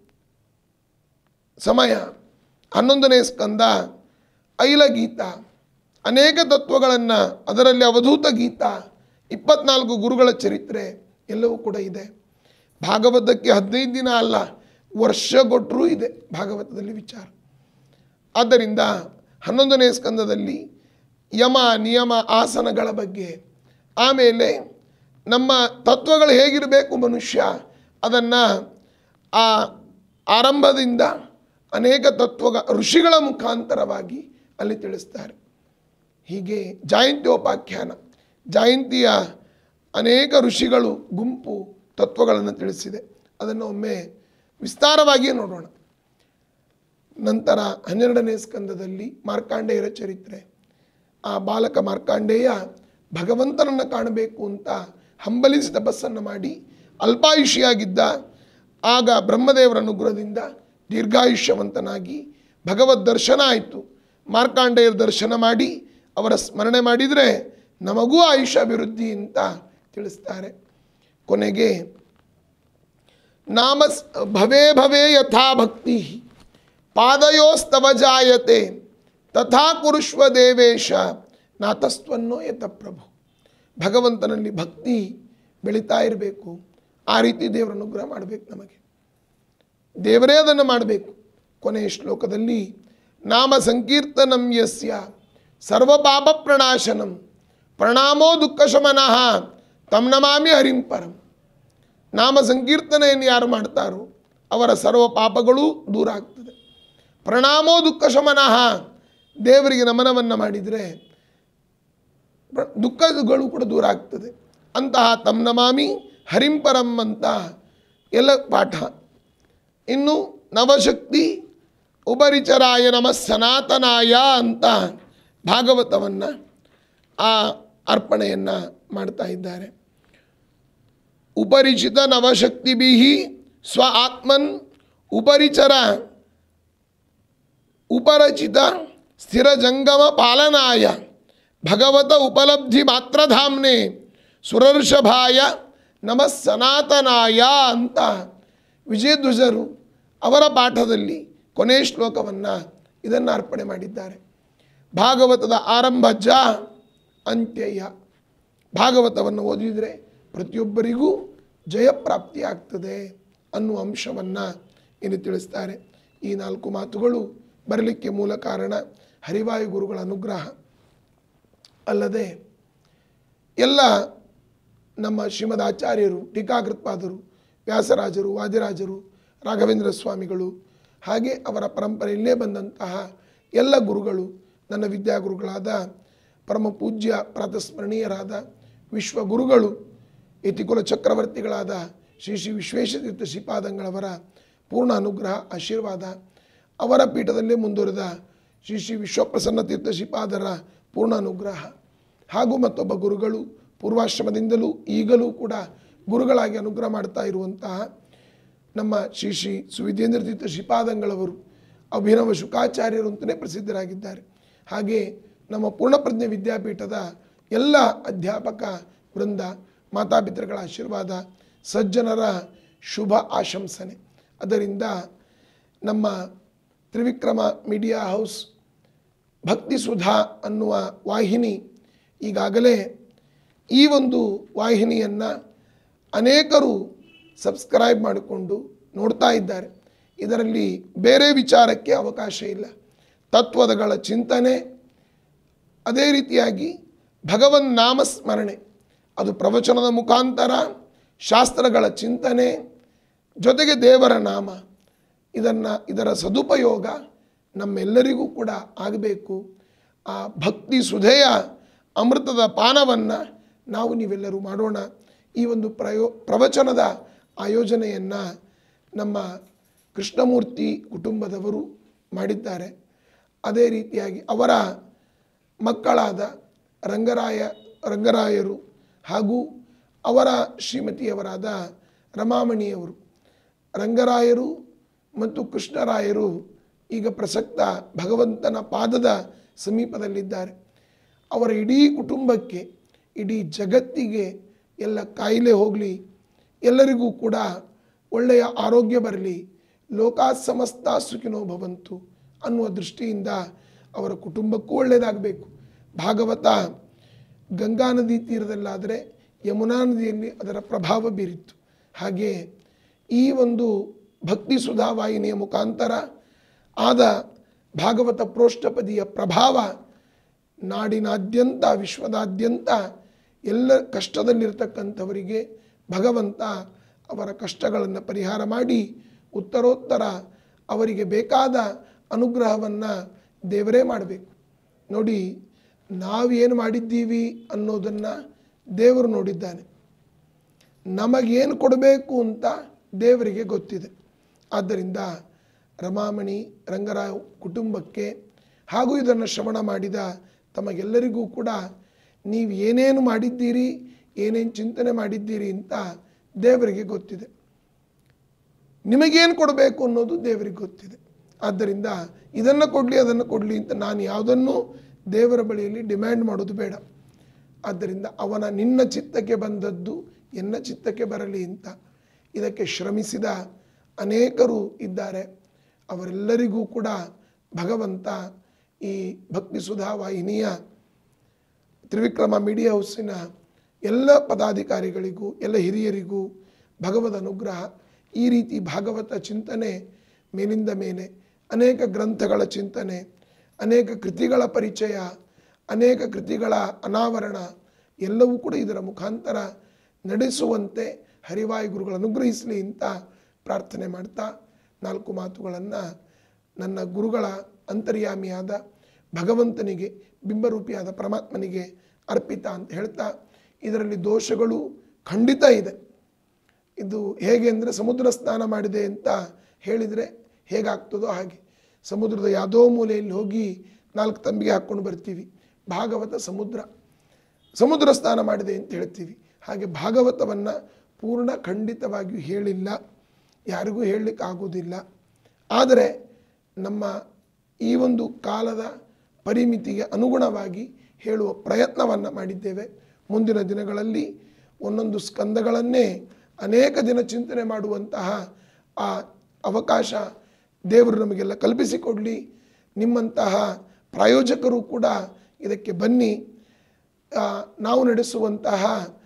ಸಮಯ ಹನ್ನೊಂದನೇ ಸ್ಕಂದ ಐಲ ಗೀತ ಅನೇಕ ತತ್ವಗಳನ್ನು ಅದರಲ್ಲಿ ಅವಧೂತ ಗೀತ ಇಪ್ಪತ್ನಾಲ್ಕು ಗುರುಗಳ ಚರಿತ್ರೆ ಎಲ್ಲವೂ ಕೂಡ ಇದೆ ಭಾಗವತಕ್ಕೆ ಹದಿನೈದು ದಿನ ಅಲ್ಲ ವರ್ಷ ಕೊಟ್ಟರೂ ಇದೆ ಭಾಗವತದಲ್ಲಿ ವಿಚಾರ ಆದ್ದರಿಂದ ಹನ್ನೊಂದನೇ ಸ್ಕಂದದಲ್ಲಿ ಯಮ ನಿಯಮ ಆಸನಗಳ ಬಗ್ಗೆ ಆಮೇಲೆ ನಮ್ಮ ತತ್ವಗಳು ಹೇಗಿರಬೇಕು ಮನುಷ್ಯ ಅದನ್ನು ಆ ಆರಂಭದಿಂದ ಅನೇಕ ತತ್ವ ಋಷಿಗಳ ಮುಖಾಂತರವಾಗಿ ಅಲ್ಲಿ ತಿಳಿಸ್ತಾರೆ ಹೀಗೆ ಜಯಂತ್ಯೋಪಾಖ್ಯಾನ ಜಯಂತಿಯ ಅನೇಕ ಋಷಿಗಳು ಗುಂಪು ತತ್ವಗಳನ್ನು ತಿಳಿಸಿದೆ ಅದನ್ನು ಒಮ್ಮೆ ವಿಸ್ತಾರವಾಗಿಯೇ ನೋಡೋಣ ನಂತರ ಹನ್ನೆರಡನೇ ಸ್ಕಂದದಲ್ಲಿ ಮಾರ್ಕಾಂಡೇಯರ ಚರಿತ್ರೆ ಆ ಬಾಲಕ ಮಾರ್ಕಾಂಡೇಯ ಭಗವಂತನನ್ನು ಕಾಣಬೇಕು ಅಂತ ಹಂಬಲಿಸಿ ತಪಸ್ಸನ್ನು ಮಾಡಿ ಅಲ್ಪಾಯುಷಿಯಾಗಿದ್ದ ಆಗ ಬ್ರಹ್ಮದೇವರ ಅನುಗ್ರಹದಿಂದ ದೀರ್ಘಾಯುಷ್ಯವಂತನಾಗಿ ಭಗವದ್ ದರ್ಶನ ಆಯಿತು ಮಾರ್ಕಾಂಡೇಯರ ದರ್ಶನ ಮಾಡಿ ಅವರ ಸ್ಮರಣೆ ಮಾಡಿದರೆ ನಮಗೂ ಆಯುಷ್ಯ ಅಭಿವೃದ್ಧಿ ಅಂತ ತಿಳಿಸ್ತಾರೆ ಕೊನೆಗೆ ನಾಮ ಸ್- ಭವೇ ಭವೇ ಯಥಾ ಭಕ್ತಿ ಪಾದಯೋಸ್ತವ ಜಾಯತೆ ತಥಾ ಕುರುಷ್ವ ದೇವೇಶ ನಾತಸ್ತ್ವನ್ನೋ ಯತ ಪ್ರಭು ಭಗವಂತನಲ್ಲಿ ಭಕ್ತಿ ಬೆಳೀತಾ ಇರಬೇಕು ಆ ರೀತಿ ದೇವರ ಅನುಗ್ರಹ ಮಾಡಬೇಕು ನಮಗೆ ದೇವರೇ ಅದನ್ನು ಮಾಡಬೇಕು ಕೊನೆಯ ಶ್ಲೋಕದಲ್ಲಿ ನಾಮ ಸಂಕೀರ್ತನಂ ಯಸ್ಯ ಸರ್ವ ಪಾಪ ಪ್ರಣಾಶನಂ ಪ್ರಣಾಮೋ ದುಃಖ ಶಮನಃ ತಮ್ ನಮಾಮಿ ಹರಿಂ ಪರಂ ನಾಮ ಸಂಕೀರ್ತನೆಯನ್ನು ಯಾರು ಮಾಡ್ತಾರೋ ಅವರ ಸರ್ವ ಪಾಪಗಳೂ ದೂರ ಆಗ್ತದೆ ಪ್ರಣಾಮೋ ದುಃಖ ಶಮನಃ ದೇವರಿಗೆ ನಮನವನ್ನು ಮಾಡಿದರೆ ಪ್ರ- ದುಃಖಗಳು ಕೂಡ ದೂರ ಆಗ್ತದೆ ಅಂತಹ ತಮ್ ನಮಾಮಿ ಹರಿಂ ಪರಂ ಅಂತ ಎಲ್ಲ ಪಾಠ ಇನ್ನು ನವಶಕ್ತಿ ಉಪರಿಚರಾಯ ನಮಃ ಸನಾತನಾಯ ಅಂತ ಭಾಗವತವನ್ನು ಆ ಅರ್ಪಣೆಯನ್ನು ಮಾಡ್ತಾ ಇದ್ದಾರೆ ಉಪರಿಚಿತ ನವಶಕ್ತಿಭಿ ಸ್ವ ಆತ್ಮನ್ ಉಪರಿಚರ ಉಪರಚಿತ ಸ್ಥಿರ ಜಂಗಮ ಪಾಲನಾಯ ಭಗವತ ಉಪಲಬ್ಧಿ ಮಾತ್ರಧಾಮ್ನೆ ಸುರರ್ಷಭಾಯ ನಮಃ ಸನಾತನಾಯ ಅಂತ ವಿಜಯಧ್ವಜರು ಅವರ ಪಾಠದಲ್ಲಿ ಕೊನೆಯ ಶ್ಲೋಕವನ್ನು ಇದನ್ನು ಅರ್ಪಣೆ ಮಾಡಿದ್ದಾರೆ ಭಾಗವತದ ಆರಂಭ ಜ ಅಂತ್ಯಯ ಭಾಗವತವನ್ನು ಓದಿದರೆ ಪ್ರತಿಯೊಬ್ಬರಿಗೂ ಜಯಪ್ರಾಪ್ತಿ ಆಗ್ತದೆ ಅನ್ನುವ ಅಂಶವನ್ನು ಇಲ್ಲಿ ತಿಳಿಸ್ತಾರೆ ಈ ನಾಲ್ಕು ಮಾತುಗಳು ಬರಲಿಕ್ಕೆ ಮೂಲ ಕಾರಣ ಹರಿವಾಯು ಗುರುಗಳ ಅನುಗ್ರಹ ಅಲ್ಲದೆ ಎಲ್ಲ ನಮ್ಮ ಶ್ರೀಮದ್ ಆಚಾರ್ಯರು ಟೀಕಾಕೃತ್ಪಾದರು ವ್ಯಾಸರಾಜರು ವಾದಿರಾಜರು ರಾಘವೇಂದ್ರ ಸ್ವಾಮಿಗಳು ಹಾಗೆ ಅವರ ಪರಂಪರೆಯಲ್ಲೇ ಬಂದಂತಹ ಎಲ್ಲ ಗುರುಗಳು ನನ್ನ ವಿದ್ಯಾಗುರುಗಳಾದ ಪರಮ ಪೂಜ್ಯ ಪ್ರಾತಸ್ಮರಣೀಯರಾದ ವಿಶ್ವಗುರುಗಳು ಯತಿಕುಲ ಚಕ್ರವರ್ತಿಗಳಾದ ಶ್ರೀ ಶ್ರೀ ವಿಶ್ವೇಶತೀರ್ಥ ಶ್ರೀಪಾದಂಗಳವರ ಪೂರ್ಣ ಅನುಗ್ರಹ ಆಶೀರ್ವಾದ ಅವರ ಪೀಠದಲ್ಲೇ ಮುಂದುವರೆದ ಶ್ರೀ ಶ್ರೀ ವಿಶ್ವಪ್ರಸನ್ನ ತೀರ್ಥ ಶ್ರೀಪಾದರ ಪೂರ್ಣ ಅನುಗ್ರಹ ಹಾಗೂ ಮತ್ತೊಬ್ಬ ಗುರುಗಳು ಪೂರ್ವಾಶ್ರಮದಿಂದಲೂ ಈಗಲೂ ಕೂಡ ಗುರುಗಳಾಗಿ ಅನುಗ್ರಹ ಮಾಡ್ತಾ ಇರುವಂತಹ ನಮ್ಮ ಶ್ರೀ ಶ್ರೀ ಸುವಿಧೇಂದ್ರ ತೀರ್ಥ ಶ್ರೀಪಾದಂಗಳವರು ಅಭಿನವ ಶುಕಾಚಾರ್ಯರು ಅಂತಲೇ ಪ್ರಸಿದ್ಧರಾಗಿದ್ದಾರೆ ಹಾಗೆ ನಮ್ಮ ಪೂರ್ಣಪ್ರಜ್ಞೆ ವಿದ್ಯಾಪೀಠದ ಎಲ್ಲ ಅಧ್ಯಾಪಕ ವೃಂದ ಮಾತಾಪಿತೃಗಳ ಆಶೀರ್ವಾದ ಸಜ್ಜನರ ಶುಭ ಆಶಂಸನೆ ಅದರಿಂದ ನಮ್ಮ ತ್ರಿವಿಕ್ರಮ ಮೀಡಿಯಾ ಹೌಸ್ ಭಕ್ತಿ ಸುಧಾ ಅನ್ನುವ ವಾಹಿನಿ ಈಗಾಗಲೇ ಈ ಒಂದು ವಾಹಿನಿಯನ್ನು ಅನೇಕರು ಸಬ್ಸ್ಕ್ರೈಬ್ ಮಾಡಿಕೊಂಡು ನೋಡ್ತಾ ಇದ್ದಾರೆ ಇದರಲ್ಲಿ ಬೇರೆ ವಿಚಾರಕ್ಕೆ ಅವಕಾಶ ಇಲ್ಲ ತತ್ವದಗಳ ಚಿಂತನೆ ಅದೇ ರೀತಿಯಾಗಿ ಭಗವನ್ ನಾಮಸ್ಮರಣೆ ಅದು ಪ್ರವಚನದ ಮುಖಾಂತರ ಶಾಸ್ತ್ರಗಳ ಚಿಂತನೆ ಜೊತೆಗೆ ದೇವರ ನಾಮ ಇದನ್ನು ಇದರ ಸದುಪಯೋಗ ನಮ್ಮೆಲ್ಲರಿಗೂ ಕೂಡ ಆಗಬೇಕು ಆ ಭಕ್ತಿ ಸುಧೆಯ ಅಮೃತದ ಪಾನವನ್ನು ನಾವು ನೀವೆಲ್ಲರೂ ಮಾಡೋಣ ಈ ಒಂದು ಪ್ರಯೋ ಪ್ರವಚನದ ಆಯೋಜನೆಯನ್ನು ನಮ್ಮ ಕೃಷ್ಣಮೂರ್ತಿ ಕುಟುಂಬದವರು ಮಾಡಿದ್ದಾರೆ ಅದೇ ರೀತಿಯಾಗಿ ಅವರ ಮಕ್ಕಳಾದ ರಂಗರಾಯ ರಂಗರಾಯರು ಹಾಗೂ ಅವರ ಶ್ರೀಮತಿಯವರಾದ ರಮಾಮಣಿಯವರು ರಂಗರಾಯರು ಮತ್ತು ಕೃಷ್ಣರಾಯರು ಈಗ ಪ್ರಸಕ್ತ ಭಗವಂತನ ಪಾದದ ಸಮೀಪದಲ್ಲಿದ್ದಾರೆ ಅವರ ಇಡೀ ಕುಟುಂಬಕ್ಕೆ ಇಡೀ ಜಗತ್ತಿಗೆ ಎಲ್ಲ ಕಾಯಿಲೆ ಹೋಗಲಿ ಎಲ್ಲರಿಗೂ ಕೂಡ ಒಳ್ಳೆಯ ಆರೋಗ್ಯ ಬರಲಿ ಲೋಕಾ ಸಮಸ್ತ ಸುಖಿನೋ ಭವಂತು ಅನ್ನುವ ದೃಷ್ಟಿಯಿಂದ ಅವರ ಕುಟುಂಬಕ್ಕೂ ಒಳ್ಳೆಯದಾಗಬೇಕು ಭಾಗವತ ಗಂಗಾ ನದಿ ತೀರದಲ್ಲಾದರೆ ಯಮುನಾ ನದಿಯಲ್ಲಿ ಅದರ ಪ್ರಭಾವ ಬೀರಿತ್ತು ಹಾಗೆ ಈ ಒಂದು ಭಕ್ತಿ ಸುಧಾವಾಹಿನಿಯ ಮುಖಾಂತರ ಆದ ಭಾಗವತ ಪ್ರೋಷ್ಠಪದಿಯ ಪ್ರಭಾವ ನಾಡಿನಾದ್ಯಂತ ವಿಶ್ವದಾದ್ಯಂತ ಎಲ್ಲ ಕಷ್ಟದಲ್ಲಿರ್ತಕ್ಕಂಥವರಿಗೆ ಭಗವಂತ ಅವರ ಕಷ್ಟಗಳನ್ನು ಪರಿಹಾರ ಮಾಡಿ ಉತ್ತರೋತ್ತರ ಅವರಿಗೆ ಬೇಕಾದ ಅನುಗ್ರಹವನ್ನು ದೇವರೇ ಮಾಡಬೇಕು ನೋಡಿ ನಾವೇನು ಮಾಡಿದ್ದೀವಿ ಅನ್ನೋದನ್ನು ದೇವರು ನೋಡಿದ್ದಾನೆ ನಮಗೇನು ಕೊಡಬೇಕು ಅಂತ ದೇವರಿಗೆ ಗೊತ್ತಿದೆ ಆದ್ದರಿಂದ ರಮಾಮಣಿ ರಂಗರಾವ್ ಕುಟುಂಬಕ್ಕೆ ಹಾಗೂ ಇದನ್ನು ಶ್ರವಣ ಮಾಡಿದ ತಮಗೆಲ್ಲರಿಗೂ ಕೂಡ ನೀವು ಏನೇನು ಮಾಡಿದ್ದೀರಿ ಏನೇನು ಚಿಂತನೆ ಮಾಡಿದ್ದೀರಿ ಅಂತ ದೇವರಿಗೆ ಗೊತ್ತಿದೆ ನಿಮಗೇನು ಕೊಡಬೇಕು ಅನ್ನೋದು ದೇವರಿಗೆ ಗೊತ್ತಿದೆ ಆದ್ದರಿಂದ ಇದನ್ನು ಕೊಡಲಿ ಅದನ್ನು ಕೊಡಲಿ ಅಂತ ನಾನು ಯಾವುದನ್ನು ದೇವರ ಬಳಿಯಲ್ಲಿ ಡಿಮ್ಯಾಂಡ್ ಮಾಡೋದು ಬೇಡ ಆದ್ದರಿಂದ ಅವನ ನಿನ್ನ ಚಿತ್ತಕ್ಕೆ ಬಂದದ್ದು ಎನ್ನ ಚಿತ್ತಕ್ಕೆ ಬರಲಿ ಅಂತ ಇದಕ್ಕೆ ಶ್ರಮಿಸಿದ ಅನೇಕರು ಇದ್ದಾರೆ ಅವರೆಲ್ಲರಿಗೂ ಕೂಡ ಭಗವಂತ ಈ ಭಕ್ತಿ ಸುಧಾ ವಾಹಿನಿಯ ತ್ರಿವಿಕ್ರಮ ಮೀಡಿಯಾ ಹೌಸಿನ ಎಲ್ಲ ಪದಾಧಿಕಾರಿಗಳಿಗೂ ಎಲ್ಲ ಹಿರಿಯರಿಗೂ ಭಗವದ್ ಅನುಗ್ರಹ ಈ ರೀತಿ ಭಾಗವತ ಚಿಂತನೆ ಮೇಲಿಂದ ಮೇಲೆ ಅನೇಕ ಗ್ರಂಥಗಳ ಚಿಂತನೆ ಅನೇಕ ಕೃತಿಗಳ ಪರಿಚಯ ಅನೇಕ ಕೃತಿಗಳ ಅನಾವರಣ ಎಲ್ಲವೂ ಕೂಡ ಇದರ ಮುಖಾಂತರ ನಡೆಸುವಂತೆ ಹರಿವಾಯು ಗುರುಗಳು ಅನುಗ್ರಹಿಸಲಿ ಅಂತ ಪ್ರಾರ್ಥನೆ ಮಾಡ್ತಾ ನಾಲ್ಕು ಮಾತುಗಳನ್ನು ನನ್ನ ಗುರುಗಳ ಅಂತರ್ಯಾಮಿಯಾದ ಭಗವಂತನಿಗೆ ಬಿಂಬರೂಪಿಯಾದ ಪರಮಾತ್ಮನಿಗೆ ಅರ್ಪಿತ ಅಂತ ಹೇಳ್ತಾ ಇದರಲ್ಲಿ ದೋಷಗಳು ಖಂಡಿತ ಇದೆ ಇದು ಹೇಗೆ ಅಂದರೆ ಸಮುದ್ರ ಸ್ನಾನ ಮಾಡಿದೆ ಅಂತ ಹೇಳಿದರೆ ಹೇಗಾಗ್ತದೋ ಹಾಗೆ ಸಮುದ್ರದ ಯಾವುದೋ ಮೂಲೆಯಲ್ಲಿ ಹೋಗಿ ನಾಲ್ಕು ತಂಬಿಗೆ ಹಾಕ್ಕೊಂಡು ಬರ್ತೀವಿ ಭಾಗವತ ಸಮುದ್ರ ಸಮುದ್ರ ಸ್ನಾನ ಮಾಡಿದೆ ಅಂತ ಹೇಳ್ತೀವಿ ಹಾಗೆ ಭಾಗವತವನ್ನು ಪೂರ್ಣ ಖಂಡಿತವಾಗಿಯೂ ಹೇಳಿಲ್ಲ ಯಾರಿಗೂ ಹೇಳಲಿಕ್ಕೆ ಆಗೋದಿಲ್ಲ ಆದರೆ ನಮ್ಮ ಈ ಒಂದು ಕಾಲದ ಪರಿಮಿತಿಗೆ ಅನುಗುಣವಾಗಿ ಹೇಳುವ ಪ್ರಯತ್ನವನ್ನು ಮಾಡಿದ್ದೇವೆ ಮುಂದಿನ ದಿನಗಳಲ್ಲಿ ಒಂದೊಂದು ಸ್ಕಂದಗಳನ್ನೇ ಅನೇಕ ದಿನ ಚಿಂತನೆ ಮಾಡುವಂತಹ ಆ ಅವಕಾಶ ದೇವರು ನಮಗೆಲ್ಲ ಕಲ್ಪಿಸಿಕೊಡಲಿ ನಿಮ್ಮಂತಹ ಪ್ರಾಯೋಜಕರು ಕೂಡ ಇದಕ್ಕೆ ಬನ್ನಿ ಆ, ನಾವು ನಡೆಸುವಂತಹ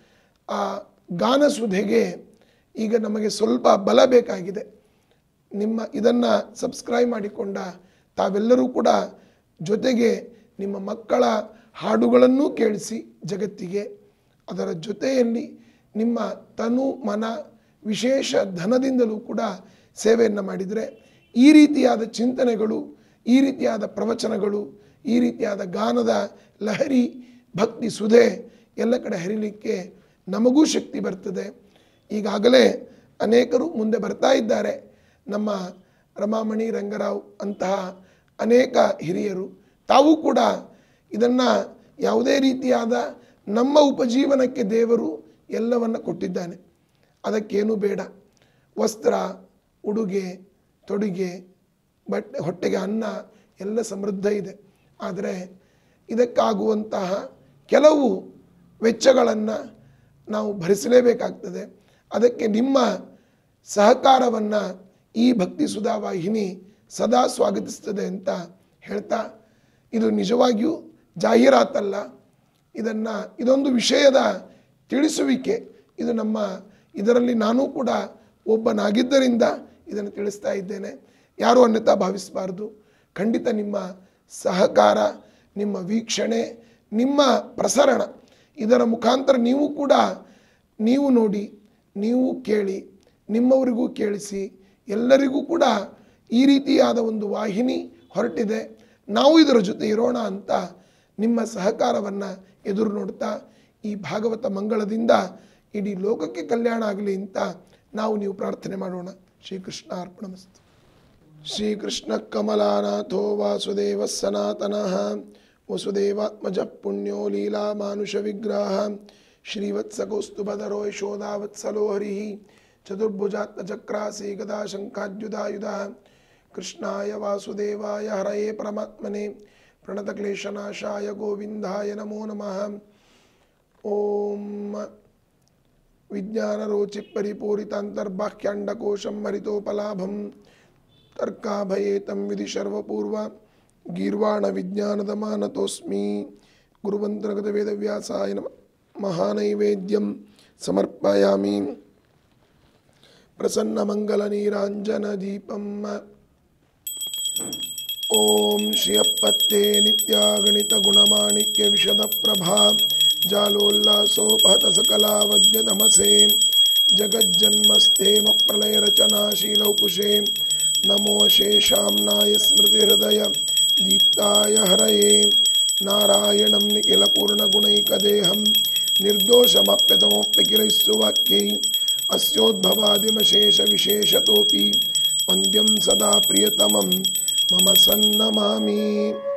ಆ ಗಾನಸುಧೆಗೆ ಈಗ ನಮಗೆ ಸ್ವಲ್ಪ ಬಲ ಬೇಕಾಗಿದೆ ನಿಮ್ಮ ಇದನ್ನು ಸಬ್ಸ್ಕ್ರೈಬ್ ಮಾಡಿಕೊಂಡ ತಾವೆಲ್ಲರೂ ಕೂಡ ಜೊತೆಗೆ ನಿಮ್ಮ ಮಕ್ಕಳ ಹಾಡುಗಳನ್ನೂ ಕೇಳಿಸಿ ಜಗತ್ತಿಗೆ ಅದರ ಜೊತೆಯಲ್ಲಿ ನಿಮ್ಮ ತನು ಮನ ವಿಶೇಷ ಧನದಿಂದಲೂ ಕೂಡ ಸೇವೆಯನ್ನು ಮಾಡಿದರೆ ಈ ರೀತಿಯಾದ ಚಿಂತನೆಗಳು ಈ ರೀತಿಯಾದ ಪ್ರವಚನಗಳು ಈ ರೀತಿಯಾದ ಗಾನದ ಲಹರಿ ಭಕ್ತಿ ಸುಧೆ ಎಲ್ಲ ಕಡೆ ಹರಿಲಿಕ್ಕೆ ನಮಗೂ ಶಕ್ತಿ ಬರ್ತದೆ ಈಗಾಗಲೇ ಅನೇಕರು ಮುಂದೆ ಬರ್ತಾ ಇದ್ದಾರೆ ನಮ್ಮ ರಮಾಮಣಿ ರಂಗರಾವ್ ಅಂತಹ ಅನೇಕ ಹಿರಿಯರು ತಾವು ಕೂಡ ಇದನ್ನು ಯಾವುದೇ ರೀತಿಯಾದ ನಮ್ಮ ಉಪಜೀವನಕ್ಕೆ ದೇವರು ಎಲ್ಲವನ್ನು ಕೊಟ್ಟಿದ್ದಾನೆ ಅದಕ್ಕೇನು ಬೇಡ ವಸ್ತ್ರ ಉಡುಗೆ ತೊಡುಗೆ ಬಟ್ಟೆ ಹೊಟ್ಟೆಗೆ ಅನ್ನ ಎಲ್ಲ ಸಮೃದ್ಧ ಇದೆ ಆದರೆ ಇದಕ್ಕಾಗುವಂತಹ ಕೆಲವು ವೆಚ್ಚಗಳನ್ನು ನಾವು ಭರಿಸಲೇಬೇಕಾಗ್ತದೆ ಅದಕ್ಕೆ ನಿಮ್ಮ ಸಹಕಾರವನ್ನು ಈ ಭಕ್ತಿ ಸುಧಾ ವಾಹಿನಿ ಸದಾ ಸ್ವಾಗತಿಸ್ತದೆ ಅಂತ ಹೇಳ್ತಾ ಇದು ನಿಜವಾಗಿಯೂ ಜಾಹೀರಾತಲ್ಲ ಇದನ್ನು ಇದೊಂದು ವಿಷಯದ ತಿಳಿಸುವಿಕೆ ಇದು ನಮ್ಮ ಇದರಲ್ಲಿ ನಾನೂ ಕೂಡ ಒಬ್ಬನಾಗಿದ್ದರಿಂದ ಇದನ್ನು ತಿಳಿಸ್ತಾ ಇದ್ದೇನೆ ಯಾರೂ ಅನ್ಯತಾ ಭಾವಿಸಬಾರ್ದು ಖಂಡಿತ ನಿಮ್ಮ ಸಹಕಾರ ನಿಮ್ಮ ವೀಕ್ಷಣೆ ನಿಮ್ಮ ಪ್ರಸರಣ ಇದರ ಮುಖಾಂತರ ನೀವು ಕೂಡ ನೀವು ನೋಡಿ ನೀವು ಕೇಳಿ ನಿಮ್ಮವರಿಗೂ ಕೇಳಿಸಿ ಎಲ್ಲರಿಗೂ ಕೂಡ ಈ ರೀತಿಯಾದ ಒಂದು ವಾಹಿನಿ ಹೊರಟಿದೆ ನಾವು ಇದರ ಜೊತೆ ಇರೋಣ ಅಂತ ನಿಮ್ಮ ಸಹಕಾರವನ್ನು ಎದುರು ನೋಡ್ತಾ ಈ ಭಾಗವತ ಮಂಗಳದಿಂದ ಇಡೀ ಲೋಕಕ್ಕೆ ಕಲ್ಯಾಣ ಆಗಲಿ ಅಂತ ನಾವು ನೀವು ಪ್ರಾರ್ಥನೆ ಮಾಡೋಣ ಶ್ರೀಕೃಷ್ಣ ಅರ್ಪಣಮಸ್ತು ಶ್ರೀಕೃಷ್ಣ ಕಮಲಾನಾಥೋ ವಾಸುದೇವ ಸನಾತನಃ ವಸುದೇವಾತ್ಮಜ ಪುಣ್ಯೋ ಲೀಲಾ ಮಾನುಷ ವಿಗ್ರಹ ಶ್ರೀವತ್ಸಕೌಸ್ತುಭಧರೋ ಯಶೋಧಾವತ್ಸಲೋ ಹರಿ ಚತುರ್ಭುಜಾತ್ಮಚಕ್ರಾಸಿ ಗದಾ ಶಂಖಾದ್ಯುಧಾಯುಧ ಕೃಷ್ಣಾಯ ವಾಸುದೇವಾಯ ಹರಯೇ ಪರಮಾತ್ಮನೆ ಪ್ರಣತಕ್ಲೇಶನಾಶಾಯ ಗೋವಿಂದಾಯ ನಮೋ ನಮಃ ಓಂ ವಿಜ್ಞಾನರೋಚಿ ಪರಿಪೂರಿತಾಂತರ್ಬಾಹ್ಯಾಂಡಕೋಶಂ ಮರಿತೋಪಲಾಭಂ ತರ್ಕಾಭಯೇತಂ ವಿಧಿ ಸರ್ವಪೂರ್ವ ಗೀರ್ವಾಣ ವಿಜ್ಞಾನದ ಮಾನತೋಸ್ಮಿ ಗುರುವಂತರಗತ ವೇದವ್ಯಾಸಾಯ ನಮ ಮಹಾನೈವೇದ್ಯಂ ಸಮರ್ಪಯಾಮಿ प्रसन्नमङ्गलनीराञ्जनदीपम् ॐ श्रियपत्ते नित्यागणितगुणमाणिक्यविशदप्रभा जालोल्लासोपहतसकलावद्यतमसे जगज्जन्मस्थेमप्रलयरचनाशीलौ कुशे नमो शेषाम्नाय स्मृतिहृदय दीप्ताय हरये नारायणं निखिलपूर्णगुणैकदेहं निर्दोषमप्यतमोऽप्यखिलैस्सुवाक्यै अस्योद्भवादिमशेषविशेषतोऽपि वन्द्यं सदा प्रियतमं मम सन्नमामि